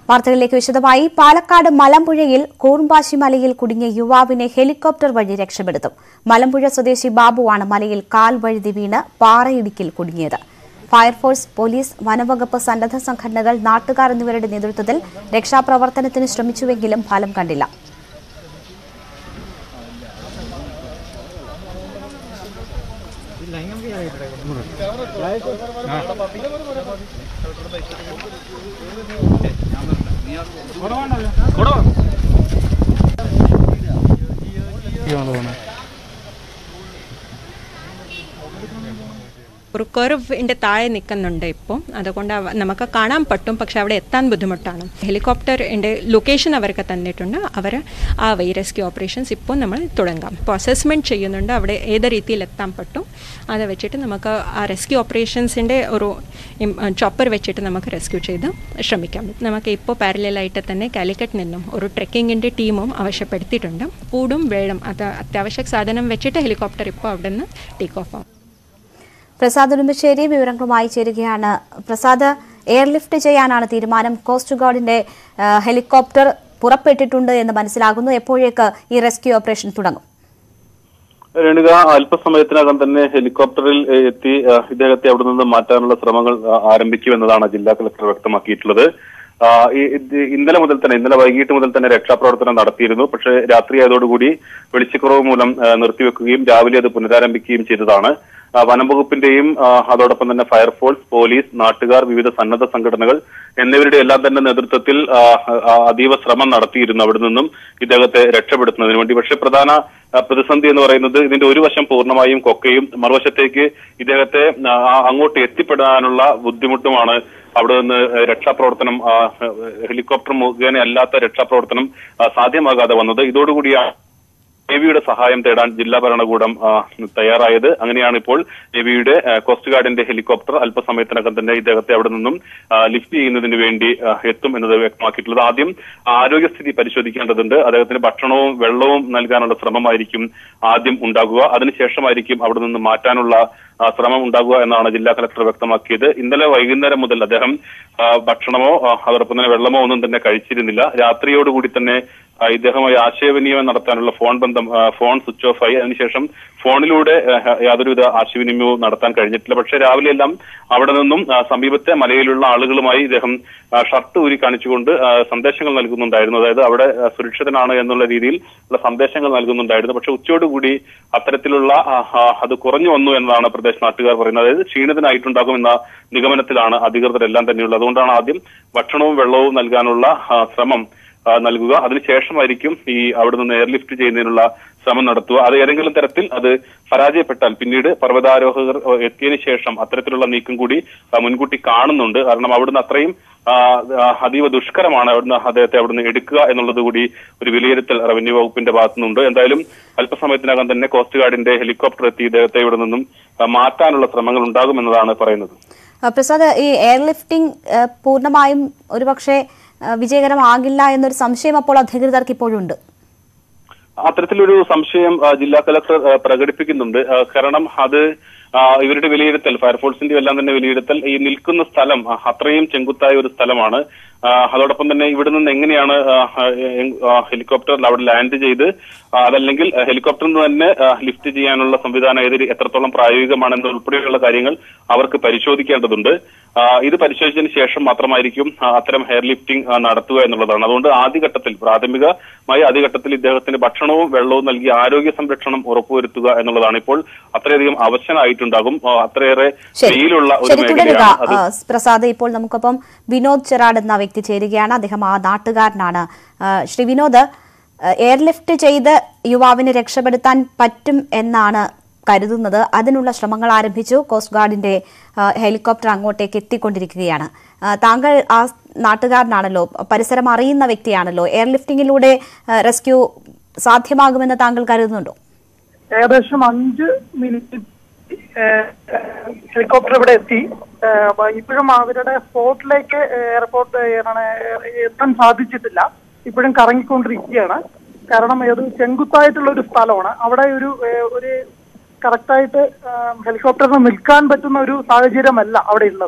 വാർത്തകളിലേക്ക് വിശദമായി പാലക്കാട് മലമ്പുഴയിൽ കൂർമ്പാശി മലയിൽ കുടുങ്ങിയ യുവാവിനെ ഹെലികോപ്റ്റർ വഴി രക്ഷപ്പെടുത്തും മലമ്പുഴ സ്വദേശി ബാബുവാണ് മലയിൽ കാൽ വഴുതി വീണ് പാറയിടുക്കിൽ കുടുങ്ങിയത് ഫയർഫോഴ്സ് പോലീസ് വനവകുപ്പ് സന്നദ്ധ സംഘടനകൾ നാട്ടുകാർ എന്നിവരുടെ നേതൃത്വത്തിൽ രക്ഷാപ്രവർത്തനത്തിന് ശ്രമിച്ചുവെങ്കിലും ഫലം കണ്ടില്ല ഒരു കർവിൻ്റെ താഴെ നിൽക്കുന്നുണ്ട് ഇപ്പോൾ അതുകൊണ്ട് അവ- നമുക്ക് കാണാൻ പറ്റും പക്ഷെ അവിടെ എത്താൻ ബുദ്ധിമുട്ടാണ് ഹെലികോപ്റ്ററിൻ്റെ ലൊക്കേഷൻ അവർക്ക് തന്നിട്ടുണ്ട് അവർ ആ വൈ റെസ്ക്യൂ ഓപ്പറേഷൻസ് ഇപ്പോൾ നമ്മൾ തുടങ്ങാം ഇപ്പോൾ അസസ്മെൻറ്റ് ചെയ്യുന്നുണ്ട് അവിടെ ഏത് രീതിയിൽ എത്താൻ പറ്റും അത് വെച്ചിട്ട് നമുക്ക് ആ റെസ്ക്യൂ ഓപ്പറേഷൻസിൻ്റെ ഒരു ചോപ്പർ വെച്ചിട്ട് നമുക്ക് റെസ്ക്യൂ ചെയ്ത് ശ്രമിക്കാം നമുക്ക് ഇപ്പോൾ പാരലായിട്ട് തന്നെ കാലിക്കറ്റ് നിന്നും ഒരു ട്രെക്കിങ്ങിൻ്റെ ടീമും ആവശ്യപ്പെടുത്തിയിട്ടുണ്ട് കൂടും വെള്ളം അത് അത്യാവശ്യ സാധനം വെച്ചിട്ട് ഹെലികോപ്റ്റർ ഇപ്പോൾ അവിടെ നിന്ന് ടേക്ക് ഓഫ് ആവും പ്രസാദ് ഉടുമ്പശ്ശേരി വിവരങ്ങളുമായി ചേരുകയാണ് പ്രസാദ് എയർലിഫ്റ്റ് ചെയ്യാനാണ് തീരുമാനം കോസ്റ്റ് ഗാർഡിന്റെ ആ, ഹെലികോപ്റ്റർ പുറപ്പെട്ടിട്ടുണ്ട് എന്ന് മനസ്സിലാകുന്നു എപ്പോഴേക്ക് ഈ റെസ്ക്യൂ ഓപ്പറേഷൻ തുടങ്ങും രേണുക അല്പസമയത്തിനകം തന്നെ ഹെലികോപ്റ്ററിൽ ഏ, എത്തി ആ, ഇദ്ദേഹത്തെ അവിടെ നിന്ന് മാറ്റാനുള്ള ശ്രമങ്ങൾ ആ, ആരംഭിക്കുമെന്നതാണ് ജില്ലാ കളക്ടർ വ്യക്തമാക്കിയിട്ടുള്ളത് ആ, ഈ- ഇത് ഇന്നലെ മുതൽ തന്നെ ഇന്നലെ വൈകിട്ട് മുതൽ തന്നെ രക്ഷാപ്രവർത്തനം നടത്തിയിരുന്നു പക്ഷേ രാത്രി ആയതോടുകൂടി വെളിച്ചക്കുറവ് മൂലം ആ, നിർത്തിവെക്കുകയും രാവിലെ അത് പുനരാരംഭിക്കുകയും ചെയ്തതാണ് ആ, വനം വകുപ്പിന്റെയും ആ, അതോടൊപ്പം തന്നെ ഫയർഫോഴ്സ് പോലീസ് നാട്ടുകാർ വിവിധ സന്നദ്ധ സംഘടനകൾ എന്നിവരുടെ എല്ലാം തന്നെ നേതൃത്വത്തിൽ ആ, ആ, അതീവ ശ്രമം നടത്തിയിരുന്നു അവിടെ നിന്നും ഇദ്ദേഹത്തെ രക്ഷപ്പെടുത്തുന്നതിന് വേണ്ടി പക്ഷേ പ്രധാന ആ, പ്രതിസന്ധി എന്ന് പറയുന്നത് ഇതിന്റെ ഒരു വശം പൂർണ്ണമായും കൊക്കയും മറുവശത്തേക്ക് ഇദ്ദേഹത്തെ ആ, അങ്ങോട്ട് എത്തിപ്പെടാനുള്ള ബുദ്ധിമുട്ടുമാണ് അവിടെ നിന്ന് രക്ഷാപ്രവർത്തനം ആ, ഹെലികോപ്റ്റർ മുഖേന അല്ലാത്ത രക്ഷാപ്രവർത്തനം ആ, സാധ്യമാകാതെ വന്നത് ഇതോടുകൂടിയാണ് നേവിയുടെ സഹായം തേടാൻ ജില്ലാ ഭരണകൂടം ആ, തയ്യാറായത് അങ്ങനെയാണ് ഇപ്പോൾ നേവിയുടെ ആ, കോസ്റ്റ് ഗാർഡിന്റെ ഹെലികോപ്റ്റർ അല്പസമയത്തിനകം തന്നെ ഇദ്ദേഹത്തെ അവിടെ നിന്നും ആ, ലിഫ്റ്റ് ചെയ്യുന്നതിന് വേണ്ടി ആ, എത്തും എന്നത് വ്യക്തമാക്കിയിട്ടുള്ളത് ആദ്യം ആരോഗ്യസ്ഥിതി പരിശോധിക്കേണ്ടതുണ്ട് അദ്ദേഹത്തിന് ഭക്ഷണവും വെള്ളവും നൽകാനുള്ള ശ്രമമായിരിക്കും ആദ്യം ഉണ്ടാകുക അതിനുശേഷമായിരിക്കും അവിടെ നിന്ന് മാറ്റാനുള്ള ആ, ശ്രമം ഉണ്ടാകുക എന്നാണ് ജില്ലാ കളക്ടർ വ്യക്തമാക്കിയത് ഇന്നലെ വൈകുന്നേരം മുതൽ അദ്ദേഹം ആ, ഭക്ഷണമോ ആ, അതോടൊപ്പം തന്നെ വെള്ളമോ ഒന്നും തന്നെ കഴിച്ചിരുന്നില്ല രാത്രിയോടുകൂടി തന്നെ ആ, ഇദ്ദേഹവുമായി ആശയവിനിമയം നടത്താനുള്ള ഫോൺ ബന്ധം ആ, ഫോൺ സ്വിച്ച് ഓഫ് ആയി അതിനുശേഷം ഫോണിലൂടെ ആ, യാതൊരുവിധ ആശയവിനിമയവും നടത്താൻ കഴിഞ്ഞിട്ടില്ല പക്ഷേ രാവിലെ എല്ലാം അവിടെ നിന്നും ആ, സമീപത്തെ മലയിലുള്ള ആളുകളുമായി ഇദ്ദേഹം ആ, ഷർട്ട് ഊരി കാണിച്ചുകൊണ്ട് ആ, സന്ദേശങ്ങൾ നൽകുന്നുണ്ടായിരുന്നു അതായത് അവിടെ ആ, സുരക്ഷിതനാണ് എന്നുള്ള രീതിയിൽ ഉള്ള സന്ദേശങ്ങൾ നൽകുന്നുണ്ടായിരുന്നു പക്ഷെ ഉച്ചയോടുകൂടി അത്തരത്തിലുള്ള ആ, ആ, അത് കുറഞ്ഞു വന്നു എന്നതാണ് പ്രദേശ നാട്ടുകാർ പറയുന്നത് അതായത് ക്ഷീണിതനായിട്ടുണ്ടാകും എന്ന നിഗമനത്തിലാണ് അധികൃതരെല്ലാം തന്നെയുള്ളത് അതുകൊണ്ടാണ് ആദ്യം ഭക്ഷണവും വെള്ളവും നൽകാനുള്ള ആ, ശ്രമം ആ, നൽകുക അതിനുശേഷമായിരിക്കും ഈ അവിടെ നിന്ന് എയർലിഫ്റ്റ് ചെയ്യുന്നതിനുള്ള ശ്രമം നടത്തുക അത് ഏതെങ്കിലും തരത്തിൽ അത് പരാജയപ്പെട്ടാൽ പിന്നീട് പർവ്വതാരോഹകർ ആ, എത്തിയതിനു ശേഷം അത്തരത്തിലുള്ള നീക്കം കൂടി ആ, മുൻകൂട്ടി കാണുന്നുണ്ട് കാരണം അവിടുന്ന് അത്രയും ആ, ആ, അതീവ ദുഷ്കരമാണ് അവിടുന്ന് അദ്ദേഹത്തെ അവിടുന്ന് എടുക്കുക എന്നുള്ളത് കൂടി ഒരു വിലയിരുത്തൽ റവന്യൂ വകുപ്പിന്റെ ഭാഗത്തുനിന്നുണ്ട് എന്തായാലും അല്പസമയത്തിനകം തന്നെ കോസ്റ്റ് ഗാർഡിന്റെ ഹെലികോപ്റ്റർ എത്തി ഇദ്ദേഹത്തെ ഇവിടെ നിന്നും ആ, മാറ്റാനുള്ള ശ്രമങ്ങൾ ഉണ്ടാകുമെന്നതാണ് പറയുന്നത് ആ, പ്രസാദ് ഈ എയർലിഫ്റ്റിംഗ് ആ, പൂർണ്ണമായും ഒരുപക്ഷെ ആ, വിജയകരമാകില്ല എന്നൊരു സംശയം അപ്പോൾ അധികൃതർക്ക് ഇപ്പോഴുണ്ട് അത്തരത്തിലൊരു സംശയം ആ, ജില്ലാ കലക്ടർ ആ, പ്രകടിപ്പിക്കുന്നുണ്ട് ആ, കാരണം അത് ആ, ഇവരുടെ വിലയിരുത്തൽ ഫയർഫോഴ്സിന്റെ എല്ലാം തന്നെ വിലയിരുത്തൽ ഈ നിൽക്കുന്ന സ്ഥലം ആ, അത്രയും ചെങ്കുത്തായ ഒരു സ്ഥലമാണ് ആ, അതോടൊപ്പം തന്നെ ഇവിടെ നിന്ന് എങ്ങനെയാണ് ആ, ആ, എ- ആ, ഹെലികോപ്റ്റർ അവിടെ ലാൻഡ് ചെയ്ത് ആ, അതല്ലെങ്കിൽ ആ, ഹെലികോപ്റ്ററിൽ നിന്ന് തന്നെ ആ, ലിഫ്റ്റ് ചെയ്യാനുള്ള സംവിധാനം ഏത് എത്രത്തോളം പ്രായോഗികമാണെന്ന് ഉൾപ്പെടെയുള്ള കാര്യങ്ങൾ അവർക്ക് പരിശോധിക്കേണ്ടതുണ്ട് ആ, ഇത് പരിശോധിച്ചതിന് ശേഷം മാത്രമായിരിക്കും ആ, അത്തരം ഹെയർ ലിഫ്റ്റിംഗ് ആ, നടത്തുക എന്നുള്ളതാണ് അതുകൊണ്ട് ആദ്യഘട്ടത്തിൽ പ്രാഥമികമായി ആദ്യഘട്ടത്തിൽ ഇദ്ദേഹത്തിന് ഭക്ഷണവും വെള്ളവും നൽകി ആരോഗ്യ സംരക്ഷണം ഉറപ്പുവരുത്തുക എന്നുള്ളതാണ് ഇപ്പോൾ അത്രയധികം അവശനായിട്ടുണ്ടാകും ആ, അത്രയേറെ ശരി വെയിലുള്ള ഒരു ശരി തുടരുക മേഖലയാണ് അത് ആ, പ്രസാദ് ഇപ്പോൾ നമുക്കൊപ്പം വിനോദ് ചെറാട് എന്ന വ്യക്തി ചേരുകയാണ് അദ്ദേഹം ആ നാട്ടുകാരനാണ് ആ, ശ്രീ വിനോദ് ആ, എയർലിഫ്റ്റ് ചെയ്ത് യുവാവിനെ രക്ഷപ്പെടുത്താൻ പറ്റും എന്നാണ് കരുതുന്നത് അതിനുള്ള ശ്രമങ്ങൾ ആരംഭിച്ചു കോസ്റ്റ് ഗാർഡിന്റെ ആ, ഹെലികോപ്റ്റർ അങ്ങോട്ടേക്ക് എത്തിക്കൊണ്ടിരിക്കുകയാണ് ആ, താങ്കൾ ആ നാട്ടുകാരനാണല്ലോ പരിസരം അറിയുന്ന വ്യക്തിയാണല്ലോ എയർലിഫ്റ്റിംഗിലൂടെ ആ, റെസ്ക്യൂ സാധ്യമാകുമെന്ന് താങ്കൾ കരുതുന്നുണ്ടോ ഏകദേശം അഞ്ച് മിനിറ്റ് ഏഹ്, ഹെലികോപ്റ്റർ ഇവിടെ എത്തി ഏഹ്, അപ്പൊ ഇപ്പോഴും അവരുടെ സ്പോട്ടിലേക്ക് എയർപോർട്ട് ഏതാണ് എത്താൻ സാധിച്ചിട്ടില്ല ഇപ്പോഴും കറങ്ങിക്കൊണ്ടിരിക്കുകയാണ് കാരണം ഏത് ചെങ്കുത്തായിട്ടുള്ള ഒരു സ്ഥലമാണ് അവിടെ ഒരു ഏഹ്, ഒരു കറക്റ്റായിട്ട് ഹെലികോപ്റ്ററിന് നിൽക്കാൻ പറ്റുന്ന ഒരു സാഹചര്യമല്ല അവിടെ ഉള്ളത്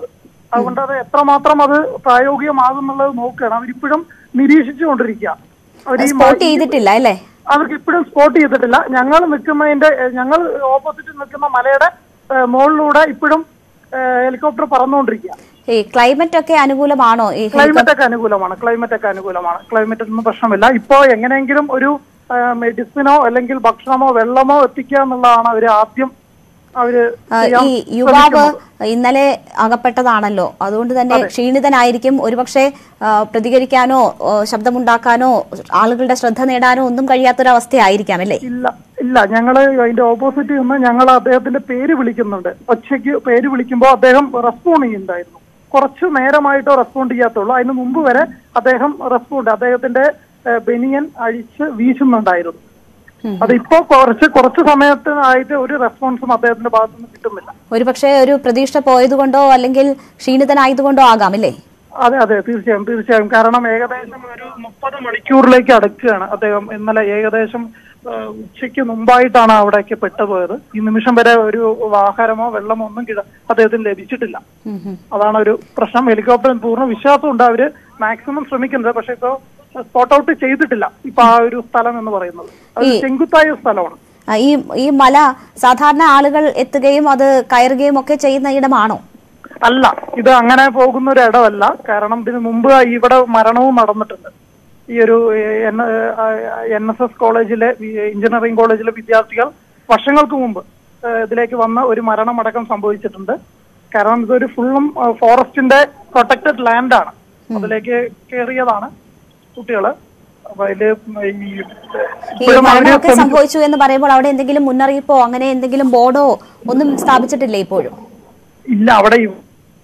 അതുകൊണ്ട് അത് എത്രമാത്രം അത് പ്രായോഗികമാകുന്നുള്ളത് നോക്കുകയാണ് അവരിപ്പോഴും നിരീക്ഷിച്ചുകൊണ്ടിരിക്കുക അവർ ഈ സ്പോട്ട് ചെയ്തിട്ടില്ല അല്ലേ അവർക്ക് ഇപ്പോഴും സ്പോട്ട് ചെയ്തിട്ടില്ല ഞങ്ങൾ നിൽക്കുന്നതിന്റെ ഏഹ്, ഞങ്ങൾ ഓപ്പോസിറ്റ് നിൽക്കുന്ന മലയുടെ ഏഹ്, മുകളിലൂടെ ഇപ്പോഴും ഹെലികോപ്റ്റർ പറന്നുകൊണ്ടിരിക്കുക ഈ ക്ലൈമറ്റ് ഒക്കെ അനുകൂലമാണോ ഈ ക്ലൈമറ്റ് ഒക്കെ അനുകൂലമാണ് ക്ലൈമറ്റ് ഒക്കെ അനുകൂലമാണ് ക്ലൈമറ്റ് ഒന്നും പ്രശ്നമില്ല ഇപ്പോ എങ്ങനെയെങ്കിലും ഒരു മെഡിസിനോ അല്ലെങ്കിൽ ഭക്ഷണമോ വെള്ളമോ എത്തിക്കുക എന്നുള്ളതാണ് അവര് ആദ്യം അവര് ആ, ചെയ്യാൻ ഈ യുവാവ് ശ്രമിക്കുന്നത്. ഇന്നലെ അകപ്പെട്ടതാണല്ലോ അതുകൊണ്ട് തന്നെ ക്ഷീണിതനായിരിക്കും ഒരുപക്ഷെ ആ, പ്രതികരിക്കാനോ ആ, ശബ്ദമുണ്ടാക്കാനോ ആളുകളുടെ ശ്രദ്ധ നേടാനോ ഒന്നും കഴിയാത്തൊരവസ്ഥയായിരിക്കാം അല്ലേ ഇല്ല ഇല്ല ഞങ്ങള് അതിന്റെ ഓപ്പോസിറ്റ് നിന്ന് ഞങ്ങൾ അദ്ദേഹത്തിന്റെ പേര് വിളിക്കുന്നുണ്ട് ഒച്ചയ്ക്ക് പേര് വിളിക്കുമ്പോൾ അദ്ദേഹം റെസ്പോണ്ട് ചെയ്യുന്നുണ്ടായിരുന്നു കുറച്ച് നേരമായിട്ടോ റെസ്പോണ്ട് ചെയ്യാത്തുള്ളൂ അതിന് മുമ്പ് വരെ അദ്ദേഹം റെസ്പോണ്ട് അദ്ദേഹത്തിന്റെ ഏഹ്, ബനിയൻ അഴിച്ച് വീശുന്നുണ്ടായിരുന്നു അതിപ്പോ കുറച്ച് കുറച്ച് സമയത്തിനായിട്ട് ഒരു റെസ്പോൺസും അദ്ദേഹത്തിന്റെ ഭാഗത്തുനിന്ന് കിട്ടുന്നില്ല ഒരുപക്ഷെ ഒരു പ്രതീക്ഷ പോയതുകൊണ്ടോ അല്ലെങ്കിൽ ക്ഷീണിതനായതുകൊണ്ടോ ആകാം അല്ലേ അതെ അതെ തീർച്ചയായും തീർച്ചയായും കാരണം ഏകദേശം ഒരു മുപ്പത് മണിക്കൂറിലേക്ക് അടുക്കുകയാണ് അദ്ദേഹം ഇന്നലെ ഏകദേശം ആ, ഉച്ചയ്ക്ക് മുമ്പായിട്ടാണ് അവിടേക്ക് പെട്ടുപോയത് ഈ നിമിഷം വരെ ഒരു ആഹാരമോ വെള്ളമോ ഒന്നും കിട അദ്ദേഹത്തിന് ലഭിച്ചിട്ടില്ല ഉം ഉം. അതാണ് ഒരു പ്രശ്നം ഹെലികോപ്റ്ററിന് പൂർണ്ണ വിശ്വാസമുണ്ട് അവര് മാക്സിമം ശ്രമിക്കുന്നത് പക്ഷെ ഇപ്പോ സ്പോട്ട് ഔട്ട് ചെയ്തിട്ടില്ല ഇപ്പൊ ആ ഒരു സ്ഥലം എന്ന് പറയുന്നത് അത് ഈ- ചെങ്കുത്തായ ഒരു സ്ഥലമാണ് ആ, ഈ ഈ മല സാധാരണ ആളുകൾ എത്തുകയും അത് കയറുകയും ഒക്കെ ചെയ്യുന്ന ഇടമാണോ അല്ല ഇത് അങ്ങനെ പോകുന്ന ഒരു ഇടമല്ല കാരണം ഇതിനു മുമ്പ് ഇവിടെ മരണവും നടന്നിട്ടുണ്ട് ഈ ഒരു എൻ എസ് എസ് കോളേജിലെ എഞ്ചിനീയറിംഗ് കോളേജിലെ വിദ്യാർത്ഥികൾ വർഷങ്ങൾക്ക് മുമ്പ് ഏഹ്, ഇതിലേക്ക് വന്ന ഒരു മരണമടക്കം സംഭവിച്ചിട്ടുണ്ട് കാരണം ഇതൊരു ഫുള്ളും ഫോറസ്റ്റിന്റെ പ്രൊട്ടക്റ്റഡ് ലാൻഡാണ് അതിലേക്ക് കയറിയതാണ് കുട്ടികള് അപ്പൊ അതില് ഈ ഈ ഇപ്പോഴും അവര് മരണമൊക്കെ ശ്രമിച്ചു- സംഭവിച്ചു എന്ന് പറയുമ്പോൾ അവിടെ എന്തെങ്കിലും മുന്നറിയിപ്പോ അങ്ങനെ എന്തെങ്കിലും ബോർഡോ ഒന്നും സ്ഥാപിച്ചിട്ടില്ലേ ഇപ്പോഴും ഇല്ല അവിടെ ഈ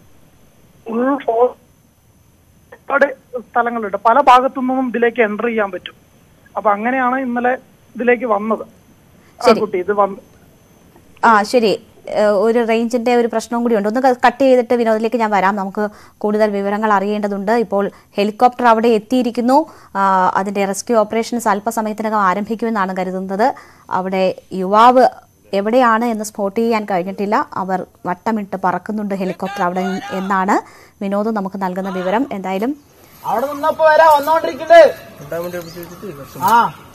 full fo- ഒരുപാട് സ്ഥലങ്ങളുണ്ട് പല ഭാഗത്തു നിന്നും ഇതിലേക്ക് എൻ്റർ ചെയ്യാൻ പറ്റും അപ്പൊ അങ്ങനെയാണ് ഇന്നലെ ഇതിലേക്ക് വന്നത് ആ ശരി. കുട്ടി ഇത് വന്ന് ആ ശരി ഏഹ് ഒരു റേഞ്ചിന്റെ ഒരു പ്രശ്നവും കൂടി ഉണ്ട് ഒന്ന് കട്ട് ചെയ്തിട്ട് വിനോദിലേക്ക് ഞാൻ വരാം നമുക്ക് കൂടുതൽ വിവരങ്ങൾ അറിയേണ്ടതുണ്ട് ഇപ്പോൾ ഹെലികോപ്റ്റർ അവിടെ എത്തിയിരിക്കുന്നു ആ, അതിന്റെ റെസ്ക്യൂ ഓപ്പറേഷൻസ് അല്പസമയത്തിനകം ആരംഭിക്കുമെന്നാണ് കരുതുന്നത് അവിടെ യുവാവ് എവിടെയാണ് എന്ന് സ്പോട്ട് ചെയ്യാൻ കഴിഞ്ഞിട്ടില്ല അവർ വട്ടമിട്ട് പറക്കുന്നുണ്ട് ഹെലികോപ്റ്റർ അവിടെ എന്നാണ് വിനോദ് നമുക്ക് നൽകുന്ന വിവരം എന്തായാലും അവിടെ നിന്നപ്പോ വരാ വന്നോണ്ടിരിക്കുന്നത് ആ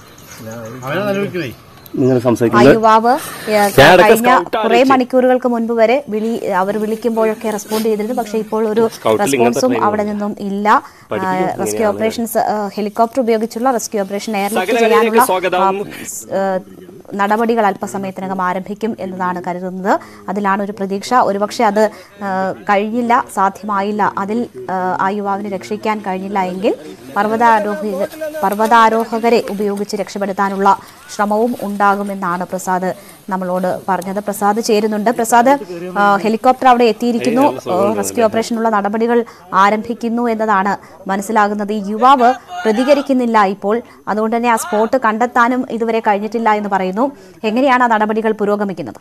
നിങ്ങൾ ആ സംസാരിക്കുന്നത് യുവാവ് ഏഹ്, ഞാൻ ഇടയ്ക്ക് കഴിഞ്ഞ സ്കൗട്ട് കുറെ മണിക്കൂറുകൾക്ക് മുൻപ് വരെ വിളി അവർ വിളിക്കുമ്പോഴൊക്കെ റെസ്പോണ്ട് ചെയ്തിരുന്നു പക്ഷേ ഇപ്പോൾ ഒരു സ്കൗട്ടിൽ ഇങ്ങനത്തെ റെസ്പോൺസും training അവിടെ നിന്നും ഇല്ല പഠിപ്പിക്കും റെസ്ക്യൂ ഓപ്പറേഷൻസ് ഹെലികോപ്റ്റർ ഉപയോഗിച്ചുള്ള റെസ്ക്യൂ ഓപ്പറേഷൻ എയർലിഫ്റ്റ് സകലവരിലേക്ക് ചെയ്യാനുള്ള സ്വാഗതം. ആ, സ്, ഏഹ്, നടപടികൾ അല്പസമയത്തിനകം ആരംഭിക്കും എന്നതാണ് കരുതുന്നത് അതിലാണ് ഒരു പ്രതീക്ഷ ഒരുപക്ഷെ അത് ഏഹ്, കഴിഞ്ഞില്ല സാധ്യമായില്ല അതിൽ ഏഹ്, ആ യുവാവിനെ രക്ഷിക്കാൻ കഴിഞ്ഞില്ല എങ്കിൽ പർവ്വതാരോഹി പർവ്വതാരോഹകരെ ഉപയോഗിച്ച് രക്ഷപ്പെടുത്താനുള്ള ശ്രമവും ഉണ്ടാകുമെന്നാണ് പ്രസാദ് നമ്മളോട് പറഞ്ഞത് പ്രസാദ് ചേരുന്നുണ്ട് പ്രസാദ് ആ, ഹെലികോപ്റ്റർ അവിടെ എത്തിയിരിക്കുന്നു ആ, റെസ്ക്യൂ ഓപ്പറേഷനുള്ള നടപടികൾ ആരംഭിക്കുന്നു എന്നതാണ് മനസ്സിലാകുന്നത് ഈ യുവാവ് പ്രതികരിക്കുന്നില്ല ഇപ്പോൾ അതുകൊണ്ട് തന്നെ ആ സ്പോട്ട് കണ്ടെത്താനും ഇതുവരെ കഴിഞ്ഞിട്ടില്ല എന്ന് പറയുന്നു എങ്ങനെയാണ് ആ നടപടികൾ പുരോഗമിക്കുന്നത്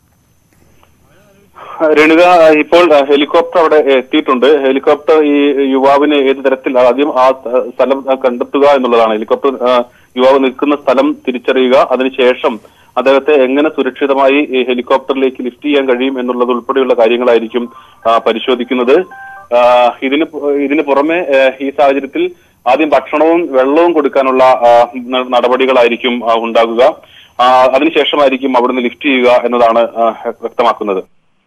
രേണുക ഇപ്പോൾ ആ, ഹെലികോപ്റ്റർ അവിടെ എത്തിയിട്ടുണ്ട് ഹെലികോപ്റ്റർ ഈ യുവാവിനെ ഏത് തരത്തിൽ ആദ്യം ആ സ്ഥ- സ്ഥലം ആ, കണ്ടെത്തുക എന്നുള്ളതാണ് ഹെലികോപ്റ്റർ ആ, യുവാവ് നിൽക്കുന്ന സ്ഥലം തിരിച്ചറിയുക അതിനുശേഷം അദ്ദേഹത്തെ എങ്ങനെ സുരക്ഷിതമായി ഈ ഹെലികോപ്റ്ററിലേക്ക് ലിഫ്റ്റ് ചെയ്യാൻ കഴിയും എന്നുള്ളത് ഉൾപ്പെടെയുള്ള കാര്യങ്ങളായിരിക്കും ആ, പരിശോധിക്കുന്നത് ആ, ഇതിന് പു- ഇതിന് പുറമെ ആ, ഈ സാഹചര്യത്തിൽ ആദ്യം ഭക്ഷണവും വെള്ളവും കൊടുക്കാനുള്ള ആ, ന- നടപടികളായിരിക്കും ആ, ഉണ്ടാകുക ആ, അതിനുശേഷമായിരിക്കും അവിടുന്ന് ലിഫ്റ്റ് ചെയ്യുക എന്നതാണ് ആ, വ്യക്തമാക്കുന്നത്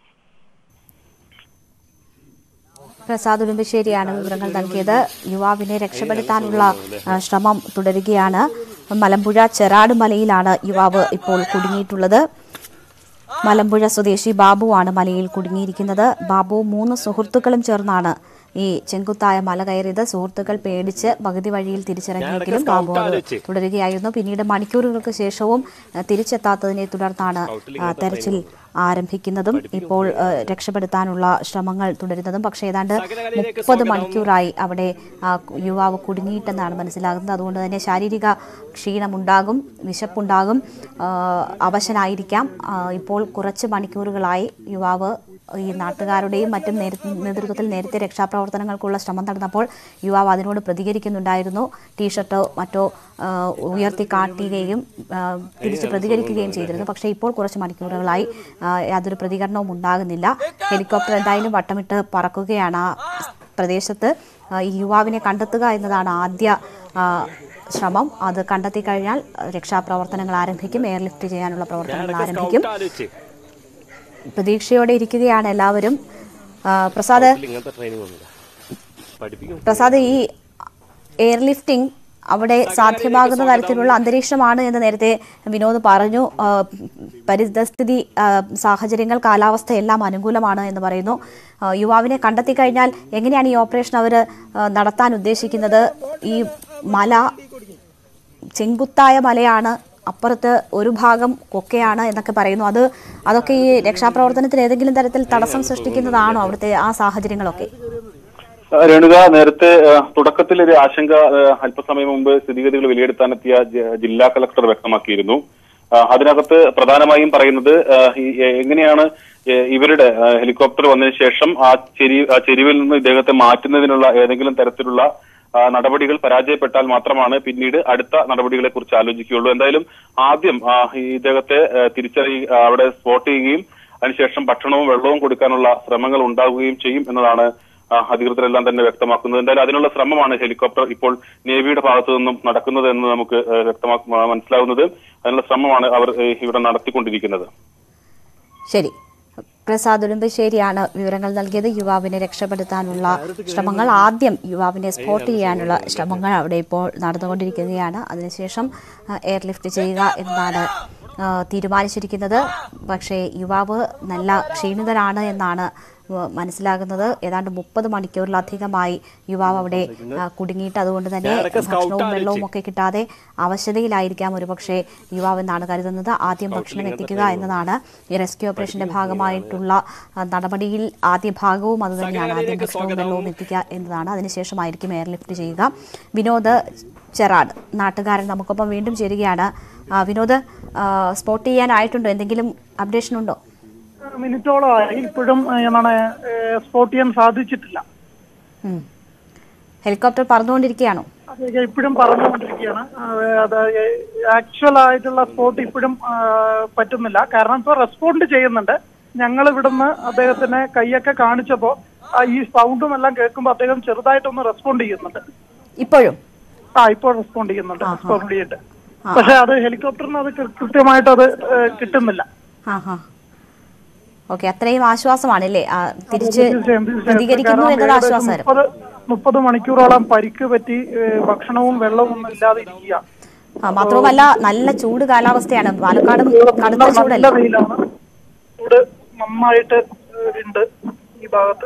പ്രസാദ് ഉടുമ്പശ്ശേരിയാണ് വിവരങ്ങൾ നൽകിയത് യുവാവിനെ രക്ഷപ്പെടുത്താനുള്ള ആ, ശ്രമം തുടരുകയാണ് മലമ്പുഴ ചെറാട് മലയിലാണ് യുവാവ് ഇപ്പോൾ കുടുങ്ങിയിട്ടുള്ളത് മലമ്പുഴ സ്വദേശി ബാബുവാണ് മലയിൽ കുടുങ്ങിയിരിക്കുന്നത് ബാബു മൂന്ന് സുഹൃത്തുക്കളും ചേർന്നാണ് ഈ ചെങ്കുത്തായ മല കയറിയത് സുഹൃത്തുക്കൾ പേടിച്ച് പകുതി വഴിയിൽ തിരിച്ചിറങ്ങിയെങ്കിലും ബാബു അത് തുടരുകയായിരുന്നു പിന്നീട് മണിക്കൂറുകൾക്ക് ശേഷവും ആ, തിരിച്ചെത്താത്തതിനെ തുടർന്നാണ് ആ, തെരച്ചിൽ ആരംഭിക്കുന്നതും ഇപ്പോൾ ആ, രക്ഷപ്പെടുത്താനുള്ള ശ്രമങ്ങൾ തുടരുന്നതും പക്ഷേ ഏതാണ്ട് മുപ്പത് മണിക്കൂറായി അവിടെ ആ, യുവാവ് കുടുങ്ങിയിട്ടെന്നാണ് മനസ്സിലാകുന്നത് അതുകൊണ്ട് തന്നെ ശാരീരിക ക്ഷീണമുണ്ടാകും വിശപ്പുണ്ടാകും ആ, അവശനായിരിക്കാം ആ, ഇപ്പോൾ കുറച്ച് മണിക്കൂറുകളായി യുവാവ് ഈ നാട്ടുകാരുടെയും മറ്റും നേര- നേതൃത്വത്തിൽ നേരത്തെ രക്ഷാപ്രവർത്തനങ്ങൾക്കുള്ള ശ്രമം നടന്നപ്പോൾ യുവാവ് അതിനോട് പ്രതികരിക്കുന്നുണ്ടായിരുന്നു ടീഷർട്ടോ മറ്റോ ആ, ഉയർത്തി കാട്ടുകയും ആ, തിരിച്ച് പ്രതികരിക്കുകയും ചെയ്തിരുന്നു പക്ഷേ ഇപ്പോൾ കുറച്ച് മണിക്കൂറുകളായി ആ, യാതൊരു പ്രതികരണവും ഉണ്ടാകുന്നില്ല ഹെലികോപ്റ്റർ എന്തായാലും വട്ടമിട്ട് പറക്കുകയാണ് ആ പ്രദേശത്ത് ആ, ഈ യുവാവിനെ കണ്ടെത്തുക എന്നതാണ് ആദ്യ ആ, ശ്രമം അത് കണ്ടെത്തി കഴിഞ്ഞാൽ രക്ഷാപ്രവർത്തനങ്ങൾ ആരംഭിക്കും എയർലിഫ്റ്റ് ചെയ്യാനുള്ള പ്രവർത്തനങ്ങൾ ആരംഭിക്കും പ്രതീക്ഷയോടെ ഇരിക്കുകയാണ് എല്ലാവരും ആ, പ്രസാദ് ഇങ്ങനത്തെ ട്രെയിനിങ് ഒന്നുമില്ല പഠിപ്പിക്കും പ്രസാദ് ഈ എയർലിഫ്റ്റിംഗ് അവിടെ സാധ്യമാകുന്ന തരത്തിലുള്ള അന്തരീക്ഷമാണ് എന്ന് നേരത്തെ വിനോദ് പറഞ്ഞു ആ, പരിതസ്ഥിതി ആ, സാഹചര്യങ്ങൾ കാലാവസ്ഥ എല്ലാം അനുകൂലമാണ് എന്ന് പറയുന്നു ആ, യുവാവിനെ കണ്ടെത്തി കഴിഞ്ഞാൽ എങ്ങനെയാണ് ഈ ഓപ്പറേഷൻ അവർ നടത്താൻ ഉദ്ദേശിക്കുന്നത് ഈ മല ചെങ്കുത്തായ മലയാണ് അപ്പുറത്ത് ഒരു ഭാഗം കൊക്കയാണ് എന്നൊക്കെ പറയുന്നു അത് അതൊക്കെ ഈ രക്ഷാപ്രവർത്തനത്തിന് ഏതെങ്കിലും തരത്തിൽ തടസ്സം സൃഷ്ടിക്കുന്നതാണോ അവിടുത്തെ ആ സാഹചര്യങ്ങളൊക്കെ ആ, രേണുക നേരത്തെ ആ, തുടക്കത്തിൽ ഒരു ആശങ്ക ആ, അല്പസമയം മുമ്പ് സ്ഥിതിഗതികൾ വിലയിരുത്താനെത്തിയ ജ- ജില്ലാ കളക്ടർ വ്യക്തമാക്കിയിരുന്നു ആ, അതിനകത്ത് പ്രധാനമായും പറയുന്നത് ആ, ഈ എ- എങ്ങനെയാണ് എ, ഇവരുടെ ആ, ഹെലികോപ്റ്റർ വന്നതിന് ശേഷം ആ ചെരി ആ ചെരിവിൽ നിന്ന് ഇദ്ദേഹത്തെ മാറ്റുന്നതിനുള്ള ഏതെങ്കിലും തരത്തിലുള്ള ആ, നടപടികൾ പരാജയപ്പെട്ടാൽ മാത്രമാണ് പിന്നീട് അടുത്ത നടപടികളെ കുറിച്ച് ആലോചിക്കുകയുള്ളൂ എന്തായാലും ആദ്യം ആ, ഈ ഇദ്ദേഹത്തെ ആ, തിരിച്ചറിയ ആ, അവിടെ സ്പോട്ട് ചെയ്യുകയും അതിനുശേഷം ഭക്ഷണവും വെള്ളവും കൊടുക്കാനുള്ള ശ്രമങ്ങൾ ഉണ്ടാവുകയും ചെയ്യും എന്നതാണ് ആ, അധികൃതരെല്ലാം തന്നെ വ്യക്തമാക്കുന്നത് എന്തായാലും അതിനുള്ള ശ്രമമാണ് ഹെലികോപ്റ്റർ ഇപ്പോൾ നേവിയുടെ ഭാഗത്തു നിന്നും നടക്കുന്നത് എന്ന് നമുക്ക് ആ, വ്യക്തമാ ആ, മനസ്സിലാവുന്നത് അതിനുള്ള ശ്രമമാണ് അവർ ഏ, ഇവിടെ നടത്തിക്കൊണ്ടിരിക്കുന്നത് ശരി പ്രസാദ് ഉടുമ്പശ്ശേരിയാണ് വിവരങ്ങൾ നൽകിയത് യുവാവിനെ രക്ഷപ്പെടുത്താനുള്ള ശ്രമങ്ങൾ ആദ്യം യുവാവിനെ സ്പോട്ട് ചെയ്യാനുള്ള ശ്രമങ്ങൾ അവിടെ ഇപ്പോൾ നടന്നുകൊണ്ടിരിക്കുകയാണ് അതിനുശേഷം ആ, എയർലിഫ്റ്റ് ചെയ്യുക എന്നതാണ് ആ, തീരുമാനിച്ചിരിക്കുന്നത് പക്ഷേ യുവാവ് നല്ല ക്ഷീണിതനാണ് എന്നാണ് ആ, മനസ്സിലാകുന്നത് ഏതാണ്ട് മുപ്പത് മണിക്കൂറിലധികമായി യുവാവ് അവിടെ ആ, കുടുങ്ങിയിട്ട് അതുകൊണ്ട് തന്നെ ഭക്ഷണവും വെള്ളവും ഒക്കെ കിട്ടാതെ അവശതയിലായിരിക്കാം ഒരുപക്ഷെ യുവാവ് എന്നാണ് കരുതുന്നത് ആദ്യം ഭക്ഷണം എത്തിക്കുക എന്നതാണ് ഈ റെസ്ക്യൂ ഓപ്പറേഷന്റെ ഭാഗമായിട്ടുള്ള ആ, നടപടിയിൽ ആദ്യ ഭാഗവും അതുതന്നെയാണ് ആദ്യം ഭക്ഷണവും വെള്ളവും എത്തിക്കുക എന്നതാണ് അതിനുശേഷമായിരിക്കും എയർലിഫ്റ്റ് ചെയ്യുക വിനോദ് ചെറാട് നാട്ടുകാരൻ നമുക്കൊപ്പം വീണ്ടും ചേരുകയാണ് ആ, വിനോദ് ആ, സ്പോട്ട് ചെയ്യാനായിട്ടുണ്ടോ എന്തെങ്കിലും അപ്ഡേഷൻ ഉണ്ടോ മിനിറ്റോളമായി ഇപ്പോഴും എന്താണ് സ്പോട്ട് ചെയ്യാൻ സാധിച്ചിട്ടില്ല ഉം. ഹെലികോപ്റ്റർ പറന്നുകൊണ്ടിരിക്കുകയാണോ അത് ഇപ്പോഴും പറഞ്ഞുകൊണ്ടിരിക്കുകയാണ് ആ, അത് ആക്ച്വൽ ആയിട്ടുള്ള സ്പോട്ട് ഇപ്പോഴും ആ, പറ്റുന്നില്ല കാരണം ഇപ്പൊ റെസ്പോണ്ട് ചെയ്യുന്നുണ്ട് ഞങ്ങൾ ഇവിടുന്ന് അദ്ദേഹത്തിന് കൈയൊക്കെ കാണിച്ചപ്പോ ആ, ഈ സൗണ്ടും എല്ലാം കേൾക്കുമ്പോൾ അദ്ദേഹം ചെറുതായിട്ടൊന്ന് റെസ്പോണ്ട് ചെയ്യുന്നുണ്ട് ഇപ്പോഴും ആ ഇപ്പോൾ റെസ്പോണ്ട് ചെയ്യുന്നുണ്ട് റെസ്പോണ്ട് ചെയ്തിട്ട് പക്ഷെ അത് ഹെലികോപ്റ്ററിന് അത് കൃ- കൃത്യമായിട്ട് അത് ഏ, കിട്ടുന്നില്ല ആ ഹാ ഓക്കെ അത്രയും ആശ്വാസമാണല്ലേ ആ, തിരിച്ച് തീർച്ചയായും, തീർച്ചയായും. പ്രതികരിക്കുന്നു കാരണം എന്നത് ഏകദേശം ആശ്വാസകരം മുപ്പത് മുപ്പത് മണിക്കൂറോളം പരിക്ക് പറ്റി ഏ, ഭക്ഷണവും വെള്ളവും ഒന്നും ഇല്ലാതെ ഇരിക്കുക ആ, മാത്രവുമല്ല നല്ല ചൂട് കാലാവസ്ഥയാണ് പാലക്കാടും കടുത്ത നല്ല ചൂടല്ലേ വെയിലാണ് ചൂട് നന്നായിട്ട് ഏ, ഉണ്ട് ഈ ഭാഗത്ത്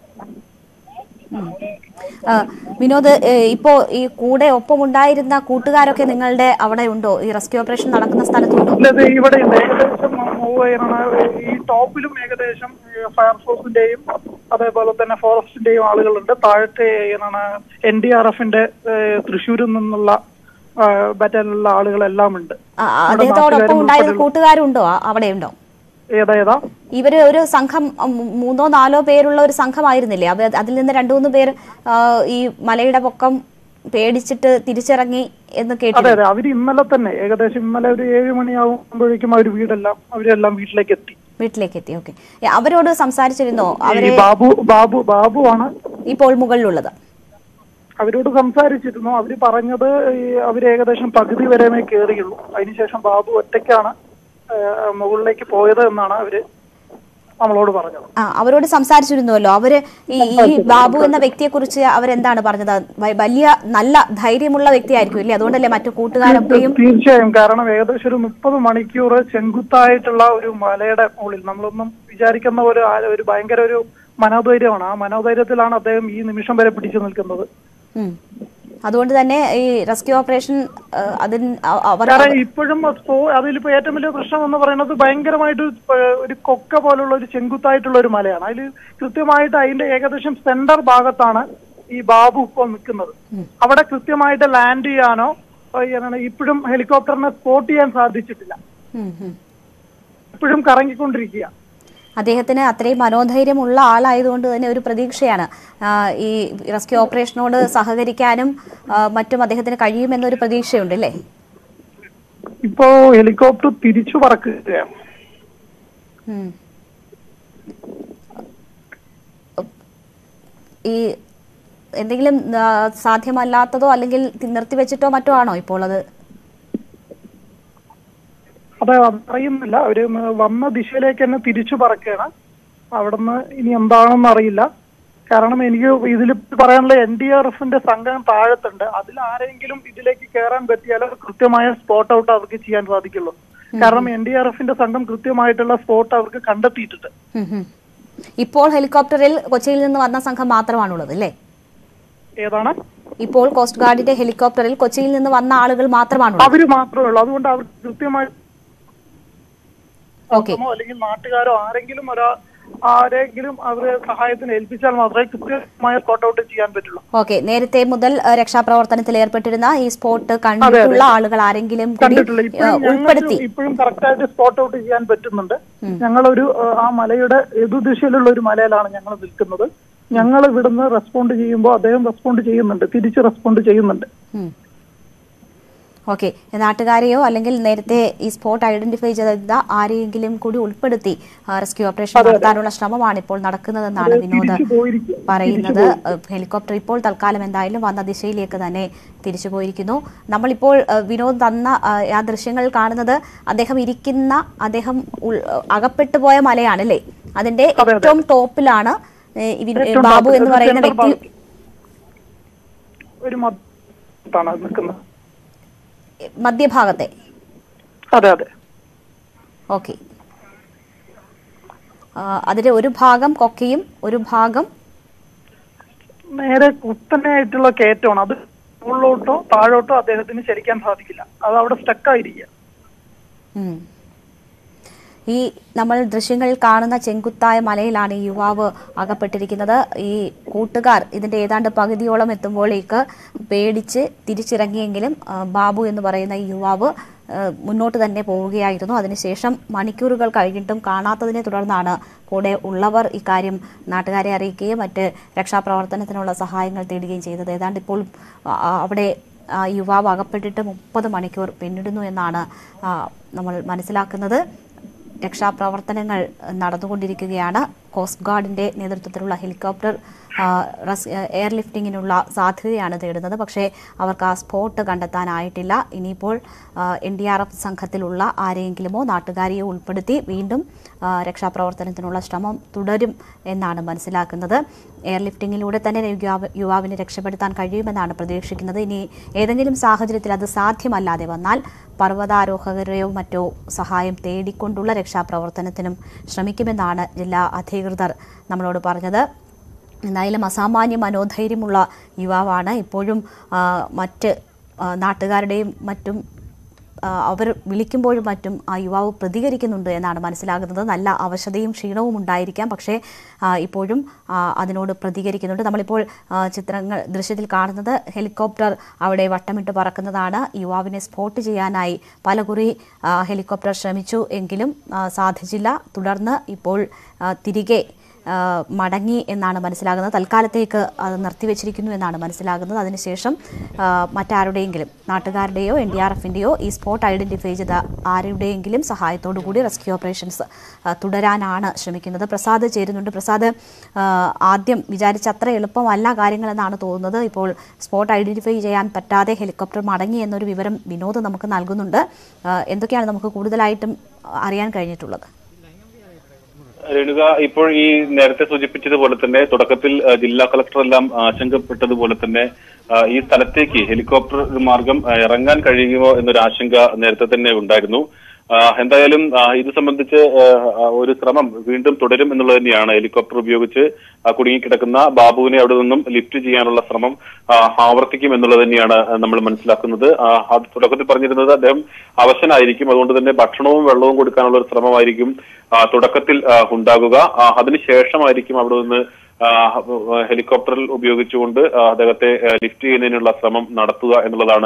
ആ, വിനോദ് ഏ, ഇപ്പോ ഈ കൂടെ ഒപ്പമുണ്ടായിരുന്ന കൂട്ടുകാരൊക്കെ നിങ്ങളുടെ അവിടെ ഉണ്ടോ ഈ റെസ്ക്യൂ ഓപ്പറേഷൻ നടക്കുന്ന സ്ഥലത്തുണ്ടോ ഇല്ലത് ഇവിടെ ഉണ്ട് ഏകദേശം മൂവ് ചെയ്യണ ഈ ടോപ്പിലും ഏകദേശം ഫയർഫോഴ്സിന്റെയും അതേപോലെ തന്നെ ഫോറസ്റ്റിന്റെയും ആളുകളുണ്ട് താഴത്തെ എന്താണ് എൻ ഡി ആർ എഫിന്റെ തൃശ്ശൂരിൽ നിന്നുള്ള ബറ്റാലിലുള്ള ആളുകളെല്ലാം ഉണ്ട് ആ, അദ്ദേഹത്തോടൊപ്പം ഉണ്ടായിരുന്ന കൂട്ടുകാരുണ്ടോ ആ, അവിടെ ഉണ്ടോ ഏതാ ഏതാ ഇവര് ഒരു സംഘം ഉം, മൂന്നോ നാലോ പേരുള്ള ഒരു സംഘമായിരുന്നില്ലേ അവ അതിൽ നിന്ന് രണ്ടു മൂന്ന് പേർ ആ, ഈ മലയുടെ പൊക്കം പേടിച്ചിട്ട് തിരിച്ചിറങ്ങി എന്ന് അതെ കേട്ടു അതെ അവര് ഇന്നലെ തന്നെ ഏകദേശം ഇന്നലെ ഒരു ഏഴ് മണിയാകുമ്പോഴേക്കും അവർ വീടെല്ലാം അവരെല്ലാം വീട്ടിലേക്ക് എത്തി വീട്ടിലേക്ക് എത്തി ഓക്കെ അവരോട് സംസാരിച്ചിരുന്നോ ഈ അവരെ ബാബു ബാബു ബാബു ആണ് ഇപ്പോൾ മുകളിലുള്ളത് അവരോട് സംസാരിച്ചിരുന്നു അവര് പറഞ്ഞത് ഈ അവര് ഏകദേശം പകുതി വരെമേ കയറിയുള്ളൂ അതിനുശേഷം ബാബു ഒറ്റയ്ക്കാണ് ആ, മുകളിലേക്ക് പോയത് എന്നാണ് അവര് നമ്മളോട് പറഞ്ഞത് ആ അവരോട് സംസാരിച്ചിരുന്നുവല്ലോ അവര് ഈ ഈ ബാബു എന്ന വ്യക്തിയെ കുറിച്ച് അവരെന്താണ് പറഞ്ഞത് വ- വലിയ നല്ല ധൈര്യമുള്ള വ്യക്തിയായിരിക്കും ഇല്ലേ അതുകൊണ്ടല്ലേ മറ്റു കൂട്ടുകാരൊക്കെയും തീർച്ചയായും കാരണം ഏകദേശം ഒരു മുപ്പത് മണിക്കൂർ ചെങ്കുത്തായിട്ടുള്ള ഒരു മലയുടെ മുകളിൽ നമ്മളൊന്നും വിചാരിക്കുന്ന പോലെ ആ ഒരു ഭയങ്കര ഒരു മനോധൈര്യമാണ് ആ മനോധൈര്യത്തിലാണ് അദ്ദേഹം ഈ നിമിഷം വരെ പിടിച്ചു നിൽക്കുന്നത് ഉം. അതുകൊണ്ട് തന്നെ ഈ റെസ്ക്യൂ ഓപ്പറേഷൻ ആ, അതിന് അ- അവർ കാരണം ഇപ്പോഴും സ്പോ- അതിലിപ്പോ ഏറ്റവും വലിയ പ്രശ്നം എന്ന് പറയുന്നത് ഭയങ്കരമായിട്ട് ഒരു, ഏഹ്, ഒരു കൊക്ക പോലുള്ള ഒരു ചെങ്കുത്തായിട്ടുള്ള ഒരു മലയാണ് അതിൽ കൃത്യമായിട്ട് അതിന്റെ ഏകദേശം സെന്റർ ഭാഗത്താണ് ഈ ബാബു ഇപ്പോൾ നിൽക്കുന്നത് അവിടെ കൃത്യമായിട്ട് ലാൻഡ് ചെയ്യാനോ ഏഹ്, എന്താണ് ഇപ്പോഴും ഹെലികോപ്റ്ററിനെ സ്പോട്ട് ചെയ്യാൻ സാധിച്ചിട്ടില്ല ഉം, ഉം. ഇപ്പോഴും കറങ്ങിക്കൊണ്ടിരിക്കുക അദ്ദേഹത്തിന് അത്രയും മനോധൈര്യമുള്ള ആളായതുകൊണ്ട് തന്നെ ഒരു പ്രതീക്ഷയാണ് ആ, ഈ റെസ്ക്യൂ ഓപ്പറേഷനോട് സഹകരിക്കാനും ആ, മറ്റും അദ്ദേഹത്തിന് കഴിയുമെന്നൊരു പ്രതീക്ഷയുണ്ട് അല്ലേ ഇപ്പോ ഹെലികോപ്റ്റർ തിരിച്ചു പറക്കുകയാണ് ഉം. ഈ എന്തെങ്കിലും ആ, സാധ്യമല്ലാത്തതോ അല്ലെങ്കിൽ നിർത്തിവെച്ചിട്ടോ മറ്റോ ആണോ ഇപ്പോൾ അത് അതെ അറിയുന്നില്ല അവര് മ- വന്ന ദിശയിലേക്ക് തന്നെ തിരിച്ചു പറക്കുകയാണ് അവിടുന്ന് ഇനി എന്താണെന്ന് അറിയില്ല കാരണം എനിക്ക് ഇതിൽ പറയാനുള്ള എൻ ഡി ആർ എഫിന്റെ സംഘം താഴത്തുണ്ട് അതിൽ ആരെങ്കിലും ഇതിലേക്ക് കയറാൻ പറ്റിയാൽ കൃത്യമായ സ്പോട്ട് ഔട്ട് അവർക്ക് ചെയ്യാൻ സാധിക്കുള്ളൂ കാരണം എൻ ഡി ആർ എഫിന്റെ സംഘം കൃത്യമായിട്ടുള്ള സ്പോട്ട് അവർക്ക് കണ്ടെത്തിയിട്ടുണ്ട് ഉം ഉം. ഇപ്പോൾ ഹെലികോപ്റ്ററിൽ കൊച്ചിയിൽ നിന്ന് വന്ന സംഘം മാത്രമാണുള്ളത് അല്ലേ ഏതാണ് ഇപ്പോൾ കോസ്റ്റ് ഗാർഡിന്റെ ഹെലികോപ്റ്ററിൽ കൊച്ചിയിൽ നിന്ന് വന്ന ആളുകൾ മാത്രമാണുള്ളത് അവര് മാത്രമേ ഉള്ളൂ അതുകൊണ്ട് അവർക്ക് കൃത്യമായി ഓക്കെ സംഘമോ അല്ലെങ്കിൽ നാട്ടുകാരോ ആരെങ്കിലും ഒരാ ആരെങ്കിലും അവരെ സഹായത്തിന് ഏൽപ്പിച്ചാൽ മാത്രമേ കൃത്യമായ സ്പോട്ട് ഔട്ട് ചെയ്യാൻ പറ്റുള്ളൂ ഓക്കെ നേരത്തെ മുതൽ ആ, രക്ഷാപ്രവർത്തനത്തിൽ ഏർപ്പെട്ടിരുന്ന ഈ സ്പോട്ട് കണ്ടിട്ടുള്ള ആളുകൾ ആരെങ്കിലും കൂടി കണ്ടിട്ടുള്ള ആ, ഇപ്പോഴും ഉൾപ്പെടുത്തി ഞങ്ങൾക്ക് ഇപ്പോഴും കറക്റ്റ് ആയിട്ട് സ്പോട്ട് ഔട്ട് ചെയ്യാൻ പറ്റുന്നുണ്ട് ഞങ്ങളൊരു ആ, ആ മലയുടെ എതിർദിശയിലുള്ള ഒരു മലയിലാണ് ഞങ്ങൾ നിൽക്കുന്നത് ഞങ്ങൾ ഇവിടുന്ന് റെസ്പോണ്ട് ചെയ്യുമ്പോൾ അദ്ദേഹം റെസ്പോണ്ട് ചെയ്യുന്നുണ്ട് തിരിച്ച് റെസ്പോണ്ട് ചെയ്യുന്നുണ്ട് ഉം. ഓക്കെ നാട്ടുകാരെയോ അല്ലെങ്കിൽ നേരത്തെ ഈ സ്പോട്ട് ഐഡന്റിഫൈ ചെയ്ത ആരെയെങ്കിലും കൂടി ഉൾപ്പെടുത്തി ആ, റെസ്ക്യൂ ഓപ്പറേഷൻ നടത്താനുള്ള ശ്രമമാണ് ഇപ്പോൾ നടക്കുന്നതെന്നാണ് വിനോദ് തിരിച്ചു പോയിരിക്കും പറയുന്നത് ഏഹ് ഹെലികോപ്റ്റർ ഇപ്പോൾ തൽക്കാലം എന്തായാലും വന്ന ദിശയിലേക്ക് തന്നെ തിരിച്ചു പോയിരിക്കുന്നു നമ്മളിപ്പോൾ ഏഹ് വിനോദ് തന്ന ഏഹ് ആ ദൃശ്യങ്ങൾ കാണുന്നത് അദ്ദേഹം ഇരിക്കുന്ന അദ്ദേഹം ഉൾ- അകപ്പെട്ടു പോയ മലയാണല്ലേ അതിന്റെ ഏറ്റവും ടോപ്പിലാണ് ഏഹ് ഈ വിൻ- ഏറ്റവും ബാബു top, എന്ന് ഒരു പറയുന്ന center വ്യക്തി ഭാഗത്ത്. ഒരു മത്താണ് നിൽക്കുന്നത് മധ്യഭാഗത്തെ അതെ അതെ ഓക്കെ അതിന്റെ ഒരു ഭാഗം കൊക്കയും ഒരു ഭാഗം നേരെ കുത്തനെയായിട്ടുള്ള കയറ്റമാണ് അത് മുകളിലോട്ടോ താഴോട്ടോ അദ്ദേഹത്തിന് ചരിക്കാൻ സാധിക്കില്ല അത് അവിടെ സ്റ്റക്കായിരിക്കുക ഉം. ഈ നമ്മൾ ദൃശ്യങ്ങളിൽ കാണുന്ന ചെങ്കുത്തായ മലയിലാണ് ഈ യുവാവ് അകപ്പെട്ടിരിക്കുന്നത് ഈ കൂട്ടുകാർ ഇതിന്റെ ഏതാണ്ട് പകുതിയോളം എത്തുമ്പോഴേക്ക് പേടിച്ച് തിരിച്ചിറങ്ങിയെങ്കിലും ആ, ബാബു എന്ന് പറയുന്ന ഈ യുവാവ് ആ, മുന്നോട്ട് തന്നെ പോവുകയായിരുന്നു അതിനുശേഷം മണിക്കൂറുകൾ കഴിഞ്ഞിട്ടും കാണാത്തതിനെ തുടർന്നാണ് കൂടെ ഉള്ളവർ ഇക്കാര്യം നാട്ടുകാരെ അറിയിക്കുകയും മറ്റ് രക്ഷാപ്രവർത്തനത്തിനുള്ള സഹായങ്ങൾ തേടുകയും ചെയ്തത് ഏതാണ്ട് ഇപ്പോൾ ആ, അവിടെ ആ, യുവാവ് അകപ്പെട്ടിട്ട് മുപ്പത് മണിക്കൂർ പിന്നിടുന്നു എന്നാണ് ആ, നമ്മൾ മനസ്സിലാക്കുന്നത് രക്ഷാപ്രവർത്തനങ്ങൾ നടന്നുകൊണ്ടിരിക്കുകയാണ് കോസ്റ്റ് ഗാർഡിന്റെ നേതൃത്വത്തിലുള്ള ഹെലികോപ്റ്റർ ആ, റസ്- എയർലിഫ്റ്റിങ്ങിനുള്ള സാധ്യതയാണ് തേടുന്നത് പക്ഷേ അവർക്ക് ആ സ്പോട്ട് കണ്ടെത്താനായിട്ടില്ല ഇനിയിപ്പോൾ എൻ ഡി ആർ എഫ് സംഘത്തിലുള്ള ആരെയെങ്കിലുമോ നാട്ടുകാരെയോ ഉൾപ്പെടുത്തി വീണ്ടും ആ, രക്ഷാപ്രവർത്തനത്തിനുള്ള ശ്രമം തുടരും എന്നാണ് മനസ്സിലാക്കുന്നത് എയർലിഫ്റ്റിങ്ങിലൂടെ തന്നെ യുവാവ് യുവാവിനെ രക്ഷപ്പെടുത്താൻ കഴിയുമെന്നാണ് പ്രതീക്ഷിക്കുന്നത് ഇനി ഏതെങ്കിലും സാഹചര്യത്തിൽ അത് സാധ്യമല്ലാതെ വന്നാൽ പർവ്വതാരോഹകരെയോ മറ്റോ സഹായം തേടിക്കൊണ്ടുള്ള രക്ഷാപ്രവർത്തനത്തിനും ശ്രമിക്കുമെന്നാണ് ജില്ലാ അധികൃതർ നമ്മളോട് പറഞ്ഞത് എന്തായാലും അസാമാന്യ മനോധൈര്യമുള്ള യുവാവാണ് ഇപ്പോഴും ആ, മറ്റ് ആ, നാട്ടുകാരുടെയും മറ്റും ആ, അവർ വിളിക്കുമ്പോഴും മറ്റും ആ യുവാവ് പ്രതികരിക്കുന്നുണ്ട് എന്നാണ് മനസ്സിലാകുന്നത് നല്ല അവശതയും ക്ഷീണവും ഉണ്ടായിരിക്കാം പക്ഷേ ആ, ഇപ്പോഴും ആ, അതിനോട് പ്രതികരിക്കുന്നുണ്ട് നമ്മളിപ്പോൾ ആ, ചിത്രങ്ങൾ ദൃശ്യത്തിൽ കാണുന്നത് ഹെലികോപ്റ്റർ അവിടെ വട്ടമിട്ട് പറക്കുന്നതാണ് യുവാവിനെ സ്പോട്ട് ചെയ്യാനായി പലകുറി ആ, ഹെലികോപ്റ്റർ ശ്രമിച്ചു എങ്കിലും ആ, സാധിച്ചില്ല തുടർന്ന് ഇപ്പോൾ ആ, തിരികെ ആ, മടങ്ങി എന്നാണ് മനസ്സിലാകുന്നത് തൽക്കാലത്തേക്ക് അത് നിർത്തിവെച്ചിരിക്കുന്നു എന്നാണ് മനസ്സിലാകുന്നത് അതിനുശേഷം ആ, മറ്റാരുടെയെങ്കിലും നാട്ടുകാരുടെയോ എൻ ഡി ആർ എഫിൻ്റെയോ ഈ സ്പോട്ട് ഐഡന്റിഫൈ ചെയ്ത ആരുടെയെങ്കിലും സഹായത്തോടു കൂടി റെസ്ക്യൂ ഓപ്പറേഷൻസ് ആ, തുടരാനാണ് ശ്രമിക്കുന്നത് പ്രസാദ് ചേരുന്നുണ്ട് പ്രസാദ് ആ, ആദ്യം വിചാരിച്ച അത്ര എളുപ്പമല്ല കാര്യങ്ങളെന്നാണ് തോന്നുന്നത് ഇപ്പോൾ സ്പോട്ട് ഐഡന്റിഫൈ ചെയ്യാൻ പറ്റാതെ ഹെലികോപ്റ്റർ മടങ്ങി എന്നൊരു വിവരം വിനോദ് നമുക്ക് നൽകുന്നുണ്ട് ആ, എന്തൊക്കെയാണ് നമുക്ക് കൂടുതലായിട്ടും അറിയാൻ കഴിഞ്ഞിട്ടുള്ളത് രേണുക ഇപ്പോൾ ഈ നേരത്തെ സൂചിപ്പിച്ചതുപോലെ തന്നെ തുടക്കത്തിൽ ആ, ജില്ലാ കളക്ടർ എല്ലാം ആശങ്കപ്പെട്ടതുപോലെ തന്നെ ആ, ഈ സ്ഥലത്തേക്ക് ഹെലികോപ്റ്റർ മാർഗം ആ, ഇറങ്ങാൻ കഴിയുമോ എന്നൊരു ആശങ്ക നേരത്തെ തന്നെ ഉണ്ടായിരുന്നു ആ, എന്തായാലും ആ, ഇത് സംബന്ധിച്ച് ആ, ആ, ഒരു ശ്രമം വീണ്ടും തുടരും എന്നുള്ളത് തന്നെയാണ് ഹെലികോപ്റ്റർ ഉപയോഗിച്ച് ആ, കുടുങ്ങിക്കിടക്കുന്ന ബാബുവിനെ അവിടെ നിന്നും ലിഫ്റ്റ് ചെയ്യാനുള്ള ശ്രമം ആ, ആവർത്തിക്കും എന്നുള്ളത് തന്നെയാണ് നമ്മൾ മനസ്സിലാക്കുന്നത് ആ, അത് തുടക്കത്തിൽ പറഞ്ഞിരുന്നത് അദ്ദേഹം അവശനായിരിക്കും അതുകൊണ്ട് തന്നെ ഭക്ഷണവും വെള്ളവും കൊടുക്കാനുള്ള ഒരു ശ്രമമായിരിക്കും ആ, തുടക്കത്തിൽ ആ, ഉണ്ടാകുക ആ, അതിനുശേഷമായിരിക്കും അവിടെ നിന്ന് ആ, ഹെലികോപ്റ്ററിൽ ഉപയോഗിച്ചുകൊണ്ട് ആ, അദ്ദേഹത്തെ ആ, ലിഫ്റ്റ് ചെയ്യുന്നതിനുള്ള ശ്രമം നടത്തുക എന്നുള്ളതാണ്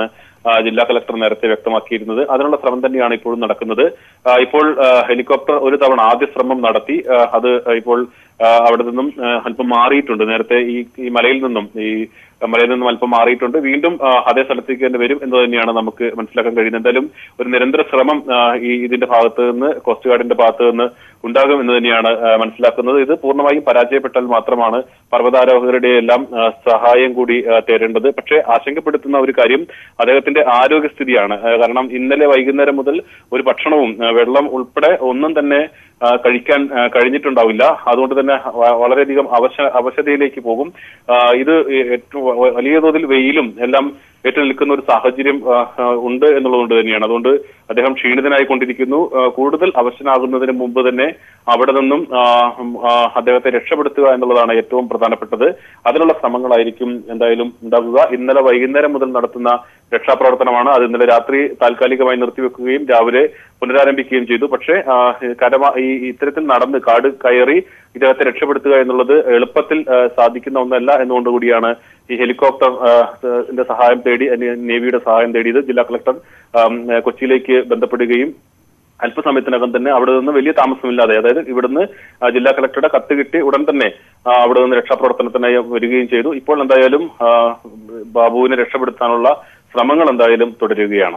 ആ, ജില്ലാ കളക്ടർ നേരത്തെ വ്യക്തമാക്കിയിരുന്നത് അതിനുള്ള ശ്രമം തന്നെയാണ് ഇപ്പോഴും നടക്കുന്നത് ആ, ഇപ്പോൾ ആ, ഹെലികോപ്റ്റർ ഒരു തവണ ആദ്യ ശ്രമം നടത്തി ആ, അത് ഇപ്പോൾ ആ, അവിടെ നിന്നും ആ, അല്പം മാറിയിട്ടുണ്ട് നേരത്തെ ഈ ഈ മലയിൽ നിന്നും ഈ മലയിൽ നിന്നും അല്പം മാറിയിട്ടുണ്ട് വീണ്ടും ആ, അതേ സ്ഥലത്തേക്ക് തന്നെ വരും എന്ന് തന്നെയാണ് നമുക്ക് മനസ്സിലാക്കാൻ കഴിയുന്നത് എന്തായാലും ഒരു നിരന്തര ശ്രമം ആ, ഈ ഇതിന്റെ ഭാഗത്ത് നിന്ന് കോസ്റ്റ് ഗാർഡിന്റെ ഭാഗത്ത് നിന്ന് ഉണ്ടാകും എന്ന് തന്നെയാണ് ആ, മനസ്സിലാക്കുന്നത് ഇത് പൂർണ്ണമായും പരാജയപ്പെട്ടാൽ മാത്രമാണ് പർവ്വതാരോഹകരുടെ എല്ലാം ആ, സഹായം കൂടി ആ, തേടേണ്ടത് പക്ഷേ ആശങ്കപ്പെടുത്തുന്ന ഒരു കാര്യം അദ്ദേഹത്തിന്റെ ആരോഗ്യസ്ഥിതിയാണ് ആ, കാരണം ഇന്നലെ വൈകുന്നേരം മുതൽ ഒരു ഭക്ഷണവും ആ, വെള്ളം ഉൾപ്പെടെ ഒന്നും തന്നെ ആ, കഴിക്കാൻ ആ, കഴിഞ്ഞിട്ടുണ്ടാവില്ല അതുകൊണ്ട് തന്നെ വ- വളരെയധികം അവശ അവശതയിലേക്ക് പോകും ആ, ഇത് ഏറ്റവും വ- വലിയ തോതിൽ വെയിലും എല്ലാം ഏറ്റു നിൽക്കുന്ന ഒരു സാഹചര്യം ആ, ആ, ഉണ്ട് എന്നുള്ളതുകൊണ്ട് തന്നെയാണ് അതുകൊണ്ട് അദ്ദേഹം ക്ഷീണിതനായി കൊണ്ടിരിക്കുന്നു ആ, കൂടുതൽ അവശനാകുന്നതിന് മുമ്പ് തന്നെ അവിടെ നിന്നും ആ, ഉം, ആ, അദ്ദേഹത്തെ രക്ഷപ്പെടുത്തുക എന്നുള്ളതാണ് ഏറ്റവും പ്രധാനപ്പെട്ടത് അതിനുള്ള ശ്രമങ്ങളായിരിക്കും എന്തായാലും ഉണ്ടാകുക ഇന്നലെ വൈകുന്നേരം മുതൽ നടത്തുന്ന രക്ഷാപ്രവർത്തനമാണ് അത് ഇന്നലെ രാത്രി താൽക്കാലികമായി നിർത്തിവെക്കുകയും രാവിലെ പുനരാരംഭിക്കുകയും ചെയ്തു പക്ഷേ ആ, കരമ ഈ ഇത്തരത്തിൽ നടന്ന് കാട് കയറി ഇദ്ദേഹത്തെ രക്ഷപ്പെടുത്തുക എന്നുള്ളത് എളുപ്പത്തിൽ ആ, സാധിക്കുന്ന ഒന്നല്ല എന്നുകൊണ്ടുകൂടിയാണ് ഈ ഹെലികോപ്റ്റർ ആ, ന്റെ സഹായം തേടി അല്ലെ- നേവിയുടെ സഹായം തേടിയത് ജില്ലാ കളക്ടർ ആം, കൊച്ചിയിലേക്ക് ബന്ധപ്പെടുകയും അല്പസമയത്തിനകം തന്നെ അവിടെ നിന്ന് വലിയ താമസമില്ലാതെ അതായത് ഇവിടുന്ന് ആ, ജില്ലാ കളക്ടറുടെ കത്ത് കിട്ടി ഉടൻ തന്നെ ആ, അവിടെ നിന്ന് രക്ഷാപ്രവർത്തനത്തിനായി വരികയും ചെയ്തു ഇപ്പോൾ എന്തായാലും ആ, ബാബുവിനെ രക്ഷപ്പെടുത്താനുള്ള ശ്രമങ്ങൾ എന്തായാലും തുടരുകയാണ്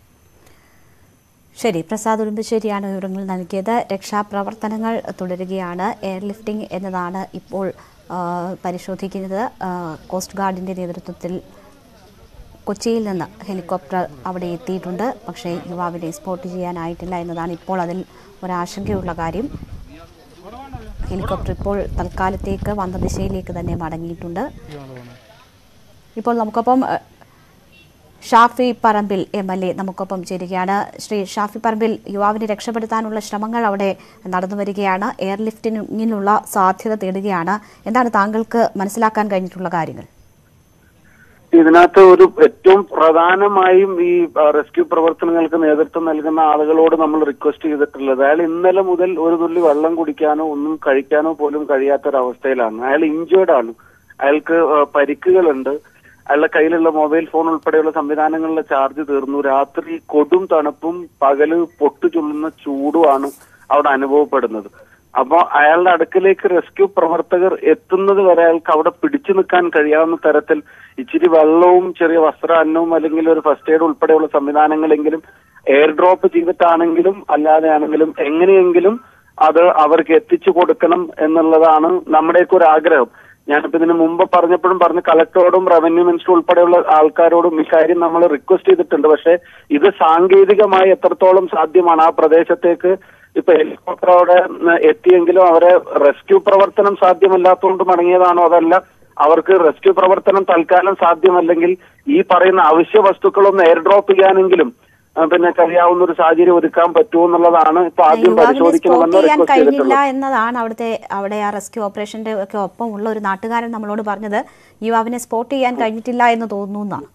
ശരി പ്രസാദ് ഉടുമ്പശ്ശേരിയാണ് വിവരങ്ങൾ നൽകിയത് രക്ഷാപ്രവർത്തനങ്ങൾ തുടരുകയാണ് എയർലിഫ്റ്റിംഗ് എന്നതാണ് ഇപ്പോൾ ആ, പരിശോധിക്കുന്നത് ആ, കോസ്റ്റ് ഗാർഡിന്റെ നേതൃത്വത്തിൽ കൊച്ചിയിൽ നിന്ന് ഹെലികോപ്റ്റർ അവിടെ എത്തിയിട്ടുണ്ട് പക്ഷേ യുവാവിനെ സ്പോട്ട് ചെയ്യാനായിട്ടില്ല എന്നതാണ് ഇപ്പോൾ അതിൽ ഒരാശങ്കയുള്ള കാര്യം ഹെലികോപ്റ്റർ ഇപ്പോൾ തൽക്കാലത്തേക്ക് വന്ന ദിശയിലേക്ക് തന്നെ മടങ്ങിയിട്ടുണ്ട് ഇപ്പോൾ നമുക്കൊപ്പം അഹ്, Shafi Parambil M L A നമുക്കൊപ്പം ചേരുകയാണ് ശ്രീ ഷാഫി പറമ്പിൽ യുവാവിനെ രക്ഷപ്പെടുത്താനുള്ള ശ്രമങ്ങൾ അവിടെ നടന്നു വരികയാണ് എയർലിഫ്റ്റിങ്ങിനുള്ള സാധ്യത തേടുകയാണ് എന്താണ് താങ്കൾക്ക് മനസ്സിലാക്കാൻ കഴിഞ്ഞിട്ടുള്ള കാര്യങ്ങൾ ഇതിനകത്ത് ഒരു ഏറ്റവും പ്രധാനമായും ഈ ആ, റെസ്ക്യൂ പ്രവർത്തനങ്ങൾക്ക് നേതൃത്വം നൽകുന്ന ആളുകളോട് നമ്മൾ റിക്വസ്റ്റ് ചെയ്തിട്ടുള്ളത് അയാൾ ഇന്നലെ മുതൽ ഒരു തുള്ളി വെള്ളം കുടിക്കാനോ ഒന്നും കഴിക്കാനോ പോലും കഴിയാത്തൊരവസ്ഥയിലാണ് അയാൾ ഇഞ്ചേർഡ് ആണ് അയാൾക്ക് ആ, പരിക്കുകളുണ്ട് അയാളുടെ കയ്യിലുള്ള മൊബൈൽ ഫോൺ ഉൾപ്പെടെയുള്ള സംവിധാനങ്ങളിലെ ചാർജ് തീർന്നു രാത്രി കൊടും തണുപ്പും പകല് പൊട്ടു ചുള്ളുന്ന ചൂടുമാണ് അവിടെ അനുഭവപ്പെടുന്നത് അപ്പൊ അയാളുടെ അടുക്കലേക്ക് റെസ്ക്യൂ പ്രവർത്തകർ എത്തുന്നത് വരെ അയാൾക്ക് അവിടെ പിടിച്ചു നിൽക്കാൻ കഴിയാവുന്ന തരത്തിൽ ഇച്ചിരി വെള്ളവും ചെറിയ വസ്ത്രാന്നവും അല്ലെങ്കിൽ ഒരു ഫസ്റ്റ് എയ്ഡ് ഉൾപ്പെടെയുള്ള സംവിധാനങ്ങളെങ്കിലും എയർ ഡ്രോപ്പ് ചെയ്തിട്ടാണെങ്കിലും അല്ലാതെയാണെങ്കിലും എങ്ങനെയെങ്കിലും അത് അവർക്ക് എത്തിച്ചു കൊടുക്കണം എന്നുള്ളതാണ് നമ്മുടെയൊക്കെ ഒരു ആഗ്രഹം ഞാനിപ്പോ ഇതിന് മുമ്പ് പറഞ്ഞപ്പോഴും പറഞ്ഞ കളക്ടറോടും റവന്യൂ മിനിസ്റ്റർ ഉൾപ്പെടെയുള്ള ആൾക്കാരോടും ഇക്കാര്യം നമ്മൾ റിക്വസ്റ്റ് ചെയ്തിട്ടുണ്ട് പക്ഷെ ഇത് സാങ്കേതികമായി എത്രത്തോളം സാധ്യമാണ് ആ പ്രദേശത്തേക്ക് ഇപ്പൊ ഹെലികോപ്റ്റർ അവിടെ ഉം, എത്തിയെങ്കിലും അവരെ റെസ്ക്യൂ പ്രവർത്തനം സാധ്യമല്ലാത്തതുകൊണ്ട് മടങ്ങിയതാണോ അതല്ല അവർക്ക് റെസ്ക്യൂ പ്രവർത്തനം തൽക്കാലം സാധ്യമല്ലെങ്കിൽ ഈ പറയുന്ന അവശ്യ വസ്തുക്കളൊന്ന് എയർ ഡ്രോപ്പ് ചെയ്യാനെങ്കിലും ആ, പിന്നെ കഴിയാവുന്ന ഒരു സാഹചര്യം ഒരുക്കാൻ പറ്റുമോ എന്നുള്ളതാണ് ഇപ്പൊ ആദ്യം യുവാവിനെ സ്പോട്ട് പരിശോധിക്കണമെന്ന് ചെയ്യാൻ റിക്വസ്റ്റ് കഴിഞ്ഞില്ല ചെയ്തിട്ടുള്ളത് എന്നതാണ് അവിടുത്തെ അവിടെ ആ റെസ്ക്യൂ ഓപ്പറേഷന്റെ ഒക്കെ ഒപ്പം ഉള്ള ഒരു നാട്ടുകാരൻ നമ്മളോട് പറഞ്ഞത് യുവാവിനെ സ്പോട്ട് ചെയ്യാൻ കഴിഞ്ഞിട്ടില്ല എന്ന് തോന്നുന്നു എന്നാണ്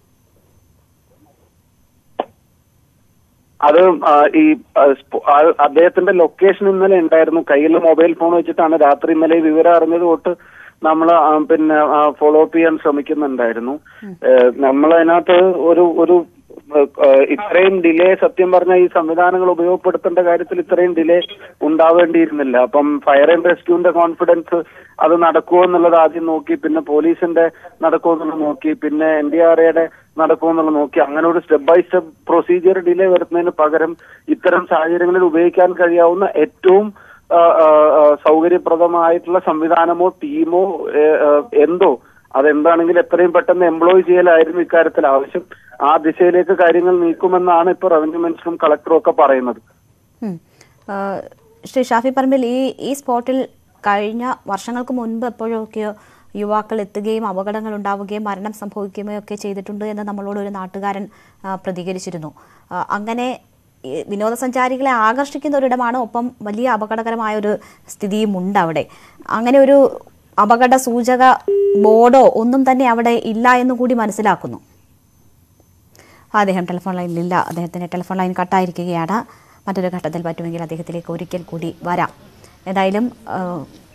അത് ആ, ഈ ആ, സ്പോ- ആ, അദ്ദേഹത്തിന്റെ ലൊക്കേഷൻ ഇന്നലെ ഉണ്ടായിരുന്നു കയ്യിൽ മൊബൈൽ ഫോൺ വെച്ചിട്ടാണ് രാത്രി ഇന്നലെ ഈ വിവരം അറിഞ്ഞത് തൊട്ട് നമ്മൾ പിന്നെ ഫോളോ അപ്പ് ചെയ്യാൻ ശ്രമിക്കുന്നുണ്ടായിരുന്നു നമ്മൾ അതിനകത്ത് ഒരു ഒരു ആ, ഇത്രയും ഡിലേ സത്യം പറഞ്ഞ ഈ സംവിധാനങ്ങൾ ഉപയോഗപ്പെടുത്തേണ്ട കാര്യത്തിൽ ഇത്രയും ഡിലേ ഉണ്ടാവേണ്ടിയിരുന്നില്ല അപ്പം ഫയർ ആൻഡ് റെസ്ക്യൂവിന്റെ കോൺഫിഡൻസ് അത് നടക്കുമോ എന്നുള്ളത് ആദ്യം നോക്കി പിന്നെ പോലീസിന്റെ നടക്കുമോ എന്നുള്ളത് നോക്കി പിന്നെ എൻ ഡി ആർ എയുടെ നടക്കുമോ എന്നുള്ളത് നോക്കി അങ്ങനെ ഒരു step by step procedure delay വരുന്നതിന് പകരം ഇത്തരം സാഹചര്യങ്ങളിൽ ഉപയോഗിക്കാൻ കഴിയാവുന്ന ഏറ്റവും ആ, ആ, ആ, സൗകര്യപ്രദമായിട്ടുള്ള സംവിധാനമോ ടീമോ ഏ, ആ, എന്തോ അതെന്താണെങ്കിൽ എത്രയും പെട്ടെന്ന് എംപ്ലോയ് ചെയ്യലായിരുന്നു ഇക്കാര്യത്തിൽ ആവശ്യം ആ ദിശയിലേക്ക് കാര്യങ്ങൾ നീക്കുമെന്നാണ് ഇപ്പൊ റവന്യൂ മിനിസ്റ്ററും കളക്ടറും ഒക്കെ പറയുന്നത് ഉം. ആ, ശ്രീ ഷാഫി പറമ്പിൽ ഈ ഈ സ്പോട്ടിൽ കഴിഞ്ഞ വർഷങ്ങൾക്ക് മുൻപ് എപ്പോഴൊക്കെയോ യുവാക്കൾ എത്തുകയും അപകടങ്ങൾ ഉണ്ടാവുകയും മരണം സംഭവിക്കുകയും ഒക്കെ ചെയ്തിട്ടുണ്ട് എന്ന് നമ്മളോട് ഒരു നാട്ടുകാരൻ ആ, പ്രതികരിച്ചിരുന്നു ആ, അങ്ങനെ ഈ വിനോദസഞ്ചാരികളെ ആകർഷിക്കുന്ന ഒരിടമാണ് ഒപ്പം വലിയ അപകടകരമായ ഒരു സ്ഥിതിയും ഉണ്ട് അവിടെ അങ്ങനെ ഒരു അപകട സൂചക ബോർഡോ ഒന്നും തന്നെ അവിടെ ഇല്ല എന്ന് കൂടി മനസ്സിലാക്കുന്നു അദ്ദേഹം ടെലിഫോൺ ലൈനിലില്ല അദ്ദേഹത്തിൻ്റെ ടെലിഫോൺ ലൈൻ കട്ടായിരിക്കുകയാണ് മറ്റൊരു ഘട്ടത്തിൽ പറ്റുമെങ്കിൽ അദ്ദേഹത്തിലേക്ക് ഒരിക്കൽ കൂടി വരാം ഏതായാലും ആ,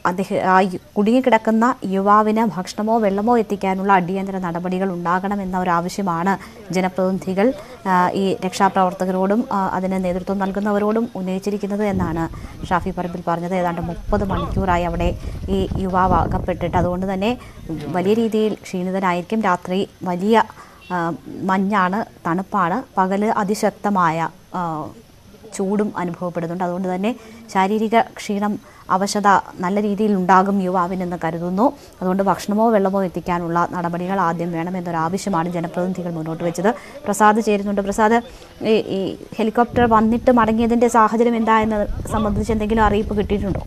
അദ്ദേഹം ആ യു- കുടുങ്ങിക്കിടക്കുന്ന യുവാവിന് ഭക്ഷണമോ വെള്ളമോ എത്തിക്കാനുള്ള അടിയന്തര നടപടികൾ ഉണ്ടാകണമെന്ന ഒരു ആവശ്യമാണ് ജനപ്രതിനിധികൾ ആ, ഈ രക്ഷാപ്രവർത്തകരോടും ആ, അതിന് നേതൃത്വം നൽകുന്നവരോടും ഉന്നയിച്ചിരിക്കുന്നത് എന്നാണ് ഷാഫി പറമ്പിൽ പറഞ്ഞത് ഏതാണ്ട് മുപ്പത് മണിക്കൂറായി അവിടെ ഈ യുവാവ് അകപ്പെട്ടിട്ട് അതുകൊണ്ട് തന്നെ വലിയ രീതിയിൽ ക്ഷീണിതനായിരിക്കും രാത്രി വലിയ ആ, മഞ്ഞാണ് തണുപ്പാണ് പകല് അതിശക്തമായ ആ, ചൂടും അനുഭവപ്പെടുന്നുണ്ട് അതുകൊണ്ട് തന്നെ ശാരീരിക ക്ഷീണം അവശത നല്ല രീതിയിൽ ഉണ്ടാകും യുവാവിനെന്ന് കരുതുന്നു അതുകൊണ്ട് ഭക്ഷണമോ വെള്ളമോ എത്തിക്കാനുള്ള നടപടികൾ ആദ്യം വേണമെന്നൊരു ആവശ്യമാണ് ജനപ്രതിനിധികൾ മുന്നോട്ട് വെച്ചത് പ്രസാദ് ചേരുന്നുണ്ട് പ്രസാദ് ഈ ഈ ഹെലികോപ്റ്റർ വന്നിട്ട് മടങ്ങിയതിന്റെ സാഹചര്യം എന്താ എന്ന് സംബന്ധിച്ച് എന്തെങ്കിലും അറിയിപ്പ് കിട്ടിയിട്ടുണ്ടോ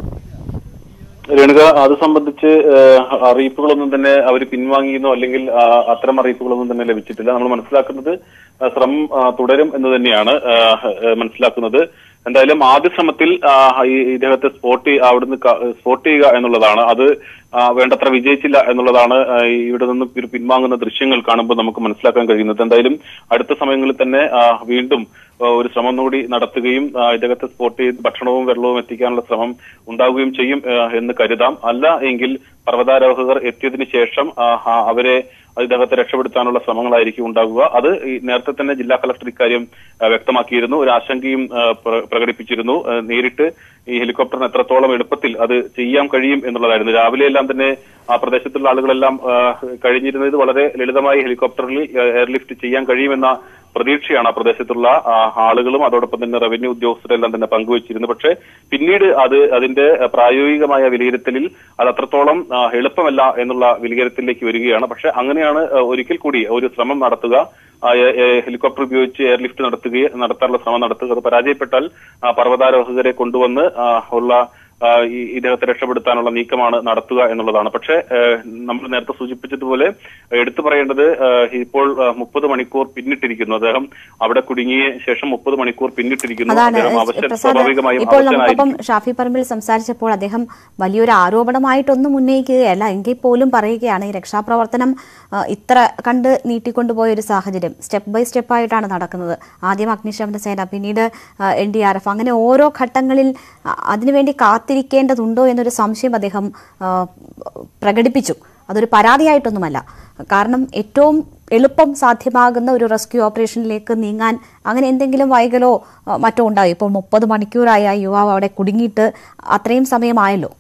രേണുക അത് സംബന്ധിച്ച് ഏഹ്, അറിയിപ്പുകളൊന്നും തന്നെ അവർ പിൻവാങ്ങിയെന്നോ അല്ലെങ്കിൽ ആ, അത്തരം അറിയിപ്പുകളൊന്നും തന്നെ ലഭിച്ചിട്ടില്ല നമ്മൾ മനസ്സിലാക്കുന്നത് ആ, ശ്രമം ആ, തുടരും എന്ന് തന്നെയാണ് ഏഹ്, ഏഹ്, മനസ്സിലാക്കുന്നത് എന്തായാലും ആദ്യ ശ്രമത്തിൽ ആ, ഈ ഇദ്ദേഹത്തെ സ്പോട്ട് ചെയ്യ- അവിടുന്ന് ക- സ്പോട്ട് ചെയ്യുക എന്നുള്ളതാണ് അത് ആ, വേണ്ടത്ര വിജയിച്ചില്ല എന്നുള്ളതാണ് ആ, ഈ ഇവിടെ നിന്ന് ഒരു പിൻവാങ്ങുന്ന ദൃശ്യങ്ങൾ കാണുമ്പോൾ നമുക്ക് മനസ്സിലാക്കാൻ കഴിയുന്നത് എന്തായാലും അടുത്ത സമയങ്ങളിൽ തന്നെ ആ, വീണ്ടും ആ, ഒരു ശ്രമം കൂടി നടത്തുകയും ആ, ഇദ്ദേഹത്തെ സ്പോട്ട് ചെയ്ത് ഭക്ഷണവും വെള്ളവും എത്തിക്കാനുള്ള ശ്രമം ഉണ്ടാവുകയും ചെയ്യും ആ, എന്ന് കരുതാം അല്ല എങ്കിൽ പർവ്വതാരോഹകർ എത്തിയതിനു ശേഷം ആ, ആ, അവരെ ഇദ്ദേഹത്തെ രക്ഷപ്പെടുത്താനുള്ള ശ്രമങ്ങളായിരിക്കും ഉണ്ടാകുക അത് ഈ നേരത്തെ തന്നെ ജില്ലാ കളക്ടർ ഇക്കാര്യം ആ, വ്യക്തമാക്കിയിരുന്നു ഒരു ആശങ്കയും ആ, പ്ര- പ്രകടിപ്പിച്ചിരുന്നു ആ, നേരിട്ട് ഈ ഹെലികോപ്റ്ററിന് എത്രത്തോളം എളുപ്പത്തിൽ അത് ചെയ്യാൻ കഴിയും എന്നുള്ളതായിരുന്നു രാവിലെ എല്ലാം തന്നെ ആ പ്രദേശത്തുള്ള ആളുകളെല്ലാം ആ, കഴിഞ്ഞിരുന്നത് വളരെ ലളിതമായി ഹെലികോപ്റ്ററിൽ ആ, എയർലിഫ്റ്റ് ചെയ്യാൻ കഴിയുമെന്ന പ്രതീക്ഷയാണ് ആ പ്രദേശത്തുള്ള ആ, ആളുകളും അതോടൊപ്പം തന്നെ റവന്യൂ ഉദ്യോഗസ്ഥരെല്ലാം തന്നെ പങ്കുവച്ചിരുന്നു പക്ഷേ പിന്നീട് അത് അതിന്റെ പ്രായോഗികമായ വിലയിരുത്തലിൽ അത് അത്രത്തോളം ആ, എളുപ്പമല്ല എന്നുള്ള വിലയിരുത്തലിലേക്ക് വരികയാണ് പക്ഷെ അങ്ങനെയാണ് ആ, ഒരിക്കൽ കൂടി ഒരു ശ്രമം നടത്തുക ആ, എ- എ- ഹെലികോപ്റ്റർ ഉപയോഗിച്ച് എയർലിഫ്റ്റ് നടത്തുകയും നടത്താനുള്ള ശ്രമം നടത്തുക അത് പരാജയപ്പെട്ടാൽ ആ, പർവ്വതാരോഹകരെ കൊണ്ടുവന്ന് ആ, ഉള്ള ആ, ഈ ഇദ്ദേഹത്തെ രക്ഷപ്പെടുത്താനുള്ള നീക്കമാണ് നടത്തുക എന്നുള്ളതാണ് പക്ഷേ ഏഹ്, നമ്മൾ നേരത്തെ സൂചിപ്പിച്ചതുപോലെ എടുത്തു പറയേണ്ടത് ഏഹ്, ഇപ്പോൾ മുപ്പത് മണിക്കൂർ പിന്നിട്ടിരിക്കുന്നു അദ്ദേഹം അവിടെ കുടുങ്ങിയ ശേഷം മുപ്പത് മണിക്കൂർ പിന്നിട്ടിരിക്കുന്നു അതാണ് അദ്ദേഹം അവശ പ്രസാദ് സ്വാഭാവികമായും ഇപ്പോൾ നമുക്കൊപ്പം അവശനായിരിക്കും ഷാഫി പറമ്പിൽ സംസാരിച്ചപ്പോൾ അദ്ദേഹം വലിയൊരു ആരോപണമായിട്ടൊന്നും ഉന്നയിക്കുകയല്ല എങ്കിൽ പോലും പറയുകയാണ് ഈ രക്ഷാപ്രവർത്തനം ആ, ഇത്ര കണ്ട് നീട്ടിക്കൊണ്ടുപോയ ഒരു സാഹചര്യം സ്റ്റെപ്പ് ബൈ സ്റ്റെപ്പ് ആയിട്ടാണ് നടക്കുന്നത് ആദ്യം അഗ്നിശമന സേന പിന്നീട് എൻ ഡി ആർ എഫ് അങ്ങനെ ഓരോ ഘട്ടങ്ങളിൽ ആ, അതിനുവേണ്ടി കാത്തിരിക്കേണ്ടതുണ്ടോ എന്നൊരു സംശയം അദ്ദേഹം ആ, പ്രകടിപ്പിച്ചു അതൊരു പരാതിയായിട്ടൊന്നുമല്ല കാരണം ഏറ്റവും എളുപ്പം സാധ്യമാകുന്ന ഒരു റെസ്ക്യൂ ഓപ്പറേഷനിലേക്ക് നീങ്ങാൻ അങ്ങനെ എന്തെങ്കിലും വൈകലോ ആ, മറ്റോ ഉണ്ടായോ ഇപ്പോൾ മുപ്പത് മണിക്കൂറായി ആ യുവാവ് അവിടെ കുടുങ്ങിയിട്ട് അത്രയും സമയമായല്ലോ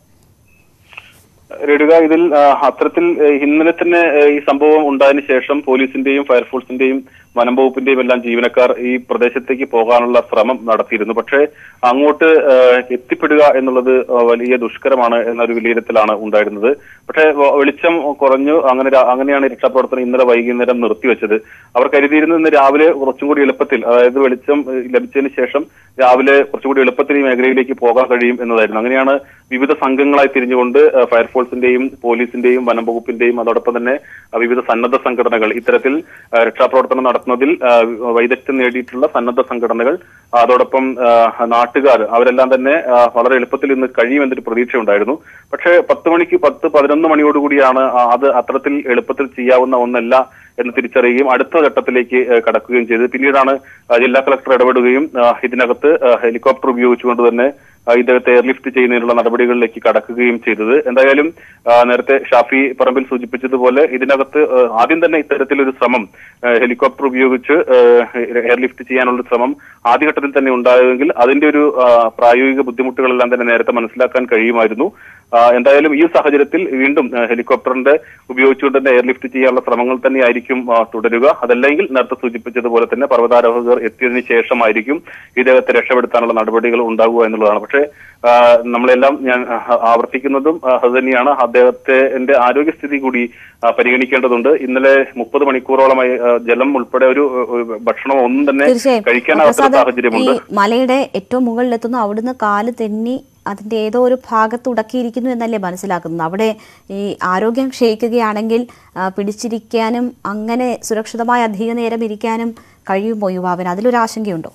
രേണുക ഇതിൽ ആ, അത്തരത്തിൽ ഏ, ഇന്നലെ തന്നെ ഏ, ഈ സംഭവം ഉണ്ടായതിനു ശേഷം പോലീസിന്റെയും ഫയർഫോഴ്സിന്റെയും വനം വകുപ്പിന്റെയും എല്ലാം ജീവനക്കാർ ഈ പ്രദേശത്തേക്ക് പോകാനുള്ള ശ്രമം നടത്തിയിരുന്നു പക്ഷേ അങ്ങോട്ട് ഏ, എത്തിപ്പെടുക എന്നുള്ളത് ആ, വലിയ ദുഷ്കരമാണ് എന്നൊരു വിലയിരുത്തലാണ് ഉണ്ടായിരുന്നത് പക്ഷേ വ- വെളിച്ചം കുറഞ്ഞു അങ്ങനെ രാ- അങ്ങനെയാണ് രക്ഷാപ്രവർത്തനം ഇന്നലെ വൈകുന്നേരം നിർത്തിവെച്ചത് അവർ കരുതിയിരുന്നത് ഇന്ന് രാവിലെ കുറച്ചും കൂടി എളുപ്പത്തിൽ അതായത് വെളിച്ചം ഏ, ലഭിച്ചതിന് ശേഷം രാവിലെ കുറച്ചുകൂടി എളുപ്പത്തിൽ ഈ മേഖലയിലേക്ക് പോകാൻ കഴിയും എന്നതായിരുന്നു അങ്ങനെയാണ് വിവിധ സംഘങ്ങളായി തിരിഞ്ഞുകൊണ്ട് ഏഹ്, ഫയർഫോഴ്സിന്റെയും പോലീസിന്റെയും വനം വകുപ്പിന്റെയും അതോടൊപ്പം തന്നെ അഹ് വിവിധ സന്നദ്ധ സംഘടനകൾ ഇത്തരത്തിൽ ഏഹ്, രക്ഷാപ്രവർത്തനം നടത്തുന്നതിൽ ഏഹ്, വൈദഗ്ധ്യം നേടിയിട്ടുള്ള സന്നദ്ധ സംഘടനകൾ അതോടൊപ്പം ഏഹ്, നാട്ടുകാർ അവരെല്ലാം തന്നെ ഏഹ്, വളരെ എളുപ്പത്തിൽ ഇന്ന് കഴിയുമെന്നൊരു പ്രതീക്ഷയുണ്ടായിരുന്നു പക്ഷേ പത്ത് മണിക്ക് പത്ത് പതിനൊന്ന് മണിയോടുകൂടിയാണ് ആ, അത് അത്തരത്തിൽ എളുപ്പത്തിൽ ചെയ്യാവുന്ന ഒന്നല്ല എന്ന് തിരിച്ചറിയുകയും അടുത്ത ഘട്ടത്തിലേക്ക് ഏഹ്, കടക്കുകയും ചെയ്തത് പിന്നീടാണ് ആ, ജില്ലാ കളക്ടർ ഇടപെടുകയും ആ, ഇതിനകത്ത് ആ, ഹെലികോപ്റ്റർ ഉപയോഗിച്ചുകൊണ്ട് തന്നെ ആ, ഇദ്ദേഹത്തെ എയർലിഫ്റ്റ് ചെയ്യുന്നതിനുള്ള നടപടികളിലേക്ക് കടക്കുകയും ചെയ്തത് എന്തായാലും ആ, നേരത്തെ ഷാഫി പറമ്പിൽ സൂചിപ്പിച്ചതുപോലെ ഇതിനകത്ത് ആ, ആദ്യം തന്നെ ഇത്തരത്തിലൊരു ശ്രമം ആ, ഹെലികോപ്റ്റർ ഉപയോഗിച്ച് ആ, എയർലിഫ്റ്റ് ചെയ്യാനുള്ള ശ്രമം ആദ്യഘട്ടത്തിൽ തന്നെ ഉണ്ടായതെങ്കിൽ അതിന്റെ ഒരു ആ, പ്രായോഗിക ബുദ്ധിമുട്ടുകളെല്ലാം തന്നെ നേരത്തെ മനസ്സിലാക്കാൻ കഴിയുമായിരുന്നു ആ, എന്തായാലും ഈ സാഹചര്യത്തിൽ വീണ്ടും ആ, ഹെലികോപ്റ്ററിന്റെ ഉപയോഗിച്ചുകൊണ്ട് തന്നെ എയർലിഫ്റ്റ് ചെയ്യാനുള്ള ശ്രമങ്ങൾ തന്നെയായിരിക്കും ആ, തുടരുക അതല്ലെങ്കിൽ നേരത്തെ സൂചിപ്പിച്ചതുപോലെ തന്നെ പർവ്വതാരോഹകർ എത്തിയതിനു ശേഷമായിരിക്കും ഇദ്ദേഹത്തെ രക്ഷപ്പെടുത്താനുള്ള നടപടികൾ ഉണ്ടാകുക എന്നുള്ളതാണ് പക്ഷേ ആ, നമ്മളെല്ലാം ഞാൻ ആ, ആവർത്തിക്കുന്നതും ആ, അത് തന്നെയാണ് അദ്ദേഹത്തിന്റെ ആരോഗ്യസ്ഥിതി കൂടി ആ, പരിഗണിക്കേണ്ടതുണ്ട് ഇന്നലെ മുപ്പത് മണിക്കൂറോളമായി ആ, ജലം ഉൾപ്പെടെ ഒരു ഒരു ഭക്ഷണം ഒന്നും തന്നെ തീർച്ചയായും കഴിക്കാനാവാത്ത പ്രസാദ് ഈ സാഹചര്യമുണ്ട് മലയുടെ ഏറ്റവും മുകളിലെത്തുന്നു അവിടുന്ന് കാല് തെന്നി അതിന്റെ ഏതോ ഒരു ഭാഗത്ത് ഉടക്കിയിരിക്കുന്നു എന്നല്ലേ മനസ്സിലാക്കുന്നത് അവിടെ ഈ ആരോഗ്യം ക്ഷയിക്കുകയാണെങ്കിൽ ആ, പിടിച്ചിരിക്കാനും അങ്ങനെ സുരക്ഷിതമായി അധിക നേരം ഇരിക്കാനും കഴിയുമോ യുവാവിന് അതിലൊരു ആശങ്കയുണ്ടോ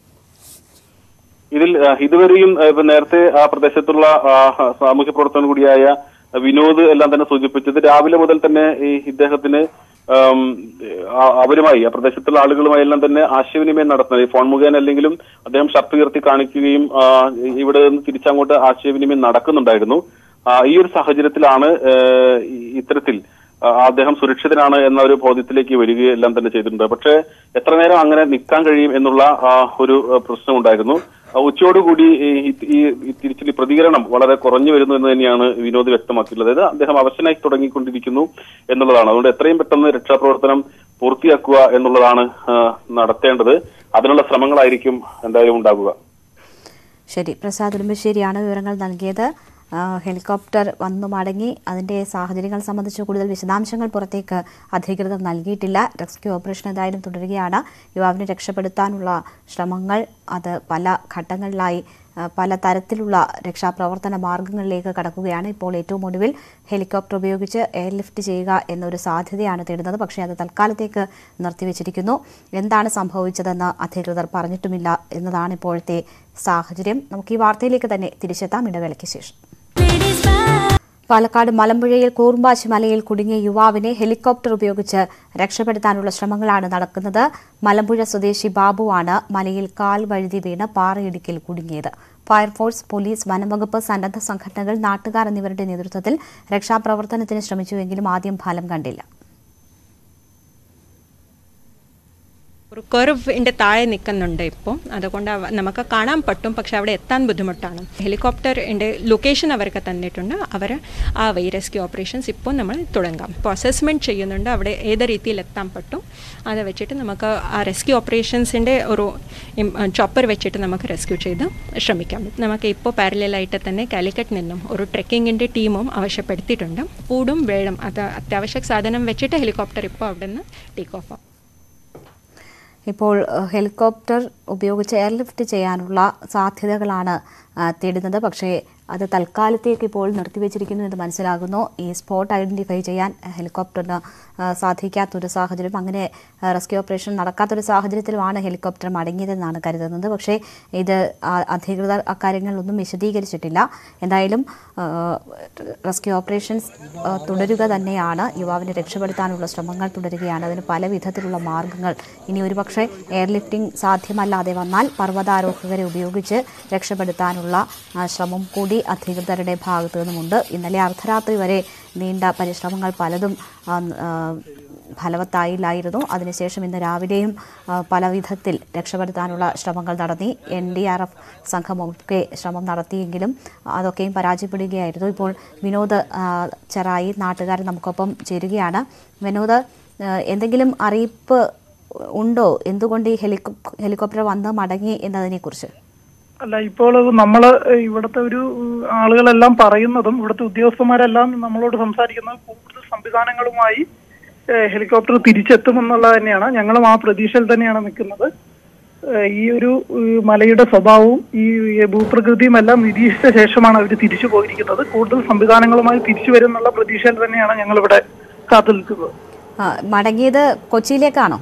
ഇതിൽ ആ, ഇതുവരെയും ആ, ഇപ്പൊ നേരത്തെ ആ പ്രദേശത്തുള്ള ആ, സാമൂഹ്യ പ്രവർത്തകൻ കൂടിയായ വിനോദ് എല്ലാം തന്നെ സൂചിപ്പിച്ചത് രാവിലെ മുതൽ തന്നെ ഈ ഇദ്ദേഹത്തിന് ആം, ആ, അവരുമായി ആ പ്രദേശത്തുള്ള ആളുകളുമായി എല്ലാം തന്നെ ആശയവിനിമയം നടത്തുന്നത് ഈ ഫോൺ മുഖേന അല്ലെങ്കിലും അദ്ദേഹം ഷർട്ട് ഉയർത്തി കാണിക്കുകയും ആ, ഇവിടെ നിന്ന് തിരിച്ചങ്ങോട്ട് ആശയവിനിമയം നടക്കുന്നുണ്ടായിരുന്നു ആ, ഈ ഒരു സാഹചര്യത്തിലാണ് ആ, ഈ- ഇത്തരത്തിൽ ആ, അദ്ദേഹം സുരക്ഷിതനാണ് എന്ന ഒരു ബോധ്യത്തിലേക്ക് വരികയെല്ലാം തന്നെ ചെയ്തിട്ടുണ്ട് പക്ഷേ എത്ര നേരം അങ്ങനെ നിൽക്കാൻ കഴിയും എന്നുള്ള ആ, ഒരു ആ, പ്രശ്നമുണ്ടായിരുന്നു ആ, ഉച്ചയോടുകൂടി ഈ ഈ ഈ തിരിച്ചിൽ പ്രതികരണം വളരെ കുറഞ്ഞു വരുന്നു എന്ന് തന്നെയാണ് വിനോദ് വ്യക്തമാക്കിയിട്ടുള്ളത് അതായത് അദ്ദേഹം അവശനായി തുടങ്ങിക്കൊണ്ടിരിക്കുന്നു എന്നുള്ളതാണ് അതുകൊണ്ട് എത്രയും പെട്ടെന്ന് രക്ഷാപ്രവർത്തനം പൂർത്തിയാക്കുക എന്നുള്ളതാണ് ആ, നടത്തേണ്ടത് അതിനുള്ള ശ്രമങ്ങളായിരിക്കും എന്തായാലും ഉണ്ടാകുക ശരി പ്രസാദ് ഉടുമ്പശ്ശേരിയാണ് വിവരങ്ങൾ നൽകിയത് ആ, ഹെലികോപ്റ്റർ വന്നു മടങ്ങി അതിന്റെ സാഹചര്യങ്ങൾ സംബന്ധിച്ച് കൂടുതൽ വിശദാംശങ്ങൾ പുറത്തേക്ക് അധികൃതർ നൽകിയിട്ടില്ല റെസ്ക്യൂ ഓപ്പറേഷൻ എന്തായാലും തുടരുകയാണ് യുവാവിനെ രക്ഷപ്പെടുത്താനുള്ള ശ്രമങ്ങൾ അത് പല ഘട്ടങ്ങളിലായി ആ, പല തരത്തിലുള്ള രക്ഷാപ്രവർത്തന മാർഗങ്ങളിലേക്ക് കടക്കുകയാണ് ഇപ്പോൾ ഏറ്റവും ഒടുവിൽ ഹെലികോപ്റ്റർ ഉപയോഗിച്ച് എയർലിഫ്റ്റ് ചെയ്യുക എന്നൊരു സാധ്യതയാണ് തേടുന്നത് പക്ഷേ അത് തൽക്കാലത്തേക്ക് നിർത്തിവെച്ചിരിക്കുന്നു എന്താണ് സംഭവിച്ചതെന്ന് അധികൃതർ പറഞ്ഞിട്ടുമില്ല എന്നതാണ് ഇപ്പോഴത്തെ സാഹചര്യം നമുക്ക് ഈ വാർത്തയിലേക്ക് തന്നെ തിരിച്ചെത്താം ഇടവേളയ്ക്ക് ശേഷം പാലക്കാട് മലമ്പുഴയിൽ കൂർമ്പാശി മലയിൽ കുടുങ്ങിയ യുവാവിനെ ഹെലികോപ്റ്റർ ഉപയോഗിച്ച് രക്ഷപ്പെടുത്താനുള്ള ശ്രമങ്ങളാണ് നടക്കുന്നത് മലമ്പുഴ സ്വദേശി ബാബുവാണ് മലയിൽ കാൽ വഴുതി വീണ് പാറയിടുക്കിൽ കുടുങ്ങിയത് ഫയർഫോഴ്സ് പോലീസ് വനംവകുപ്പ് സന്നദ്ധ സംഘടനകൾ നാട്ടുകാർ എന്നിവരുടെ നേതൃത്വത്തിൽ രക്ഷാപ്രവർത്തനത്തിന് ശ്രമിച്ചുവെങ്കിലും ആദ്യം ഫലം കണ്ടില്ല ഒരു കർവിൻ്റെ താഴെ നിൽക്കുന്നുണ്ട് ഇപ്പോൾ അതുകൊണ്ട് അവ- നമുക്ക് കാണാൻ പറ്റും പക്ഷെ അവിടെ എത്താൻ ബുദ്ധിമുട്ടാണ് ഹെലികോപ്റ്ററിൻ്റെ ലൊക്കേഷൻ അവർക്ക് തന്നിട്ടുണ്ട് അവർ ആ വൈ റെസ്ക്യൂ ഓപ്പറേഷൻസ് ഇപ്പോൾ നമ്മൾ തുടങ്ങാം ഇപ്പോൾ അസസ്മെൻറ്റ് ചെയ്യുന്നുണ്ട് അവിടെ ഏത് രീതിയിൽ എത്താൻ പറ്റും അത് വെച്ചിട്ട് നമുക്ക് ആ റെസ്ക്യൂ ഓപ്പറേഷൻസിൻ്റെ ഒരു ചോപ്പർ വെച്ചിട്ട് നമുക്ക് റെസ്ക്യൂ ചെയ്ത് ശ്രമിക്കാം നമുക്ക് ഇപ്പോൾ പാരലായിട്ട് തന്നെ കാലിക്കറ്റ് നിന്നും ഒരു ട്രെക്കിങ്ങിൻ്റെ ടീമും ആവശ്യപ്പെടുത്തിയിട്ടുണ്ട് ഫുഡും വെള്ളം അത് അത്യാവശ്യ സാധനം വെച്ചിട്ട് ഹെലികോപ്റ്റർ ഇപ്പോൾ അവിടെ നിന്ന് ടേക്ക് ഓഫ് ആവും ഇപ്പോൾ ഏഹ്, ഹെലികോപ്റ്റർ ഉപയോഗിച്ച് എയർലിഫ്റ്റ് ചെയ്യാനുള്ള സാധ്യതകളാണ് ആ, തേടുന്നത് പക്ഷേ അത് തൽക്കാലത്തേക്ക് ഇപ്പോൾ നിർത്തിവെച്ചിരിക്കുന്നു എന്ന് മനസ്സിലാകുന്നു ഈ സ്പോട്ട് ഐഡന്റിഫൈ ചെയ്യാൻ ഹെലികോപ്റ്ററിന് ആ, സാധിക്കാത്തൊരു സാഹചര്യം അങ്ങനെ ആ, റെസ്ക്യൂ ഓപ്പറേഷൻ നടക്കാത്തൊരു സാഹചര്യത്തിലുമാണ് ഹെലികോപ്റ്റർ മടങ്ങിയതെന്നാണ് കരുതുന്നത് പക്ഷേ ഇത് ആ, അധികൃതർ അക്കാര്യങ്ങളൊന്നും വിശദീകരിച്ചിട്ടില്ല എന്തായാലും ആ, റെസ്ക്യൂ ഓപ്പറേഷൻസ് ആ, തുടരുക തന്നെയാണ് യുവാവിനെ രക്ഷപ്പെടുത്താനുള്ള ശ്രമങ്ങൾ തുടരുകയാണ് അതിന് പല വിധത്തിലുള്ള മാർഗങ്ങൾ ഇനി ഒരുപക്ഷെ എയർലിഫ്റ്റിംഗ് സാധ്യമല്ലാതെ വന്നാൽ പർവ്വതാരോഹകരെ ഉപയോഗിച്ച് രക്ഷപ്പെടുത്താനുള്ള ആ, ശ്രമം കൂടി അധികൃതരുടെ ഭാഗത്തു നിന്നുമുണ്ട് ഇന്നലെ അർദ്ധരാത്രി വരെ നീണ്ട പരിശ്രമങ്ങൾ പലതും ആ, ആ, ഫലവത്തായില്ലായിരുന്നു അതിനുശേഷം ഇന്ന് രാവിലെയും ആ, പല വിധത്തിൽ രക്ഷപ്പെടുത്താനുള്ള ശ്രമങ്ങൾ നടത്തി എൻ ഡി ആർ എഫ് സംഘമൊക്കെ ശ്രമം നടത്തിയെങ്കിലും അതൊക്കെയും പരാജയപ്പെടുകയായിരുന്നു ഇപ്പോൾ വിനോദ് ആ, ചെറായി നാട്ടുകാരൻ നമുക്കൊപ്പം ചേരുകയാണ് വിനോദ് ആ, എന്തെങ്കിലും അറിയിപ്പ് ഉണ്ടോ എന്തുകൊണ്ട് ഈ ഹെലികോ ഹെലികോപ്റ്റർ വന്ന് മടങ്ങി എന്നതിനെക്കുറിച്ച് അല്ല ഇപ്പോൾ നമ്മള് ഇവിടുത്തെ ഒരു ഏഹ്, ആളുകളെല്ലാം പറയുന്നതും ഇവിടുത്തെ ഉദ്യോഗസ്ഥന്മാരെല്ലാം നമ്മളോട് സംസാരിക്കുന്നത് കൂടുതൽ സംവിധാനങ്ങളുമായി ഏഹ്, ഹെലികോപ്റ്റർ തിരിച്ചെത്തുമെന്നുള്ളത് തന്നെയാണ് ഞങ്ങളും ആ പ്രതീക്ഷയിൽ തന്നെയാണ് നിൽക്കുന്നത് ഏഹ്, ഈ ഒരു ഏഹ്, മലയുടെ സ്വഭാവവും ഈ ഭൂപ്രകൃതിയും എല്ലാം നിരീക്ഷിച്ച ശേഷമാണ് അവർ തിരിച്ചു പോയിരിക്കുന്നത് കൂടുതൽ സംവിധാനങ്ങളുമായി തിരിച്ചു വരുന്നുള്ള പ്രതീക്ഷയിൽ തന്നെയാണ് ഞങ്ങളിവിടെ കാത്തു നിൽക്കുന്നത് ആ, മടങ്ങിയത് കൊച്ചിയിലേക്കാണോ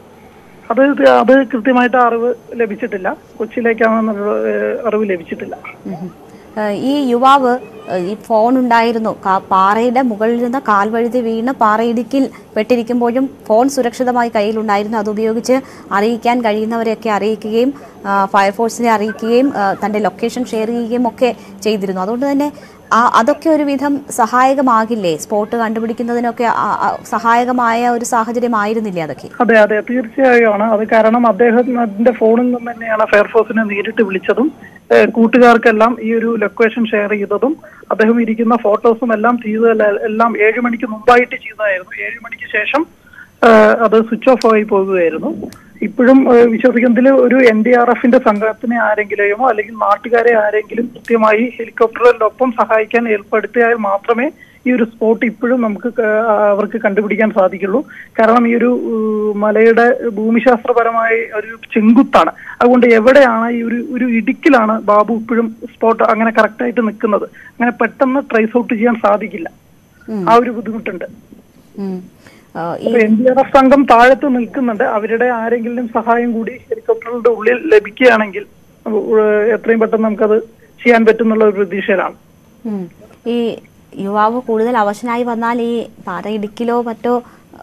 അത് അത് കൃത്യമായിട്ട് അറിവ് ലഭിച്ചിട്ടില്ല കൊച്ചിയിലേക്കാണെന്നുള്ള ഏഹ്, അറിവ് ലഭിച്ചിട്ടില്ല ഉം. ഏഹ് ഈ യുവാവ് ഏഹ് ഈ ഫോൺ ഉണ്ടായിരുന്നു കാ- പാറയുടെ മുകളിൽ നിന്ന് കാൽവഴുതി വീണ് പാറയിടുക്കിൽ പെട്ടിരിക്കുമ്പോഴും ഫോൺ സുരക്ഷിതമായി കയ്യിലുണ്ടായിരുന്നു അതുപയോഗിച്ച് അറിയിക്കാൻ കഴിയുന്നവരെയൊക്കെ അറിയിക്കുകയും ആ, ഫയർഫോഴ്സിനെ അറിയിക്കുകയും ആ, തൻ്റെ ലൊക്കേഷൻ ഷെയർ ചെയ്യുകയും ഒക്കെ ചെയ്തിരുന്നു അതുകൊണ്ട് തന്നെ ആ അതൊക്കെ ഒരു വിധം സഹായകമാകില്ലേ സ്പോട്ട് കണ്ടുപിടിക്കുന്നതിനൊക്കെ ആ- ആ സഹായകമായ ഒരു സാഹചര്യമായിരുന്നില്ലേ അതൊക്കെ അതെ അതെ തീർച്ചയായും ആണ് അത് കാരണം അദ്ദേഹത്തിന്റെ ഫോണിൽ നിന്ന് തന്നെയാണ് ഫയർഫോഴ്സിനെ നേരിട്ട് വിളിച്ചതും ഏഹ് കൂട്ടുകാർക്കെല്ലാം ഈ ഒരു ലൊക്കേഷൻ ഷെയർ ചെയ്തതും അദ്ദേഹം ഇരിക്കുന്ന ഫോട്ടോസും എല്ലാം ചെയ്തതല്ല എല്ലാം ഏഴു മണിക്ക് മുമ്പായിട്ട് ചെയ്തതായിരുന്നു ഏഴു മണിക്ക് ശേഷം ഏഹ് അത് സ്വിച്ച് ഓഫ് ആയി പോകുകയായിരുന്നു ഇപ്പോഴും ഏഹ് വിശ്വസിക്കുന്നതിൽ ഒരു എൻ ഡി ആർ എഫിന്റെ സംഘത്തിനെ ആരെങ്കിലെയോ അല്ലെങ്കിൽ നാട്ടുകാരെ ആരെങ്കിലും കൃത്യമായി ഹെലികോപ്റ്ററിലൊപ്പം സഹായിക്കാൻ ഏർപ്പെടുത്തിയാൽ മാത്രമേ ഈ ഒരു സ്പോട്ട് ഇപ്പോഴും നമുക്ക് ക- അവർക്ക് കണ്ടുപിടിക്കാൻ സാധിക്കുള്ളൂ കാരണം ഈ ഒരു ഏഹ്, മലയുടെ ഭൂമിശാസ്ത്രപരമായ ഒരു ചെങ്കുത്താണ് അതുകൊണ്ട് എവിടെയാണ് ഈ ഒരു ഒരു ഇടുക്കിലാണ് ബാബു ഇപ്പോഴും സ്പോട്ട് അങ്ങനെ കറക്റ്റ് ആയിട്ട് നിൽക്കുന്നത് അങ്ങനെ പെട്ടെന്ന് ട്രേസ് ഔട്ട് ചെയ്യാൻ സാധിക്കില്ല ആ ഒരു ബുദ്ധിമുട്ടുണ്ട് ഉം. ആ, ഈ അപ്പൊ എൻ ഡി ആർ എഫ് സംഘം താഴത്ത് നിൽക്കുന്നുണ്ട് അവരുടെ ആരെങ്കിലും സഹായം കൂടി ഹെലികോപ്റ്ററുടെ ഉള്ളിൽ ലഭിക്കുകയാണെങ്കിൽ ഉ- എത്രയും പെട്ടെന്ന് നമുക്കത് ചെയ്യാൻ പറ്റുന്നുള്ള ഒരു പ്രതീക്ഷയിലാണ് ഉം. ഈ യുവാവ് കൂടുതൽ അവശനായി വന്നാൽ ഈ പാറയിടുക്കിലോ മറ്റോ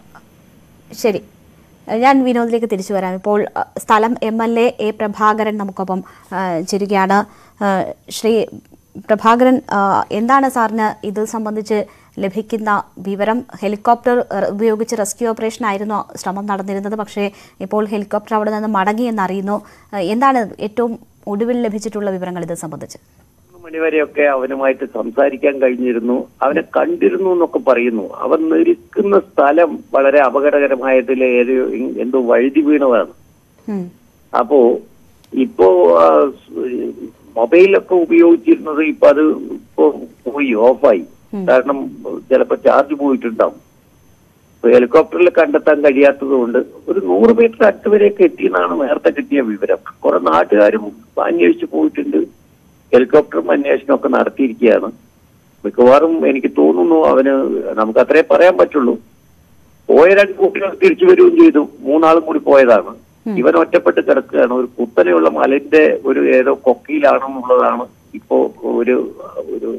ശരി ഞാൻ വിനോദിലേക്ക് തിരിച്ചു വരാം ഇപ്പോൾ അ, സ്ഥലം M L A A Prabhakaran നമുക്കൊപ്പം ആ, ചേരുകയാണ് ആ, ശ്രീ പ്രഭാകരൻ ആ, എന്താണ് സാറിന് ഇത് സംബന്ധിച്ച് ലഭിക്കുന്ന വിവരം ഹെലികോപ്റ്റർ ഏഹ്, ഉപയോഗിച്ച് റെസ്ക്യൂ ഓപ്പറേഷൻ ആയിരുന്നു ശ്രമം നടന്നിരുന്നത് പക്ഷേ ഇപ്പോൾ ഹെലികോപ്റ്റർ അവിടെ നിന്ന് മടങ്ങിയെന്നറിയുന്നു ഏഹ്, എന്താണ് ഏറ്റവും ഒടുവിൽ ലഭിച്ചിട്ടുള്ള വിവരങ്ങൾ ഇത് സംബന്ധിച്ച് മൂന്ന് മണിവരെയൊക്കെ അവനുമായിട്ട് സംസാരിക്കാൻ കഴിഞ്ഞിരുന്നു അവനെ കണ്ടിരുന്നു എന്നൊക്കെ പറയുന്നു അവൻ നിൽക്കുന്ന സ്ഥലം വളരെ അപകടകരമായതിൽ ഏത് എന്തോ വഴുതി വീണതാണ് ഉം. അപ്പോ ഇപ്പോ ആ, സ് മൊബൈലൊക്കെ ഉപയോഗിച്ചിരുന്നത് ഇപ്പൊ അത് ഇപ്പോ പോയി ഓഫായി കാരണം ചിലപ്പോ ചാർജ് പോയിട്ടുണ്ടാവും ഇപ്പൊ ഹെലികോപ്റ്ററിൽ കണ്ടെത്താൻ കഴിയാത്തത് കൊണ്ട് ഒരു നൂറ് മീറ്റർ അടുത്ത് വരെയൊക്കെ എത്തിയെന്നാണ് നേരത്തെ കിട്ടിയ വിവരം കുറെ നാട്ടുകാരും അന്വേഷിച്ച് പോയിട്ടുണ്ട് ഹെലികോപ്റ്ററും അന്വേഷണമൊക്കെ നടത്തിയിരിക്കുകയാണ് മിക്കവാറും എനിക്ക് തോന്നുന്നു അവന് നമുക്ക് അത്രേ പറയാൻ പറ്റുള്ളൂ പോയ രണ്ട് കുട്ടികൾ തിരിച്ചു വരികയും ചെയ്തു മൂന്നാളും കൂടി പോയതാണ് ഇവൻ ഒറ്റപ്പെട്ട് കിടക്കുകയാണ് ഒരു കുത്തനെയുള്ള മലന്റെ ഒരു ഏതോ കൊക്കയിലാണെന്നുള്ളതാണ് ഇപ്പോ ഒരു ഒരു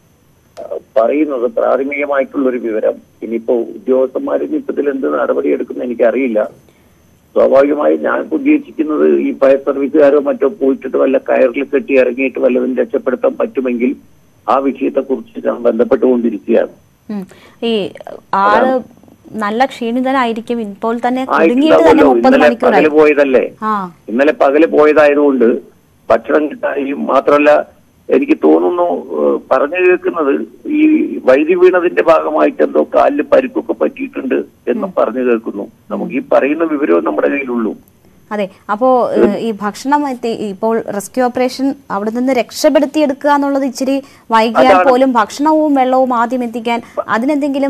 ആ, പറയുന്നത് പ്രാഥമികമായിട്ടുള്ള ഒരു വിവരം ഇനിയിപ്പോ ഉദ്യോഗസ്ഥന്മാർ ഇനിയിപ്പോ ഇതിൽ എന്ത് നടപടി എടുക്കുന്ന എനിക്കറിയില്ല സ്വാഭാവികമായും ഞാൻ ഉദ്ദേശിക്കുന്നത് ഈ ഫയർ സർവീസുകാരോ മറ്റോ പോയിട്ടിട്ട് വല്ല കയറിൽ കെട്ടി ഇറങ്ങിയിട്ട് വല്ലതും രക്ഷപ്പെടുത്താൻ പറ്റുമെങ്കിൽ ആ വിഷയത്തെ കുറിച്ച് ഞാൻ ബന്ധപ്പെട്ടുകൊണ്ടിരിക്കുകയാണ് ഉം. ഈ ആള് നല്ല ക്ഷീണിതനായിരിക്കും ഇപ്പോൾ തന്നെ കുടുങ്ങിയിട്ട് തന്നെ ആയിട്ടുണ്ടാവുമല്ലോ മുപ്പത് ഇന്നലെ മണിക്കൂറായി പകല് പോയതല്ലേ ആ ഇന്നലെ പകല് പോയതായതുകൊണ്ട് ഭക്ഷണം കിട്ടാനും മാത്രമല്ല എനിക്ക് തോന്നുന്നു ഏഹ്, പറഞ്ഞു കേൾക്കുന്നത് ഈ വൈദ്യുതി വീണതിന്റെ ഭാഗമായിട്ട് എന്തോ കാലിൽ പരിക്കൊക്കെ പറ്റിയിട്ടുണ്ട് എന്ന് പറഞ്ഞു കേൾക്കുന്നു നമുക്ക് ഈ പറയുന്ന വിവരവും നമ്മുടെ കയ്യിലുള്ളൂ അതെ അപ്പോ ഏഹ്, ഈ ഭക്ഷണം എത്തി ഇപ്പോൾ റെസ്ക്യൂ ഓപ്പറേഷൻ അവിടെ നിന്ന് രക്ഷപ്പെടുത്തിയെടുക്കുക എന്നുള്ളത് ഇച്ചിരി വൈകിയാൽ അതാണ്. പോലും ഭക്ഷണവും വെള്ളവും ആദ്യം എത്തിക്കാൻ അതിനെന്തെങ്കിലും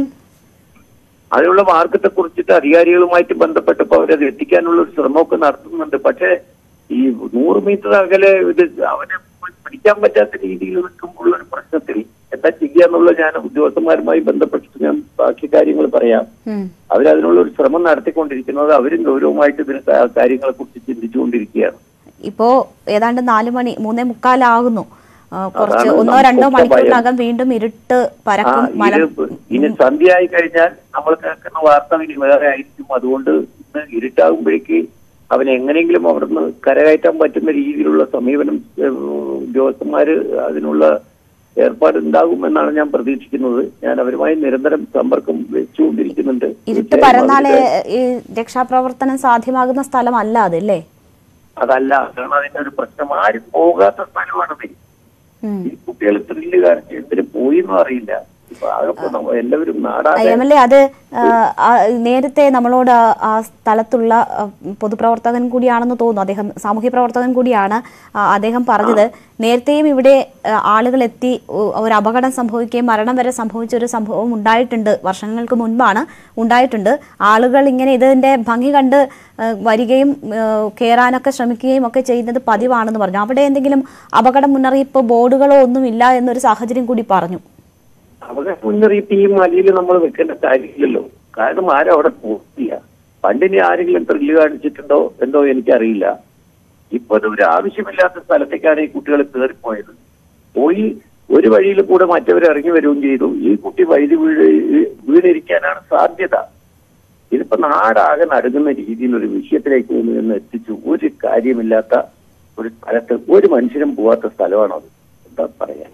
അതിനുള്ള മാർഗത്തെ കുറിച്ചിട്ട് അധികാരികളുമായിട്ട് ബന്ധപ്പെട്ടപ്പോ അവരത് എത്തിക്കാനുള്ള ഒരു ശ്രമമൊക്കെ നടത്തുന്നുണ്ട് പക്ഷേ ഈ നൂറ് മീറ്റർ അകലെ ഇത് അവനെ പിടിക്കാൻ പറ്റാത്ത രീതിയിൽ നിൽക്കുമ്പോൾ ഒരു പ്രശ്നത്തിൽ എന്താ ചെയ്യാന്നുള്ളത് ഞാൻ ഉദ്യോഗസ്ഥന്മാരുമായി ബന്ധപ്പെട്ടിട്ട് ഞാൻ ബാക്കി കാര്യങ്ങൾ പറയാം ഉം, അവരതിനുള്ള ഒരു ശ്രമം നടത്തിക്കൊണ്ടിരിക്കുന്നത് അവരും ഗൗരവമായിട്ട് ഇതിന് കാ- കാര്യങ്ങളെ കുറിച്ച് ചിന്തിച്ചുകൊണ്ടിരിക്കുകയാണ് ഇപ്പോ ഏതാണ്ട് നാലു മണി മൂന്നേ മുക്കാലാകുന്നു ആ, കുറച്ച് അതാണ് ഒന്നോ രണ്ടോ നമുക്കൊക്കെ മണിക്കൂറിനകം വീണ്ടും ഇരുട്ട് ആ പരക്കും മല ഇത് ഇനി സന്ധ്യയായി കഴിഞ്ഞാൽ നമ്മൾ കേൾക്കുന്ന വാർത്ത ഇനി വേറെ ആയിരിക്കും അതുകൊണ്ട് ഇന്ന് ഇരുട്ടാകുമ്പോഴേക്ക് അവനെ എങ്ങനെയെങ്കിലും അവിടുന്ന് കരകയറ്റാൻ പറ്റുന്ന രീതിയിലുള്ള സമീപനം ഏഹ്, ഉദ്യോഗസ്ഥന്മാര് അതിനുള്ള ഏർപ്പാട് ഉണ്ടാകും എന്നാണ് ഞാൻ പ്രതീക്ഷിക്കുന്നത് ഞാൻ അവരുമായി നിരന്തരം സമ്പർക്കം വെച്ചുകൊണ്ടിരിക്കുന്നുണ്ട് ഇരുട്ട് തീർച്ചയായും പരന്നാലേ അവരുടെ- ഈ രക്ഷാപ്രവർത്തനം സാധ്യമാകുന്ന സ്ഥലമല്ല അതല്ലേ അതല്ല അതാണ് അതിന്റെ ഒരു പ്രശ്നം ആരും പോകാത്ത സ്ഥലമാണത് ഉം. ഈ കുട്ടികൾ ത്രില്ല് കാണിച്ച് എന്തിനു പോയി എന്നും അറിയില്ല ഇപ്പൊ ആകെ നമ്മൾ എല്ലാവരും നാടാകെ എം എൽ എ അത് ആ, ആ, നേരത്തെ നമ്മളോട് ആ- ആ സ്ഥലത്തുള്ള ആ, പൊതുപ്രവർത്തകൻ കൂടിയാണെന്ന് തോന്നുന്നു അദ്ദേഹം സാമൂഹ്യ പ്രവർത്തകൻ കൂടിയാണ് ആ, അദ്ദേഹം പറഞ്ഞത് നേരത്തെയും ഇവിടെ ആ, ആളുകൾ എത്തി ഒ- ഒരു അപകടം സംഭവിക്കുകയും മരണം വരെ സംഭവിച്ച ഒരു സംഭവം ഉണ്ടായിട്ടുണ്ട് വർഷങ്ങൾക്ക് മുൻപാണ് ഉണ്ടായിട്ടുണ്ട് ആളുകൾ ഇങ്ങനെ ഇതിന്റെ ഭംഗി കണ്ട് ആ, വരികയും ആ, കയറാനൊക്കെ ശ്രമിക്കുകയും ഒക്കെ ചെയ്യുന്നത് പതിവാണെന്ന് പറഞ്ഞു അവിടെ എന്തെങ്കിലും അപകട മുന്നറിയിപ്പ് ബോർഡുകളോ ഒന്നും ഇല്ല എന്നൊരു സാഹചര്യം കൂടി പറഞ്ഞു അവിടെ മുന്നറിയിപ്പ് ഈ മലയിൽ നമ്മൾ വെക്കേണ്ട കാര്യമില്ലല്ലോ കാരണം ആരും അവിടെ പോയില്ല പണ്ടിനി ആരെങ്കിലും ത്രില്ല് കാണിച്ചിട്ടുണ്ടോ എന്തോ എനിക്കറിയില്ല ഇപ്പൊ അത് ഒരു ആവശ്യമില്ലാത്ത സ്ഥലത്തേക്കാണ് ഈ കുട്ടികൾ കയറിപ്പോയത് പോയി ഒരു വഴിയിൽ കൂടെ മറ്റവർ ഇറങ്ങി വരികയും ചെയ്തു ഈ കുട്ടി വൈദ്യുതി വീഴ് വീണിരിക്കാനാണ് സാധ്യത ഇതിപ്പോ നാടാകെ നടുങ്ങുന്ന രീതിയിൽ ഒരു വിഷയത്തിലേക്ക് നിന്ന് എത്തിച്ചു ഒരു കാര്യമില്ലാത്ത ഒരു സ്ഥലത്ത് ഒരു മനുഷ്യനും പോവാത്ത സ്ഥലമാണത് എന്താ പറയാൻ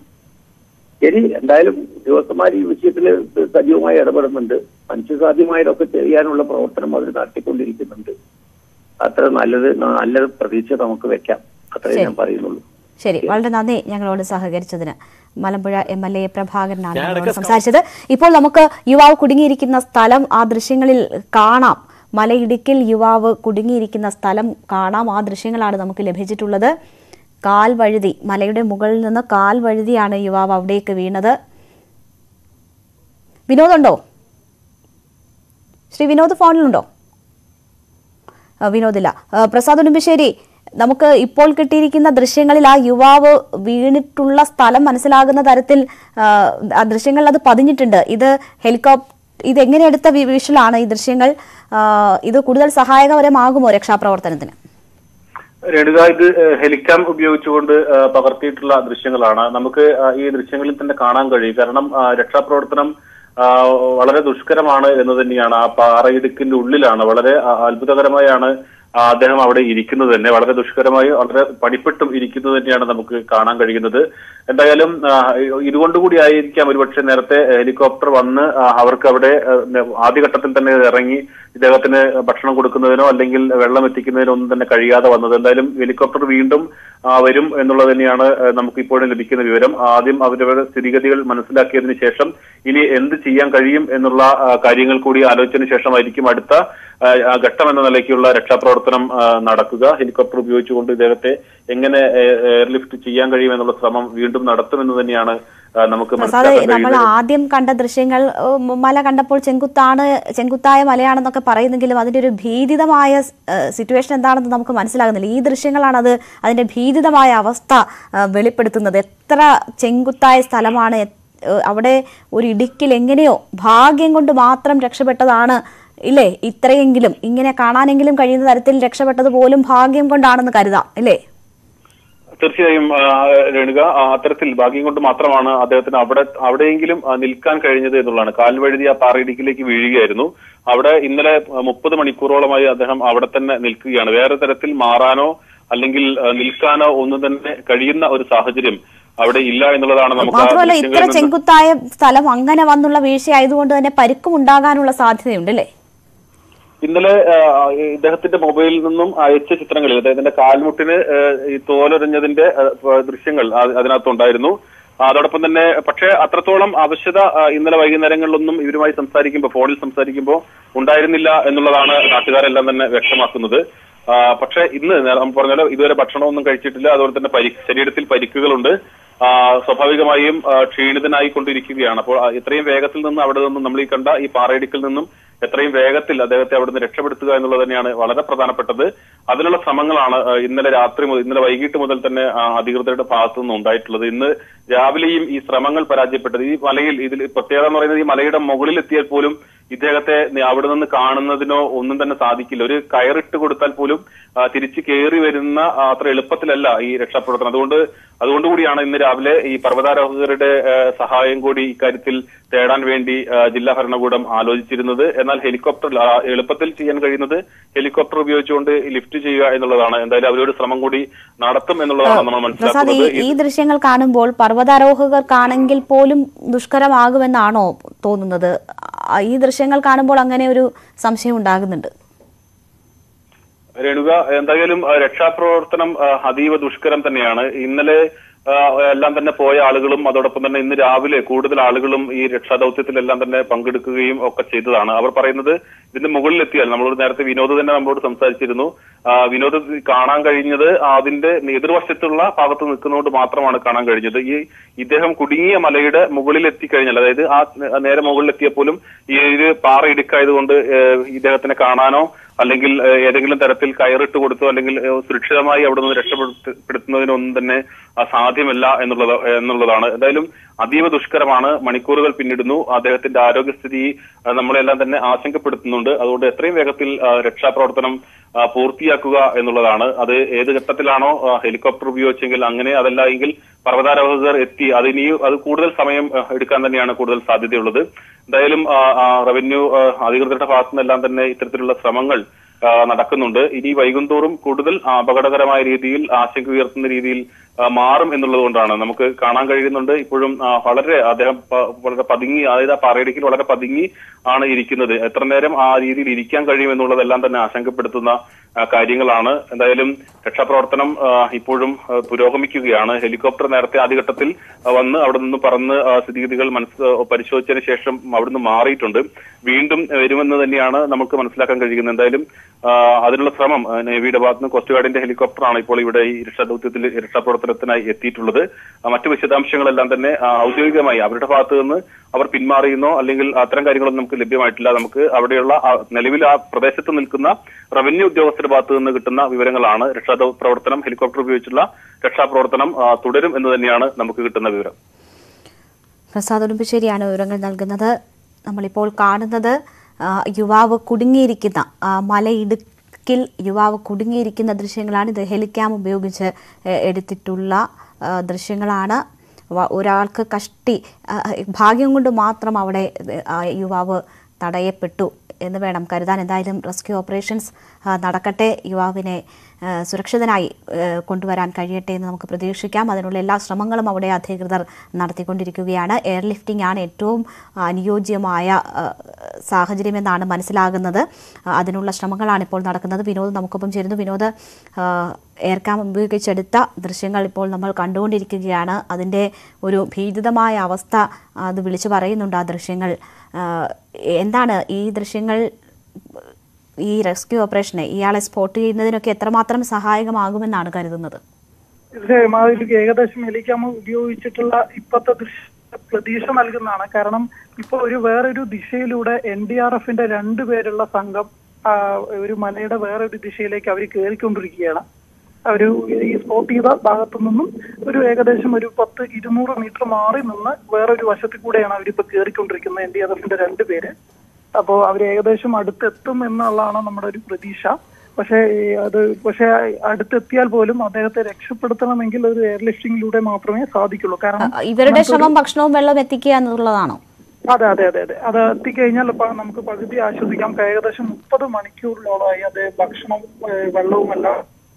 ശരി എന്തായാലും ഉദ്യോഗസ്ഥന്മാർ ഈ വിഷയത്തിൽ സജീവമായി ഇടപെടുന്നുണ്ട് മനുഷ്യസാധ്യമായതൊക്കെ ചെയ്യാനുള്ള പ്രവർത്തനം അവർ നടത്തിക്കൊണ്ടിരിക്കുന്നുണ്ട് അത്ര നല്ലത് നല്ലത് പ്രതീക്ഷ നമുക്ക് വെക്കാം അത്രേ ഞാൻ പറയുന്നുള്ളൂ ശരി വളരെ നന്ദി ഞങ്ങളോട് സഹകരിച്ചതിന് മലമ്പുഴ എം എൽ എ പ്രഭാകരനാണ് ഞങ്ങളോട് സംസാരിച്ചത് ഇപ്പോൾ നമുക്ക് യുവാവ് കുടുങ്ങിയിരിക്കുന്ന സ്ഥലം ആ ദൃശ്യങ്ങളിൽ കാണാം മലയിടുക്കിൽ യുവാവ് കുടുങ്ങിയിരിക്കുന്ന സ്ഥലം കാണാം ആ ദൃശ്യങ്ങളാണ് നമുക്ക് ലഭിച്ചിട്ടുള്ളത് കാൽ വഴുതി മലയുടെ മുകളിൽ നിന്ന് കാൽ വഴുതിയാണ് യുവാവ് അവിടേക്ക് വീണത് വിനോദുണ്ടോ ശ്രീ വിനോദ് ഫോണിലുണ്ടോ ആ, വിനോദില്ല ആ, പ്രസാദ് ഉടുമ്പശ്ശേരി നമുക്ക് ഇപ്പോൾ കിട്ടിയിരിക്കുന്ന ദൃശ്യങ്ങളിൽ ആ യുവാവ് വീണിട്ടുള്ള സ്ഥലം മനസ്സിലാകുന്ന തരത്തിൽ ആ, ആ ദൃശ്യങ്ങളിൽ അത് പതിഞ്ഞിട്ടുണ്ട് ഇത് ഹെലികോപ്റ്റർ ഇത് എങ്ങനെ എടുത്ത വി- വിഷ്വലാണ് ഈ ദൃശ്യങ്ങൾ ആ, ഇത് കൂടുതൽ സഹായകരമാകുമോ രക്ഷാപ്രവർത്തനത്തിന് രേണുക ഇത് ഏഹ്, ഹെലികാം ഉപയോഗിച്ചുകൊണ്ട് ഏഹ്, പകർത്തിയിട്ടുള്ള ദൃശ്യങ്ങളാണ് നമുക്ക് ആഹ്, ഈ ദൃശ്യങ്ങളിൽ തന്നെ കാണാൻ കഴിയും കാരണം ആഹ്, രക്ഷാപ്രവർത്തനം ആഹ്, വളരെ ദുഷ്കരമാണ് എന്ന് തന്നെയാണ് ആ പാറയിടുക്കിന്റെ ഉള്ളിലാണ് വളരെ ആഹ്, അത്ഭുതകരമായാണ് ആ, അദ്ദേഹം അവിടെ ഇരിക്കുന്നത് തന്നെ വളരെ ദുഷ്കരമായി വളരെ പണിപ്പെട്ടും ഇരിക്കുന്നത് തന്നെയാണ് നമുക്ക് കാണാൻ കഴിയുന്നത് എന്തായാലും ആ, ഇതുകൊണ്ടുകൂടി ആയിരിക്കാം ഒരുപക്ഷെ നേരത്തെ ഹെലികോപ്റ്റർ വന്ന് ആ, അവർക്ക് അവിടെ ആ, ആദ്യഘട്ടത്തിൽ തന്നെ ഇറങ്ങി ഇദ്ദേഹത്തിന് ഭക്ഷണം കൊടുക്കുന്നതിനോ അല്ലെങ്കിൽ വെള്ളം എത്തിക്കുന്നതിനോ ഒന്നും തന്നെ കഴിയാതെ വന്നത് എന്തായാലും ഹെലികോപ്റ്റർ വീണ്ടും ആ, വരും എന്നുള്ളത് തന്നെയാണ് ആ, നമുക്ക് ഇപ്പോഴും ലഭിക്കുന്ന വിവരം ആദ്യം അവരവരുടെ സ്ഥിതിഗതികൾ മനസ്സിലാക്കിയതിനു ശേഷം ഇനി എന്ത് ചെയ്യാൻ കഴിയും എന്നുള്ള ആ, കാര്യങ്ങൾ കൂടി ആലോചിച്ചതിന് ശേഷമായിരിക്കും അടുത്ത ആ, ആ ഘട്ടം എന്ന നിലയ്ക്കുള്ള രക്ഷാപ്രവർത്തനം ആ, നടക്കുക ഹെലികോപ്റ്റർ ഉപയോഗിച്ചുകൊണ്ട് ഇദ്ദേഹത്തെ എങ്ങനെ എ- എയർലിഫ്റ്റ് ചെയ്യാൻ കഴിയും എന്നുള്ള ശ്രമം വീണ്ടും നടത്തുമെന്ന് തന്നെയാണ് ആ, നമുക്ക് പ്രസാദ് മനസ്സിലാക്കാൻ നമ്മൾ കഴിയുന്നത് ആദ്യം കണ്ട ദൃശ്യങ്ങൾ ഉം, മല കണ്ടപ്പോൾ ചെങ്കുത്താണ് ചെങ്കുത്തായ മലയാണെന്നൊക്കെ പറയുന്നെങ്കിലും അതിന്റെ ഒരു ഭീതിതമായ സിറ്റുവേഷൻ എന്താണെന്ന് നമുക്ക് മനസ്സിലാകുന്നില്ല ഈ ദൃശ്യങ്ങളാണ് അത് അതിന്റെ ഭീതിതമായ അവസ്ഥ ആ, വെളിപ്പെടുത്തുന്നത് എത്ര ചെങ്കുത്തായ സ്ഥലമാണ് എ- ഏഹ്, അവിടെ ഒരു ഇടുക്കിൽ എങ്ങനെയോ ഭാഗ്യം കൊണ്ട് മാത്രം രക്ഷപ്പെട്ടതാണ് ഇല്ലേ ഇത്രയെങ്കിലും ഇങ്ങനെ കാണാനെങ്കിലും കഴിയുന്ന തരത്തിൽ രക്ഷപ്പെട്ടത് പോലും ഭാഗ്യം കൊണ്ടാണെന്ന് കരുതാം ഇല്ലേ തീർച്ചയായും ആ, രേണുക ആ, അത്തരത്തിൽ ഭാഗ്യം കൊണ്ട് മാത്രമാണ് അദ്ദേഹത്തിന് അവിടെ അവിടെയെങ്കിലും ആ, നിൽക്കാൻ കഴിഞ്ഞത് എന്നുള്ളതാണ് കാൽവഴുതി ആ പാറയിടുക്കിലേക്ക് വീഴുകയായിരുന്നു അവിടെ ഇന്നലെ മുപ്പത് മണിക്കൂറോളമായി അദ്ദേഹം അവിടെ തന്നെ നിൽക്കുകയാണ് വേറെ തരത്തിൽ മാറാനോ അല്ലെങ്കിൽ ആ, നിൽക്കാനോ ഒന്നും തന്നെ കഴിയുന്ന ഒരു സാഹചര്യം അവിടെ ഇല്ല എന്നുള്ളതാണ് നമുക്ക് ആ മാത്രമല്ല ഇത്ര ദൃശ്യങ്ങളിൽ നിന്ന് ചെങ്കുത്തായ സ്ഥലം അങ്ങനെ വന്നുള്ള വീഴ്ചയായതുകൊണ്ട് തന്നെ പരിക്കും ഉണ്ടാകാനുള്ള സാധ്യതയുണ്ട് അല്ലേ ഇന്നലെ ആ, ഇദ്ദേഹത്തിന്റെ മൊബൈലിൽ നിന്നും അയച്ച ചിത്രങ്ങളിൽ അദ്ദേഹത്തിന്റെ കാൽമുട്ടിന് ആ, ഈ തോലൊരഞ്ഞതിന്റെ ആ, ദൃശ്യങ്ങൾ ആ- അതിനകത്തുണ്ടായിരുന്നു അതോടൊപ്പം തന്നെ പക്ഷേ അത്രത്തോളം ആവശ്യത ആ, ഇന്നലെ വൈകുന്നേരങ്ങളിലൊന്നും ഇവരുമായി സംസാരിക്കുമ്പോൾ ഫോണിൽ സംസാരിക്കുമ്പോൾ ഉണ്ടായിരുന്നില്ല എന്നുള്ളതാണ് നാട്ടുകാരെല്ലാം തന്നെ വ്യക്തമാക്കുന്നത് ആ, പക്ഷേ ഇന്ന് നേ- നമ്മൾ പറഞ്ഞാലോ ഇതുവരെ ഭക്ഷണമൊന്നും കഴിച്ചിട്ടില്ല അതുപോലെ തന്നെ പരി ശരീരത്തിൽ പരിക്കുകളുണ്ട് ആ, സ്വാഭാവികമായും ആ, ക്ഷീണിതനായിക്കൊണ്ടിരിക്കുകയാണ് അപ്പോൾ ആ, ഇത്രയും വേഗത്തിൽ നിന്ന് അവിടെ നിന്നും നമ്മൾ ഈ കണ്ട ഈ പാറയിടുക്കിൽ നിന്നും എത്രയും വേഗത്തിൽ അദ്ദേഹത്തെ അവിടുന്ന് രക്ഷപ്പെടുത്തുക എന്നുള്ളത് തന്നെയാണ് വളരെ പ്രധാനപ്പെട്ടത് അതിനുള്ള ശ്രമങ്ങളാണ് ആ, ഇന്നലെ രാത്രി മുതൽ ഇന്നലെ വൈകിട്ട് മുതൽ തന്നെ ആ, അധികൃതരുടെ ഭാഗത്തു നിന്ന് ഉണ്ടായിട്ടുള്ളത് ഇന്ന് രാവിലെയും ഈ ശ്രമങ്ങൾ പരാജയപ്പെട്ടത് ഈ മലയിൽ ഇതിൽ പ്രത്യേകത എന്ന് പറയുന്നത് ഈ മലയുടെ മുകളിൽ എത്തിയാൽ പോലും ഇദ്ദേഹത്തെ നി- അവിടെ നിന്ന് കാണുന്നതിനോ ഒന്നും തന്നെ സാധിക്കില്ല ഒരു കയറിട്ട് കൊടുത്താൽ പോലും ആ, തിരിച്ച് കയറി വരുന്ന ആ, അത്ര എളുപ്പത്തിലല്ല ഈ രക്ഷാപ്രവർത്തനം അതുകൊണ്ട് അതുകൊണ്ടുകൂടിയാണ് ഇന്ന് രാവിലെ ഈ പർവ്വതാരോഹകരുടെ ആ, സഹായം കൂടി ഇക്കാര്യത്തിൽ തേടാൻ വേണ്ടി ആ, ജില്ലാ ഭരണകൂടം ആലോചിച്ചിരുന്നത് എന്നാൽ ഹെലികോപ്റ്റർ ആ, എളുപ്പത്തിൽ ചെയ്യാൻ കഴിയുന്നത് ഹെലികോപ്റ്റർ ഉപയോഗിച്ചുകൊണ്ട് ലിഫ്റ്റ് ചെയ്യുക എന്നുള്ളതാണ് എന്തായാലും അവരൊരു ശ്രമം കൂടി നടത്തും എന്നുള്ളതാണ് നമ്മൾ പ്രസാദ് ഈ മനസ്സിലാക്കുന്നത് ഈ ദൃശ്യങ്ങൾ കാണുമ്പോൾ പർവ്വതാരോഹകർക്കാണെങ്കിൽ പോലും ദുഷ്കരമാകുമെന്നാണോ തോന്നുന്നത് ആ, ഈ ദൃശ്യങ്ങൾ കാണുമ്പോൾ അങ്ങനെ ഒരു സംശയം ഉണ്ടാകുന്നുണ്ട് രേണുക എന്തായാലും ആ, രക്ഷാപ്രവർത്തനം ആ, അതീവ ദുഷ്കരം തന്നെയാണ് ഇന്നലെ ആ, എല്ലാം തന്നെ പോയ ആളുകളും അതോടൊപ്പം തന്നെ ഇന്ന് രാവിലെ കൂടുതൽ ആളുകളും ഈ രക്ഷാദൌത്യത്തിലെല്ലാം തന്നെ പങ്കെടുക്കുകയും ഒക്കെ ചെയ്തതാണ് അവർ പറയുന്നത് ഇതിന്റെ മുകളിലെത്തിയാൽ നമ്മളോട് നേരത്തെ വിനോദ് തന്നെ നമ്മളോട് സംസാരിച്ചിരുന്നു ആ, വിനോദ് കാണാൻ കഴിഞ്ഞത് അതിന്റെ എതിർവശത്തുള്ള ഭാഗത്ത് നിൽക്കുന്നതുകൊണ്ട് മാത്രമാണ് കാണാൻ കഴിഞ്ഞത് ഈ ഇദ്ദേഹം കുടുങ്ങിയ മലയുടെ മുകളിൽ എത്തിക്കഴിഞ്ഞാൽ അതായത് ആ നേരെ മുകളിലെത്തിയപ്പോലും ഈ ഒരു പാറ ഇടുക്കായതുകൊണ്ട് ഏഹ്, ഇദ്ദേഹത്തിനെ കാണാനോ അല്ലെങ്കിൽ ഏഹ്, ഏതെങ്കിലും തരത്തിൽ കയറിട്ട് കൊടുത്തോ അല്ലെങ്കിൽ ഏഹ്, സുരക്ഷിതമായി അവിടെ നിന്ന് രക്ഷപ്പെടുത്തുന്നതിനൊന്നും തന്നെ ആ, സാധ്യമല്ല എന്നുള്ളത് എന്നുള്ളതാണ് എന്തായാലും അതീവ ദുഷ്കരമാണ് മണിക്കൂറുകൾ പിന്നിടുന്നു അദ്ദേഹത്തിന്റെ ആരോഗ്യസ്ഥിതി ആ, നമ്മളെല്ലാം തന്നെ ആശങ്കപ്പെടുത്തുന്നുണ്ട് അതുകൊണ്ട് എത്രയും വേഗത്തിൽ ആ, രക്ഷാപ്രവർത്തനം ആ, പൂർത്തിയാക്കുക എന്നുള്ളതാണ് അത് ഏത് ഘട്ടത്തിലാണോ ആ, ഹെലികോപ്റ്റർ ഉപയോഗിച്ചെങ്കിൽ അങ്ങനെ അതല്ല എങ്കിൽ പർവ്വതാരോഹകർ എത്തി അതിനിയും അത് കൂടുതൽ സമയം ആ, എടുക്കാൻ തന്നെയാണ് കൂടുതൽ സാധ്യതയുള്ളത് എന്തായാലും ആ, ആ, റവന്യൂ ആ, അധികൃതരുടെ ഭാഗത്തു നിന്നെല്ലാം തന്നെ ഇത്തരത്തിലുള്ള ശ്രമങ്ങൾ ആ, നടക്കുന്നുണ്ട് ഇനി വൈകുന്തോറും കൂടുതൽ അപകടകരമായ രീതിയിൽ ആശങ്ക ഉയർത്തുന്ന രീതിയിൽ ആ, മാറും എന്നുള്ളത് കൊണ്ടാണ് നമുക്ക് കാണാൻ കഴിയുന്നുണ്ട് ഇപ്പോഴും ആ, വളരെ അദ്ദേഹം പ- വളരെ പതുങ്ങി അതായത് ആ പാറയിടുക്കിൽ വളരെ പതുങ്ങി ആണ് ഇരിക്കുന്നത് എത്ര നേരം ആ രീതിയിൽ ഇരിക്കാൻ കഴിയും എന്നുള്ളതെല്ലാം തന്നെ ആശങ്കപ്പെടുത്തുന്ന ആ, കാര്യങ്ങളാണ് എന്തായാലും രക്ഷാപ്രവർത്തനം ആ, ഇപ്പോഴും ആ, പുരോഗമിക്കുകയാണ് ഹെലികോപ്റ്റർ നേരത്തെ ആദ്യഘട്ടത്തിൽ ആ, വന്ന് അവിടെ നിന്ന് പറന്ന് ആ, സ്ഥിതിഗതികൾ മനസ്സ് പരിശോധിച്ചതിന് ശേഷം അവിടുന്ന് മാറിയിട്ടുണ്ട് വീണ്ടും വരുമെന്ന് തന്നെയാണ് നമുക്ക് മനസ്സിലാക്കാൻ കഴിയുന്നത് എന്തായാലും ആ, അതിനുള്ള ശ്രമം ആ, നേവിയുടെ ഭാഗത്ത് നിന്ന് കോസ്റ്റ് ഗാർഡിന്റെ ഹെലികോപ്റ്ററാണ് ഇപ്പോൾ ഇവിടെ ഈ രക്ഷാദൌത്യത്തിൽ രക്ഷാപ്രവർത്തനത്തിനായി എത്തിയിട്ടുള്ളത് ആ, മറ്റു വിശദാംശങ്ങളെല്ലാം തന്നെ ആ, ഔദ്യോഗികമായി അവരുടെ ഭാഗത്ത് നിന്ന് അവർ പിന്മാറിയെന്നോ അല്ലെങ്കിൽ അത്തരം കാര്യങ്ങളൊന്നും നമുക്ക് ലഭ്യമായിട്ടില്ല നമുക്ക് അവിടെയുള്ള ആ, നിലവിൽ ആ പ്രദേശത്ത് നിൽക്കുന്ന റവന്യൂ ഉദ്യോഗസ്ഥരുടെ ഭാഗത്ത് നിന്ന് കിട്ടുന്ന വിവരങ്ങളാണ് രക്ഷാദൌ പ്രവർത്തനം ഹെലികോപ്റ്റർ ഉപയോഗിച്ചുള്ള രക്ഷാപ്രവർത്തനം ആ, തുടരും എന്ന് തന്നെയാണ് നമുക്ക് കിട്ടുന്ന വിവരം പ്രസാദ് ഉടുമ്പശ്ശേരിയാണ് വിവരങ്ങൾ നൽകുന്നത് നമ്മളിപ്പോൾ കാണുന്നത് ആ, യുവാവ് കുടുങ്ങിയിരിക്കുന്ന ആ, മലയിടുക്കിൽ യുവാവ് കുടുങ്ങിയിരിക്കുന്ന ദൃശ്യങ്ങളാണ് ഇത് ഹെലിക്യാം ഉപയോഗിച്ച് എ, എടുത്തിട്ടുള്ള ആ, ദൃശ്യങ്ങളാണ് വ- ഒരാൾക്ക് കഷ്ടി ആ, ഭാഗ്യം കൊണ്ട് മാത്രം അവിടെ ആ, യുവാവ് തടയപ്പെട്ടു എന്ന് വേണം കരുതാൻ എന്തായാലും റെസ്ക്യൂ ഓപ്പറേഷൻസ് ആ, നടക്കട്ടെ യുവാവിനെ ആ, സുരക്ഷിതനായി ആ, കൊണ്ടുവരാൻ കഴിയട്ടെ എന്ന് നമുക്ക് പ്രതീക്ഷിക്കാം അതിനുള്ള എല്ലാ ശ്രമങ്ങളും അവിടെ അധികൃതർ നടത്തിക്കൊണ്ടിരിക്കുകയാണ് എയർലിഫ്റ്റിംഗ് ആണ് ഏറ്റവും അനുയോജ്യമായ ആ, സാഹചര്യമെന്നാണ് മനസ്സിലാകുന്നത് ആ, അതിനുള്ള ശ്രമങ്ങളാണ് ഇപ്പോൾ നടക്കുന്നത് വിനോദ് നമുക്കൊപ്പം ചേരുന്നു വിനോദ് ആ, എയർ ക്യാം ഉപയോഗിച്ചെടുത്ത ദൃശ്യങ്ങൾ ഇപ്പോൾ നമ്മൾ കണ്ടുകൊണ്ടിരിക്കുകയാണ് അതിൻ്റെ ഒരു ഭീതിതമായ അവസ്ഥ അത് വിളിച്ചു പറയുന്നുണ്ട് ആ ദൃശ്യങ്ങൾ ആ, എന്താണ് ഈ ദൃശ്യങ്ങൾ ഈ റെസ്ക്യൂ ഓപ്പറേഷനെ ഇയാളെ സ്പോട്ട് ചെയ്യുന്നതിനൊക്കെ എത്രമാത്രം സഹായകമാകുമെന്നാണ് കരുതുന്നത് തീർച്ചയായും ആ ഒരു ഏകദേശം ഹെലിക്യാമ ഉപയോഗിച്ചിട്ടുള്ള ഇപ്പോഴത്തെ ദൃശ്യ പ്രതീക്ഷ നൽകുന്നതാണ് കാരണം ഇപ്പൊ ഒരു വേറൊരു ദിശയിലൂടെ എൻ ഡി ആർ എഫിന്റെ രണ്ടുപേരുള്ള സംഘം ആ, ഒരു മലയുടെ വേറൊരു ദിശയിലേക്ക് അവർ കയറിക്കൊണ്ടിരിക്കുകയാണ് ഒരു ഈ സ്പോട്ട് ചെയ്ത ഭാഗത്തു നിന്നും ഒരു ഏകദേശം ഒരു പത്ത് ഇരുന്നൂറ് മീറ്റർ മാറി നിന്ന് വേറൊരു വശത്തിൽ കൂടെയാണ് അവരിപ്പോ കയറിക്കൊണ്ടിരിക്കുന്നത് എൻ ഡി ആർ എഫിന്റെ രണ്ടുപേര് അപ്പോ അവർ ഏകദേശം അടുത്തെത്തും എന്നുള്ളതാണ് നമ്മുടെ ഒരു പ്രതീക്ഷ പക്ഷേ ഈ അത് പക്ഷേ അടുത്തെത്തിയാൽ പോലും അദ്ദേഹത്തെ രക്ഷപ്പെടുത്തണമെങ്കിൽ ഒരു എയർലിഫ്റ്റിംഗിലൂടെ മാത്രമേ സാധിക്കുള്ളൂ കാരണം ഇവരുടെ ശ്രമം ഭക്ഷണവും വെള്ളവും എത്തിക്കുക എന്നുള്ളതാണോ അതെ അതെ അതെ അതെ അത് എത്തിക്കഴിഞ്ഞാൽ ഇപ്പൊ നമുക്ക് പകുതി ആശ്വസിക്കാം ഏകദേശം മുപ്പത് മണിക്കൂറിലോളമായി അത് ഭക്ഷണവും ഏഹ് വെള്ളവും എല്ലാം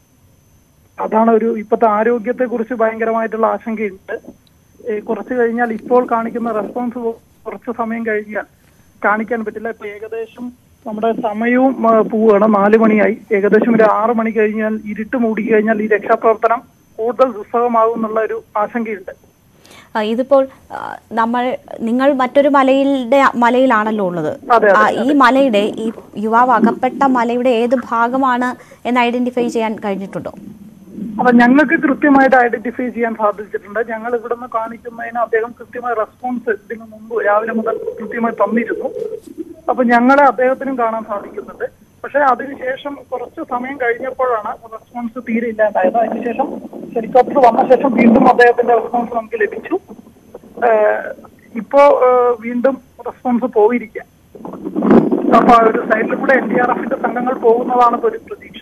അതാണ് ഒരു ഇപ്പോഴത്തെ ആരോഗ്യത്തെ കുറിച്ച് ഭയങ്കരമായിട്ടുള്ള ആശങ്കയുണ്ട് ഏഹ് കുറച്ച് കഴിഞ്ഞാൽ ഇപ്പോൾ കാണിക്കുന്ന റെസ്പോൺസ് കുറച്ച് സമയം കഴിഞ്ഞാൽ കാണിക്കാൻ പറ്റില്ല ഇപ്പൊ ഏകദേശം നമ്മുടെ സമയവും ആ, പോവുകയാണ് നാല് മണിയായി ഏകദേശം ഒരു ആറ് മണി കഴിഞ്ഞാൽ ഇരുട്ട് മൂടി കഴിഞ്ഞാൽ ഈ രക്ഷാപ്രവർത്തനം കൂടുതൽ ദുസ്സഹമാകും എന്നുള്ള ഒരു ആശങ്കയുണ്ട് ആ, ഇതിപ്പോൾ ആ, നമ്മൾ നിങ്ങൾ മറ്റൊരു മലയുടെ മലയിലാണല്ലോ ഉള്ളത് അതെ, ആ, ഈ മലയുടെ ഈ യുവാവ് അകപ്പെട്ട മലയുടെ ഏത് ഭാഗമാണ് എന്ന് ഐഡന്റിഫൈ ചെയ്യാൻ കഴിഞ്ഞിട്ടുണ്ടോ അപ്പൊ ഞങ്ങൾക്ക് കൃത്യമായിട്ട് ഐഡന്റിഫൈ ചെയ്യാൻ സാധിച്ചിട്ടുണ്ട് ഞങ്ങൾ ഇവിടുന്ന് കാണിക്കുന്നതിന് അദ്ദേഹം കൃത്യമായ റെസ്പോൺസ് ഇതിനു മുമ്പ് രാവിലെ മുതൽ കൃത്യമായി തന്നിരുന്നു അപ്പൊ ഞങ്ങളെ അദ്ദേഹത്തിനും കാണാൻ സാധിക്കുന്നുണ്ട് പക്ഷെ അതിനുശേഷം കുറച്ച് സമയം കഴിഞ്ഞപ്പോഴാണ് റെസ്പോൺസ് തീരെ ഇല്ലാണ്ടായത് അതിനുശേഷം ഹെലികോപ്റ്റർ വന്ന ശേഷം വീണ്ടും അദ്ദേഹത്തിന്റെ റെസ്പോൺസ് നമുക്ക് ലഭിച്ചു ഏഹ് ഇപ്പോ ഏഹ് വീണ്ടും റെസ്പോൺസ് പോയിരിക്കുക അപ്പൊ ആ ഒരു സൈഡിൽ കൂടെ എൻ ഡി ആർ എഫിന്റെ സംഘങ്ങൾ പോകുന്നതാണ് ഇപ്പൊ ഒരു പ്രതീക്ഷ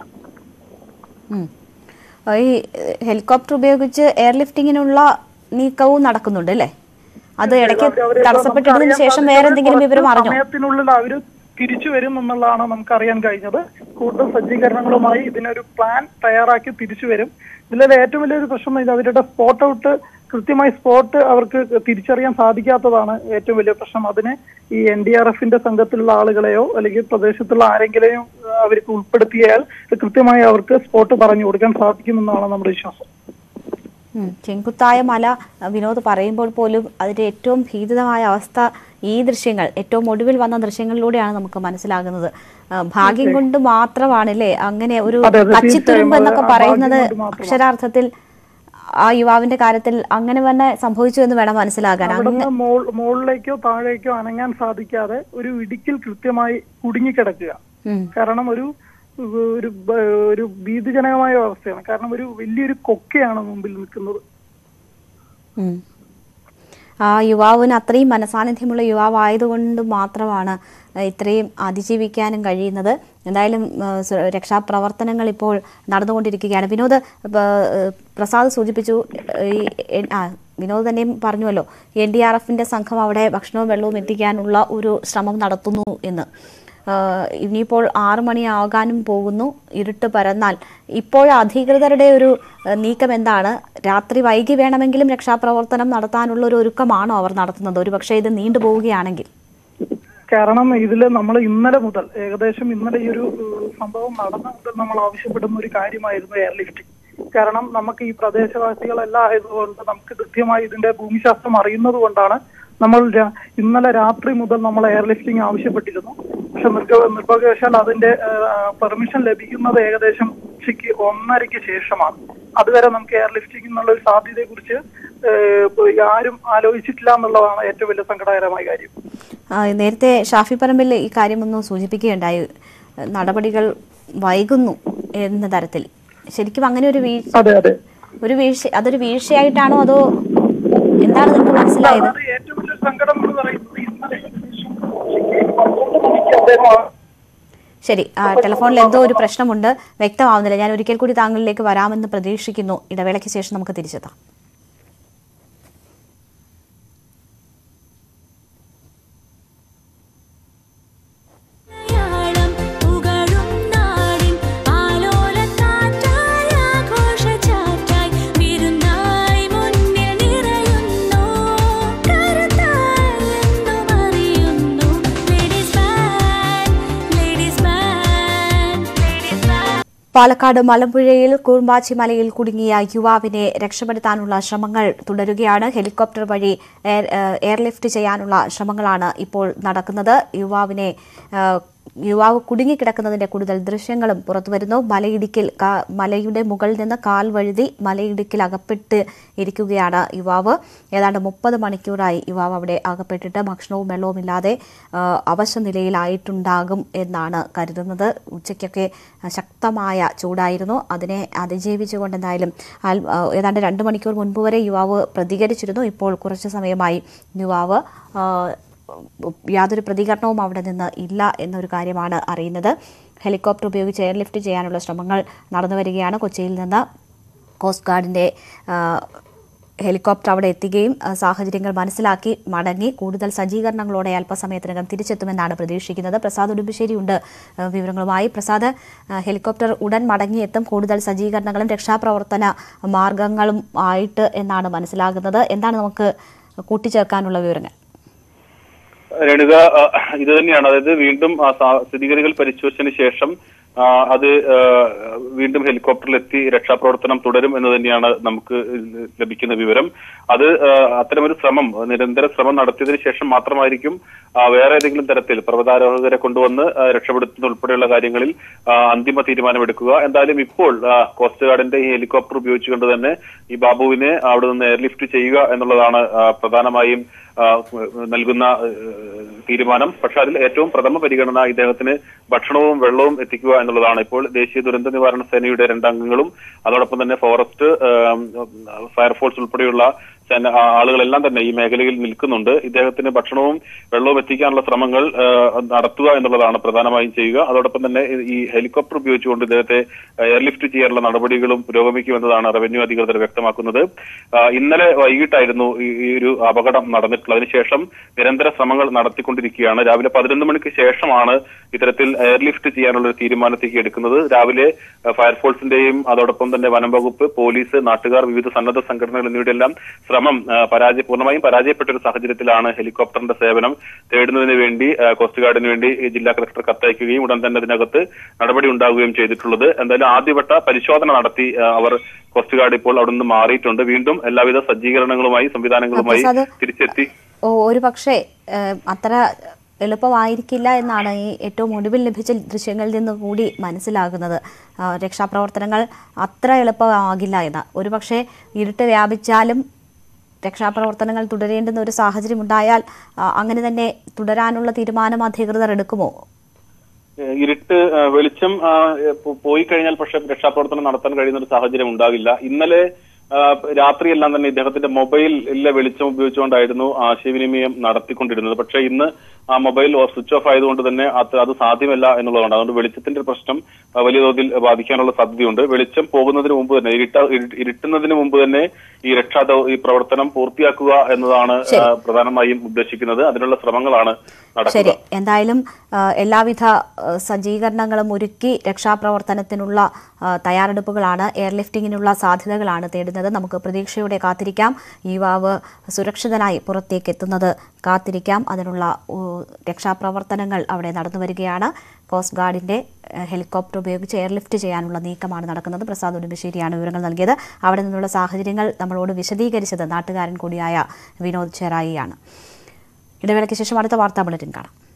ഉം. ആ, ഈ ഹെലികോപ്റ്റർ ഉപയോഗിച്ച് എയർലിഫ്റ്റിങ്ങിനുള്ള നീക്കവും നടക്കുന്നുണ്ട് അല്ലേ അത് ഇടയ്ക്ക് അവര് അവര് തടസ്സപ്പെട്ടതിന് നമുക്കറിയാൻ ശേഷം വേറെ സാധിച്ചത് എന്തെങ്കിലും വിവരം കുറച്ച് അറിഞ്ഞോ സമയത്തിനുള്ളിൽ അവര് തിരിച്ചു വരും എന്നുള്ളതാണ് നമുക്ക് അറിയാൻ കഴിഞ്ഞത് കൂടുതൽ സജ്ജീകരണങ്ങളുമായി ഇതിനൊരു പ്ലാൻ തയ്യാറാക്കി തിരിച്ചു വരും ഇതിലെ ഏറ്റവും വലിയൊരു പ്രശ്നം ഇത് അവരുടെ സ്പോട്ട് ഔട്ട് കൃത്യമായി സ്പോട്ട് അവർക്ക് തിരിച്ചറിയാൻ സാധിക്കാത്തതാണ് ഏറ്റവും വലിയ പ്രശ്നം അതിന് ഈ എൻ ഡി ആർ എഫിന്റെ സംഘത്തിലുള്ള ആളുകളെയോ അല്ലെങ്കിൽ പ്രദേശത്തുള്ള ആരെങ്കിലെയും ആ, അവർക്ക് ഉൾപ്പെടുത്തിയാൽ കൃത്യമായി അവർക്ക് സ്പോട്ട് പറഞ്ഞു കൊടുക്കാൻ സാധിക്കുമെന്നാണ് നമ്മുടെ വിശ്വാസം ഉം. ചെങ്കുത്തായ മല അഹ് വിനോദ് പറയുമ്പോൾ പോലും അതിന്റെ ഏറ്റവും ഭീതിതമായ അവസ്ഥ ഈ ദൃശ്യങ്ങൾ ഏറ്റവും ഒടുവിൽ വന്ന ദൃശ്യങ്ങളിലൂടെയാണ് നമുക്ക് മനസ്സിലാകുന്നത് ആ, ഭാഗ്യം കൊണ്ട് മാത്രമാണല്ലേ അങ്ങനെ ഒരു അതെ, അതെ, കച്ചിത്തുരുമ്പ് തീർച്ചയായും. എന്നൊക്കെ അത് ആ പറയുന്നത് ഭാഗ്യം കൊണ്ട് മാത്രമാണ്. അക്ഷരാർത്ഥത്തിൽ ആ യുവാവിന്റെ കാര്യത്തിൽ അങ്ങനെ തന്നെ സംഭവിച്ചു എന്ന് വേണം മനസ്സിലാക്കാൻ അവിടുന്ന് മോൾ- മുകളിലേക്കോ താഴേക്കോ അനങ്ങാൻ സാധിക്കാതെ ഒരു ഇടുക്കിൽ കൃത്യമായി കുടുങ്ങിക്കിടക്കുക ഉം. കാരണം ഒരു ഒരു ബ- ഒരു ഭീതിജനകമായ അവസ്ഥയാണ് കാരണം ഒരു വലിയൊരു കൊക്കയാണ് മുമ്പിൽ നിൽക്കുന്നത് ഉം. ആ യുവാവിന് അത്രയും മനസാന്നിധ്യമുള്ള യുവാവായതുകൊണ്ട് മാത്രമാണ് ഏഹ്, ഇത്രയും അതിജീവിക്കാനും കഴിയുന്നത് എന്തായാലും ഏഹ്, സു- രക്ഷാപ്രവർത്തനങ്ങൾ ഇപ്പോൾ നടന്നുകൊണ്ടിരിക്കുകയാണ് വിനോദ് ഏഹ്, പ്രസാദ് സൂചിപ്പിച്ചു ഏഹ്, ഈ എൻ- ആ വിനോദ് തന്നെയും പറഞ്ഞുവല്ലോ എൻ ഡി ആർ എഫിന്റെ സംഘം അവിടെ ഭക്ഷണവും വെള്ളവും എത്തിക്കാനുള്ള ഒരു ശ്രമം നടത്തുന്നു എന്ന് ആഹ് ഇനിയിപ്പോൾ ആറു മണിയാകാനും പോകുന്നു ഇരുട്ട് പരന്നാൽ ഇപ്പോൾ അധികൃതരുടെ ഒരു ആഹ് നീക്കം എന്താണ് രാത്രി വൈകി വേണമെങ്കിലും രക്ഷാപ്രവർത്തനം നടത്താനുള്ള ഒരു ഒരുക്കമാണോ അവർ നടത്തുന്നത് ഒരു പക്ഷേ ഇത് നീണ്ടുപോവുകയാണെങ്കിൽ കാരണം ഇതിൽ നമ്മൾ ഇന്നലെ മുതൽ ഏകദേശം ഇന്നലെ ഈ ഒരു ഏഹ്, സംഭവം നടന്ന മുതൽ നമ്മൾ ആവശ്യപ്പെടുന്ന ഒരു കാര്യമായിരുന്നു എയർലിഫ്റ്റിംഗ് കാരണം നമുക്ക് ഈ പ്രദേശവാസികളെല്ലാം ആയതുകൊണ്ട് നമുക്ക് കൃത്യമായി ഇതിന്റെ ഭൂമിശാസ്ത്രം അറിയുന്നത് കൊണ്ടാണ് നമ്മൾ രാ- ഇന്നലെ രാത്രി മുതൽ നമ്മൾ എയർലിഫ്റ്റിംഗ് ആവശ്യപ്പെട്ടിരുന്നു പക്ഷെ നിർഗ നിർഭാഗ്യവശാൽ അതിന്റെ പെർമിഷൻ ലഭിക്കുന്നത് ഏകദേശം ഉച്ചയ്ക്ക് ഒന്നരയ്ക്ക് ശേഷമാണ് അതുവരെ നമുക്ക് എയർലിഫ്റ്റിംഗ് എന്നുള്ള ഒരു സാധ്യതയെ കുറിച്ച് ആരും ആലോചിച്ചിട്ടില്ല എന്നുള്ളതാണ് ഏറ്റവും വലിയ സങ്കടകരമായ കാര്യം ആ, നേരത്തെ ഷാഫി പറമ്പിൽ ഈ കാര്യമൊന്ന് സൂചിപ്പിക്കുകയുണ്ടായി നടപടികൾ വൈകുന്നു എന്ന തരത്തിൽ ശരിക്കും അങ്ങനെ ഒരു വീഴ്ച അതെ അതെ ഒരു വീഴ്ച അതൊരു വീഴ്ചയായിട്ടാണോ അതോ എന്താണ് നിങ്ങൾക്ക് മനസ്സിലായത് അത് ഏറ്റവും വലിയ സങ്കടം എന്ന് പറയുന്നത് ഇന്നലെ ഏകദേശം ഉച്ചയ്ക്ക് പന്ത്രണ്ട് മണിക്ക് അദ്ദേഹം ആ- ശരി ആ, ടെലിഫോണിൽ എന്തോ ഒരു പ്രശ്നമുണ്ട് വ്യക്തമാവുന്നില്ല ഞാൻ ഒരിക്കൽ കൂടി താങ്കളിലേക്ക് വരാമെന്ന് പ്രതീക്ഷിക്കുന്നു ഇടവേളയ്ക്ക് ശേഷം നമുക്ക് തിരിച്ചെത്താം യാ പാലക്കാട് മലമ്പുഴയിൽ കൂർമ്പാച്ചി മലയിൽ കുടുങ്ങിയ യുവാവിനെ രക്ഷപ്പെടുത്താനുള്ള ശ്രമങ്ങൾ തുടരുകയാണ് ഹെലികോപ്റ്റർ വഴി എയർ ഏഹ് എയർലിഫ്റ്റ് ചെയ്യാനുള്ള ശ്രമങ്ങളാണ് ഇപ്പോൾ നടക്കുന്നത് യുവാവിനെ ഏഹ് യുവാവ് കുടുങ്ങിക്കിടക്കുന്നതിന്റെ കൂടുതൽ ദൃശ്യങ്ങളും പുറത്തുവരുന്നു മലയിടുക്കിൽ കാ- മലയുടെ മുകളിൽ നിന്ന് കാൽ വഴുതി മലയിടുക്കിൽ അകപ്പെട്ട് ഇരിക്കുകയാണ് യുവാവ് ഏതാണ്ട് മുപ്പത് മണിക്കൂറായി യുവാവ് അവിടെ അകപ്പെട്ടിട്ട് ഭക്ഷണവും വെള്ളവും ഇല്ലാതെ ആ, അവശ നിലയിലായിട്ടുണ്ടാകും എന്നാണ് കരുതുന്നത് ഉച്ചയ്ക്കൊക്കെ ശക്തമായ ചൂടായിരുന്നു അതിനെ അതിജീവിച്ചുകൊണ്ട് എന്തായാലും അൽ- ആ, ഏതാണ്ട് രണ്ട് മണിക്കൂർ മുൻപ് വരെ യുവാവ് പ്രതികരിച്ചിരുന്നു ഇപ്പോൾ കുറച്ച് സമയമായി യുവാവ് ആ, യാതൊരു പ്രതികരണവും അവിടെ നിന്ന് ഇല്ല എന്നൊരു കാര്യമാണ് അറിയുന്നത് ഹെലികോപ്റ്റർ ഉപയോഗിച്ച് എയർലിഫ്റ്റ് ചെയ്യാനുള്ള ശ്രമങ്ങൾ നടന്നു വരികയാണ് കൊച്ചിയിൽ നിന്ന് കോസ്റ്റ് ഗാർഡിൻ്റെ ആ, ഹെലികോപ്റ്റർ അവിടെ എത്തുകയും ആ, സാഹചര്യങ്ങൾ മനസ്സിലാക്കി മടങ്ങി കൂടുതൽ സജ്ജീകരണങ്ങളോടെ അല്പസമയത്തിനകം തിരിച്ചെത്തുമെന്നാണ് പ്രതീക്ഷിക്കുന്നത് പ്രസാദ് ഉടുമ്പശ്ശേരി ഉണ്ട് ആ, വിവരങ്ങളുമായി പ്രസാദ് ആ, ഹെലികോപ്റ്റർ ഉടൻ മടങ്ങിയെത്തും കൂടുതൽ സജ്ജീകരണങ്ങളും രക്ഷാപ്രവർത്തന മാർഗങ്ങളും ആയിട്ട് എന്നാണ് മനസ്സിലാകുന്നത് എന്താണ് നമുക്ക് കൂട്ടിച്ചേർക്കാനുള്ള വിവരങ്ങൾ രേണുക ആ, ഇത് തന്നെയാണ് അതായത് വീണ്ടും ആ സാ- സ്ഥിതിഗതികൾ പരിശോധിച്ചതിന് ശേഷം ആ, അത് ആ, വീണ്ടും ഹെലികോപ്റ്ററിലെത്തി രക്ഷാപ്രവർത്തനം തുടരും എന്ന് തന്നെയാണ് നമുക്ക് ലഭിക്കുന്ന വിവരം അത് ആ, അത്തരമൊരു ശ്രമം നിരന്തര ശ്രമം നടത്തിയതിനു ശേഷം മാത്രമായിരിക്കും ആ, വേറെ ഏതെങ്കിലും തരത്തിൽ പർവ്വതാരോഹകരെ കൊണ്ടുവന്ന് ആ, രക്ഷപ്പെടുത്തുന്ന ഉൾപ്പെടെയുള്ള കാര്യങ്ങളിൽ ആ, അന്തിമ തീരുമാനമെടുക്കുക എന്തായാലും ഇപ്പോൾ ആ, കോസ്റ്റ് ഗാർഡിന്റെ ഈ ഹെലികോപ്റ്റർ ഉപയോഗിച്ചുകൊണ്ട് തന്നെ ഈ ബാബുവിനെ അവിടെ നിന്ന് എയർലിഫ്റ്റ് ചെയ്യുക എന്നുള്ളതാണ് ആ, പ്രധാനമായും ആ, നൽകുന്ന ഏഹ്, തീരുമാനം പക്ഷെ അതിൽ ഏറ്റവും പ്രഥമ പരിഗണന ഇദ്ദേഹത്തിന് ഭക്ഷണവും വെള്ളവും എത്തിക്കുക എന്നുള്ളതാണ് ഇപ്പോൾ ദേശീയ ദുരന്ത നിവാരണ സേനയുടെ രണ്ടംഗങ്ങളും അതോടൊപ്പം തന്നെ ഫോറസ്റ്റ് ഏഹ്, ഫയർഫോഴ്സ് ഉൾപ്പെടെയുള്ള സേന ആ, ആളുകളെല്ലാം തന്നെ ഈ മേഖലയിൽ നിൽക്കുന്നുണ്ട് ഇദ്ദേഹത്തിന് ഭക്ഷണവും വെള്ളവും എത്തിക്കാനുള്ള ശ്രമങ്ങൾ ഏഹ്, നടത്തുക എന്നുള്ളതാണ് പ്രധാനമായും ചെയ്യുക അതോടൊപ്പം തന്നെ ഈ- ഈ ഹെലികോപ്റ്റർ ഉപയോഗിച്ചുകൊണ്ട് ഇദ്ദേഹത്തെ എയർലിഫ്റ്റ് ചെയ്യാനുള്ള നടപടികളും പുരോഗമിക്കുമെന്നതാണ് റവന്യൂ അധികൃതർ വ്യക്തമാക്കുന്നത് ആ, ഇന്നലെ വൈകിട്ടായിരുന്നു ഈ ഈ ഒരു അപകടം നടന്നിട്ടുള്ളത് അതിനുശേഷം നിരന്തര ശ്രമങ്ങൾ നടത്തിക്കൊണ്ടിരിക്കുകയാണ് രാവിലെ പതിനൊന്ന് മണിക്ക് ശേഷമാണ് ഇത്തരത്തിൽ എയർലിഫ്റ്റ് ചെയ്യാനുള്ള ഒരു തീരുമാനത്തേക്ക് എടുക്കുന്നത് രാവിലെ ആ, ഫയർഫോഴ്സിന്റെയും അതോടൊപ്പം തന്നെ വനം വകുപ്പ് പോലീസ് നാട്ടുകാർ വിവിധ സന്നദ്ധ സംഘടനകൾ എന്നിവയുടെ എല്ലാം ശ്രമം ആ, പരാജയ പൂർണ്ണമായും പരാജയപ്പെട്ട ഒരു സാഹചര്യത്തിലാണ് ഹെലികോപ്റ്ററിന്റെ സേവനം തേടുന്നതിന് വേണ്ടി ആ, കോസ്റ്റ് ഗാർഡിന് വേണ്ടി ഈ ജില്ലാ കളക്ടർ കത്തയക്കുകയും ഉടൻ തന്നെ അതിനകത്ത് നടപടി ഉണ്ടാവുകയും ചെയ്തിട്ടുള്ളത് എന്തായാലും ആദ്യവട്ട പരിശോധന നടത്തി ആ, അവർ കോസ്റ്റ് ഗാർഡ് ഇപ്പോൾ അവിടെ നിന്ന് മാറിയിട്ടുണ്ട് വീണ്ടും എല്ലാവിധ സജ്ജീകരണങ്ങളുമായി സംവിധാനങ്ങളുമായി പ്രസാദ്, തിരിച്ചെത്തി ഓ ഒരു പക്ഷേ ഏഹ്, അത്ര എളുപ്പമായിരിക്കില്ല എന്നാണ് ഈ ഏറ്റവും ഒടുവിൽ ലഭിച്ച ദൃശ്യങ്ങളിൽ നിന്ന് കൂടി മനസ്സിലാകുന്നത് ആ, രക്ഷാപ്രവർത്തനങ്ങൾ അത്ര എളുപ്പമാകില്ല എന്ന് ഒരു പക്ഷേ ഇരുട്ട് വ്യാപിച്ചാലും രക്ഷാപ്രവർത്തനങ്ങൾ തുടരേണ്ടുന്ന ഒരു സാഹചര്യം ഉണ്ടായാൽ ആ, അങ്ങനെ തന്നെ തുടരാനുള്ള തീരുമാനം അധികൃതർ എടുക്കുമോ ഏഹ് ഇരുട്ട് ആ, വെളിച്ചം ആ, പോ- പോയി കഴിഞ്ഞാൽ പക്ഷെ രക്ഷാപ്രവർത്തനം നടത്താൻ കഴിയുന്ന ഒരു സാഹചര്യം ഉണ്ടാകില്ല ഇന്നലെ ആ, രാത്രിയെല്ലാം തന്നെ ഇദ്ദേഹത്തിന്റെ മൊബൈലിലെ വെളിച്ചം ഉപയോഗിച്ചുകൊണ്ടായിരുന്നു ആശയവിനിമയം നടത്തിക്കൊണ്ടിരുന്നത് പക്ഷെ ഇന്ന് ആ മൊബൈൽ സ്വിച്ച് ഓഫ് ആയതുകൊണ്ട് തന്നെ അത് അത് സാധ്യമല്ല എന്നുള്ളതാണ് അതുകൊണ്ട് വെളിച്ചത്തിന്റെ ഒരു പ്രശ്നം ആ, വലിയ തോതിൽ ബാധിക്കാനുള്ള സാധ്യതയുണ്ട് വെളിച്ചം പോകുന്നതിന് മുമ്പ് തന്നെ ഇരുട്ട ഇരു- ഇരുട്ടുന്നതിന് മുമ്പ് തന്നെ ഈ രക്ഷാ ദൗ- ഈ പ്രവർത്തനം പൂർത്തിയാക്കുക എന്നതാണ് ആ, പ്രധാനമായും ഉദ്ദേശിക്കുന്നത് അതിനുള്ള ശ്രമങ്ങളാണ് നടക്കുക ശരി എന്തായാലും ആ, എല്ലാവിധ ആ, സജ്ജീകരണങ്ങളും ഒരുക്കി രക്ഷാപ്രവർത്തനത്തിനുള്ള ആ, തയ്യാറെടുപ്പുകളാണ് എയർലിഫ്റ്റിങ്ങിനുള്ള സാധ്യതകളാണ് തേടുന്നത് നമുക്ക് പ്രതീക്ഷയോടെ കാത്തിരിക്കാം യുവാവ് സുരക്ഷിതനായി പുറത്തേക്ക് എത്തുന്നത് കാത്തിരിക്കാം അതിനുള്ള ഊ, രക്ഷാപ്രവർത്തനങ്ങൾ അവിടെ നടന്നു വരികയാണ് കോസ്റ്റ് ഗാർഡിന്റെ ആ, ഹെലികോപ്റ്റർ ഉപയോഗിച്ച് എയർലിഫ്റ്റ് ചെയ്യാനുള്ള നീക്കമാണ് നടക്കുന്നത് പ്രസാദ് ഉടുമ്പശ്ശേരിയാണ് വിവരങ്ങൾ നൽകിയത് അവിടെ നിന്നുള്ള സാഹചര്യങ്ങൾ നമ്മളോട് വിശദീകരിച്ചത് നാട്ടുകാരൻ കൂടിയായ വിനോദ് ചെറായിയാണ് ഇടവേളയ്ക്ക് ശേഷം അടുത്ത വാർത്താ ബുള്ളറ്റിൻ കാണാം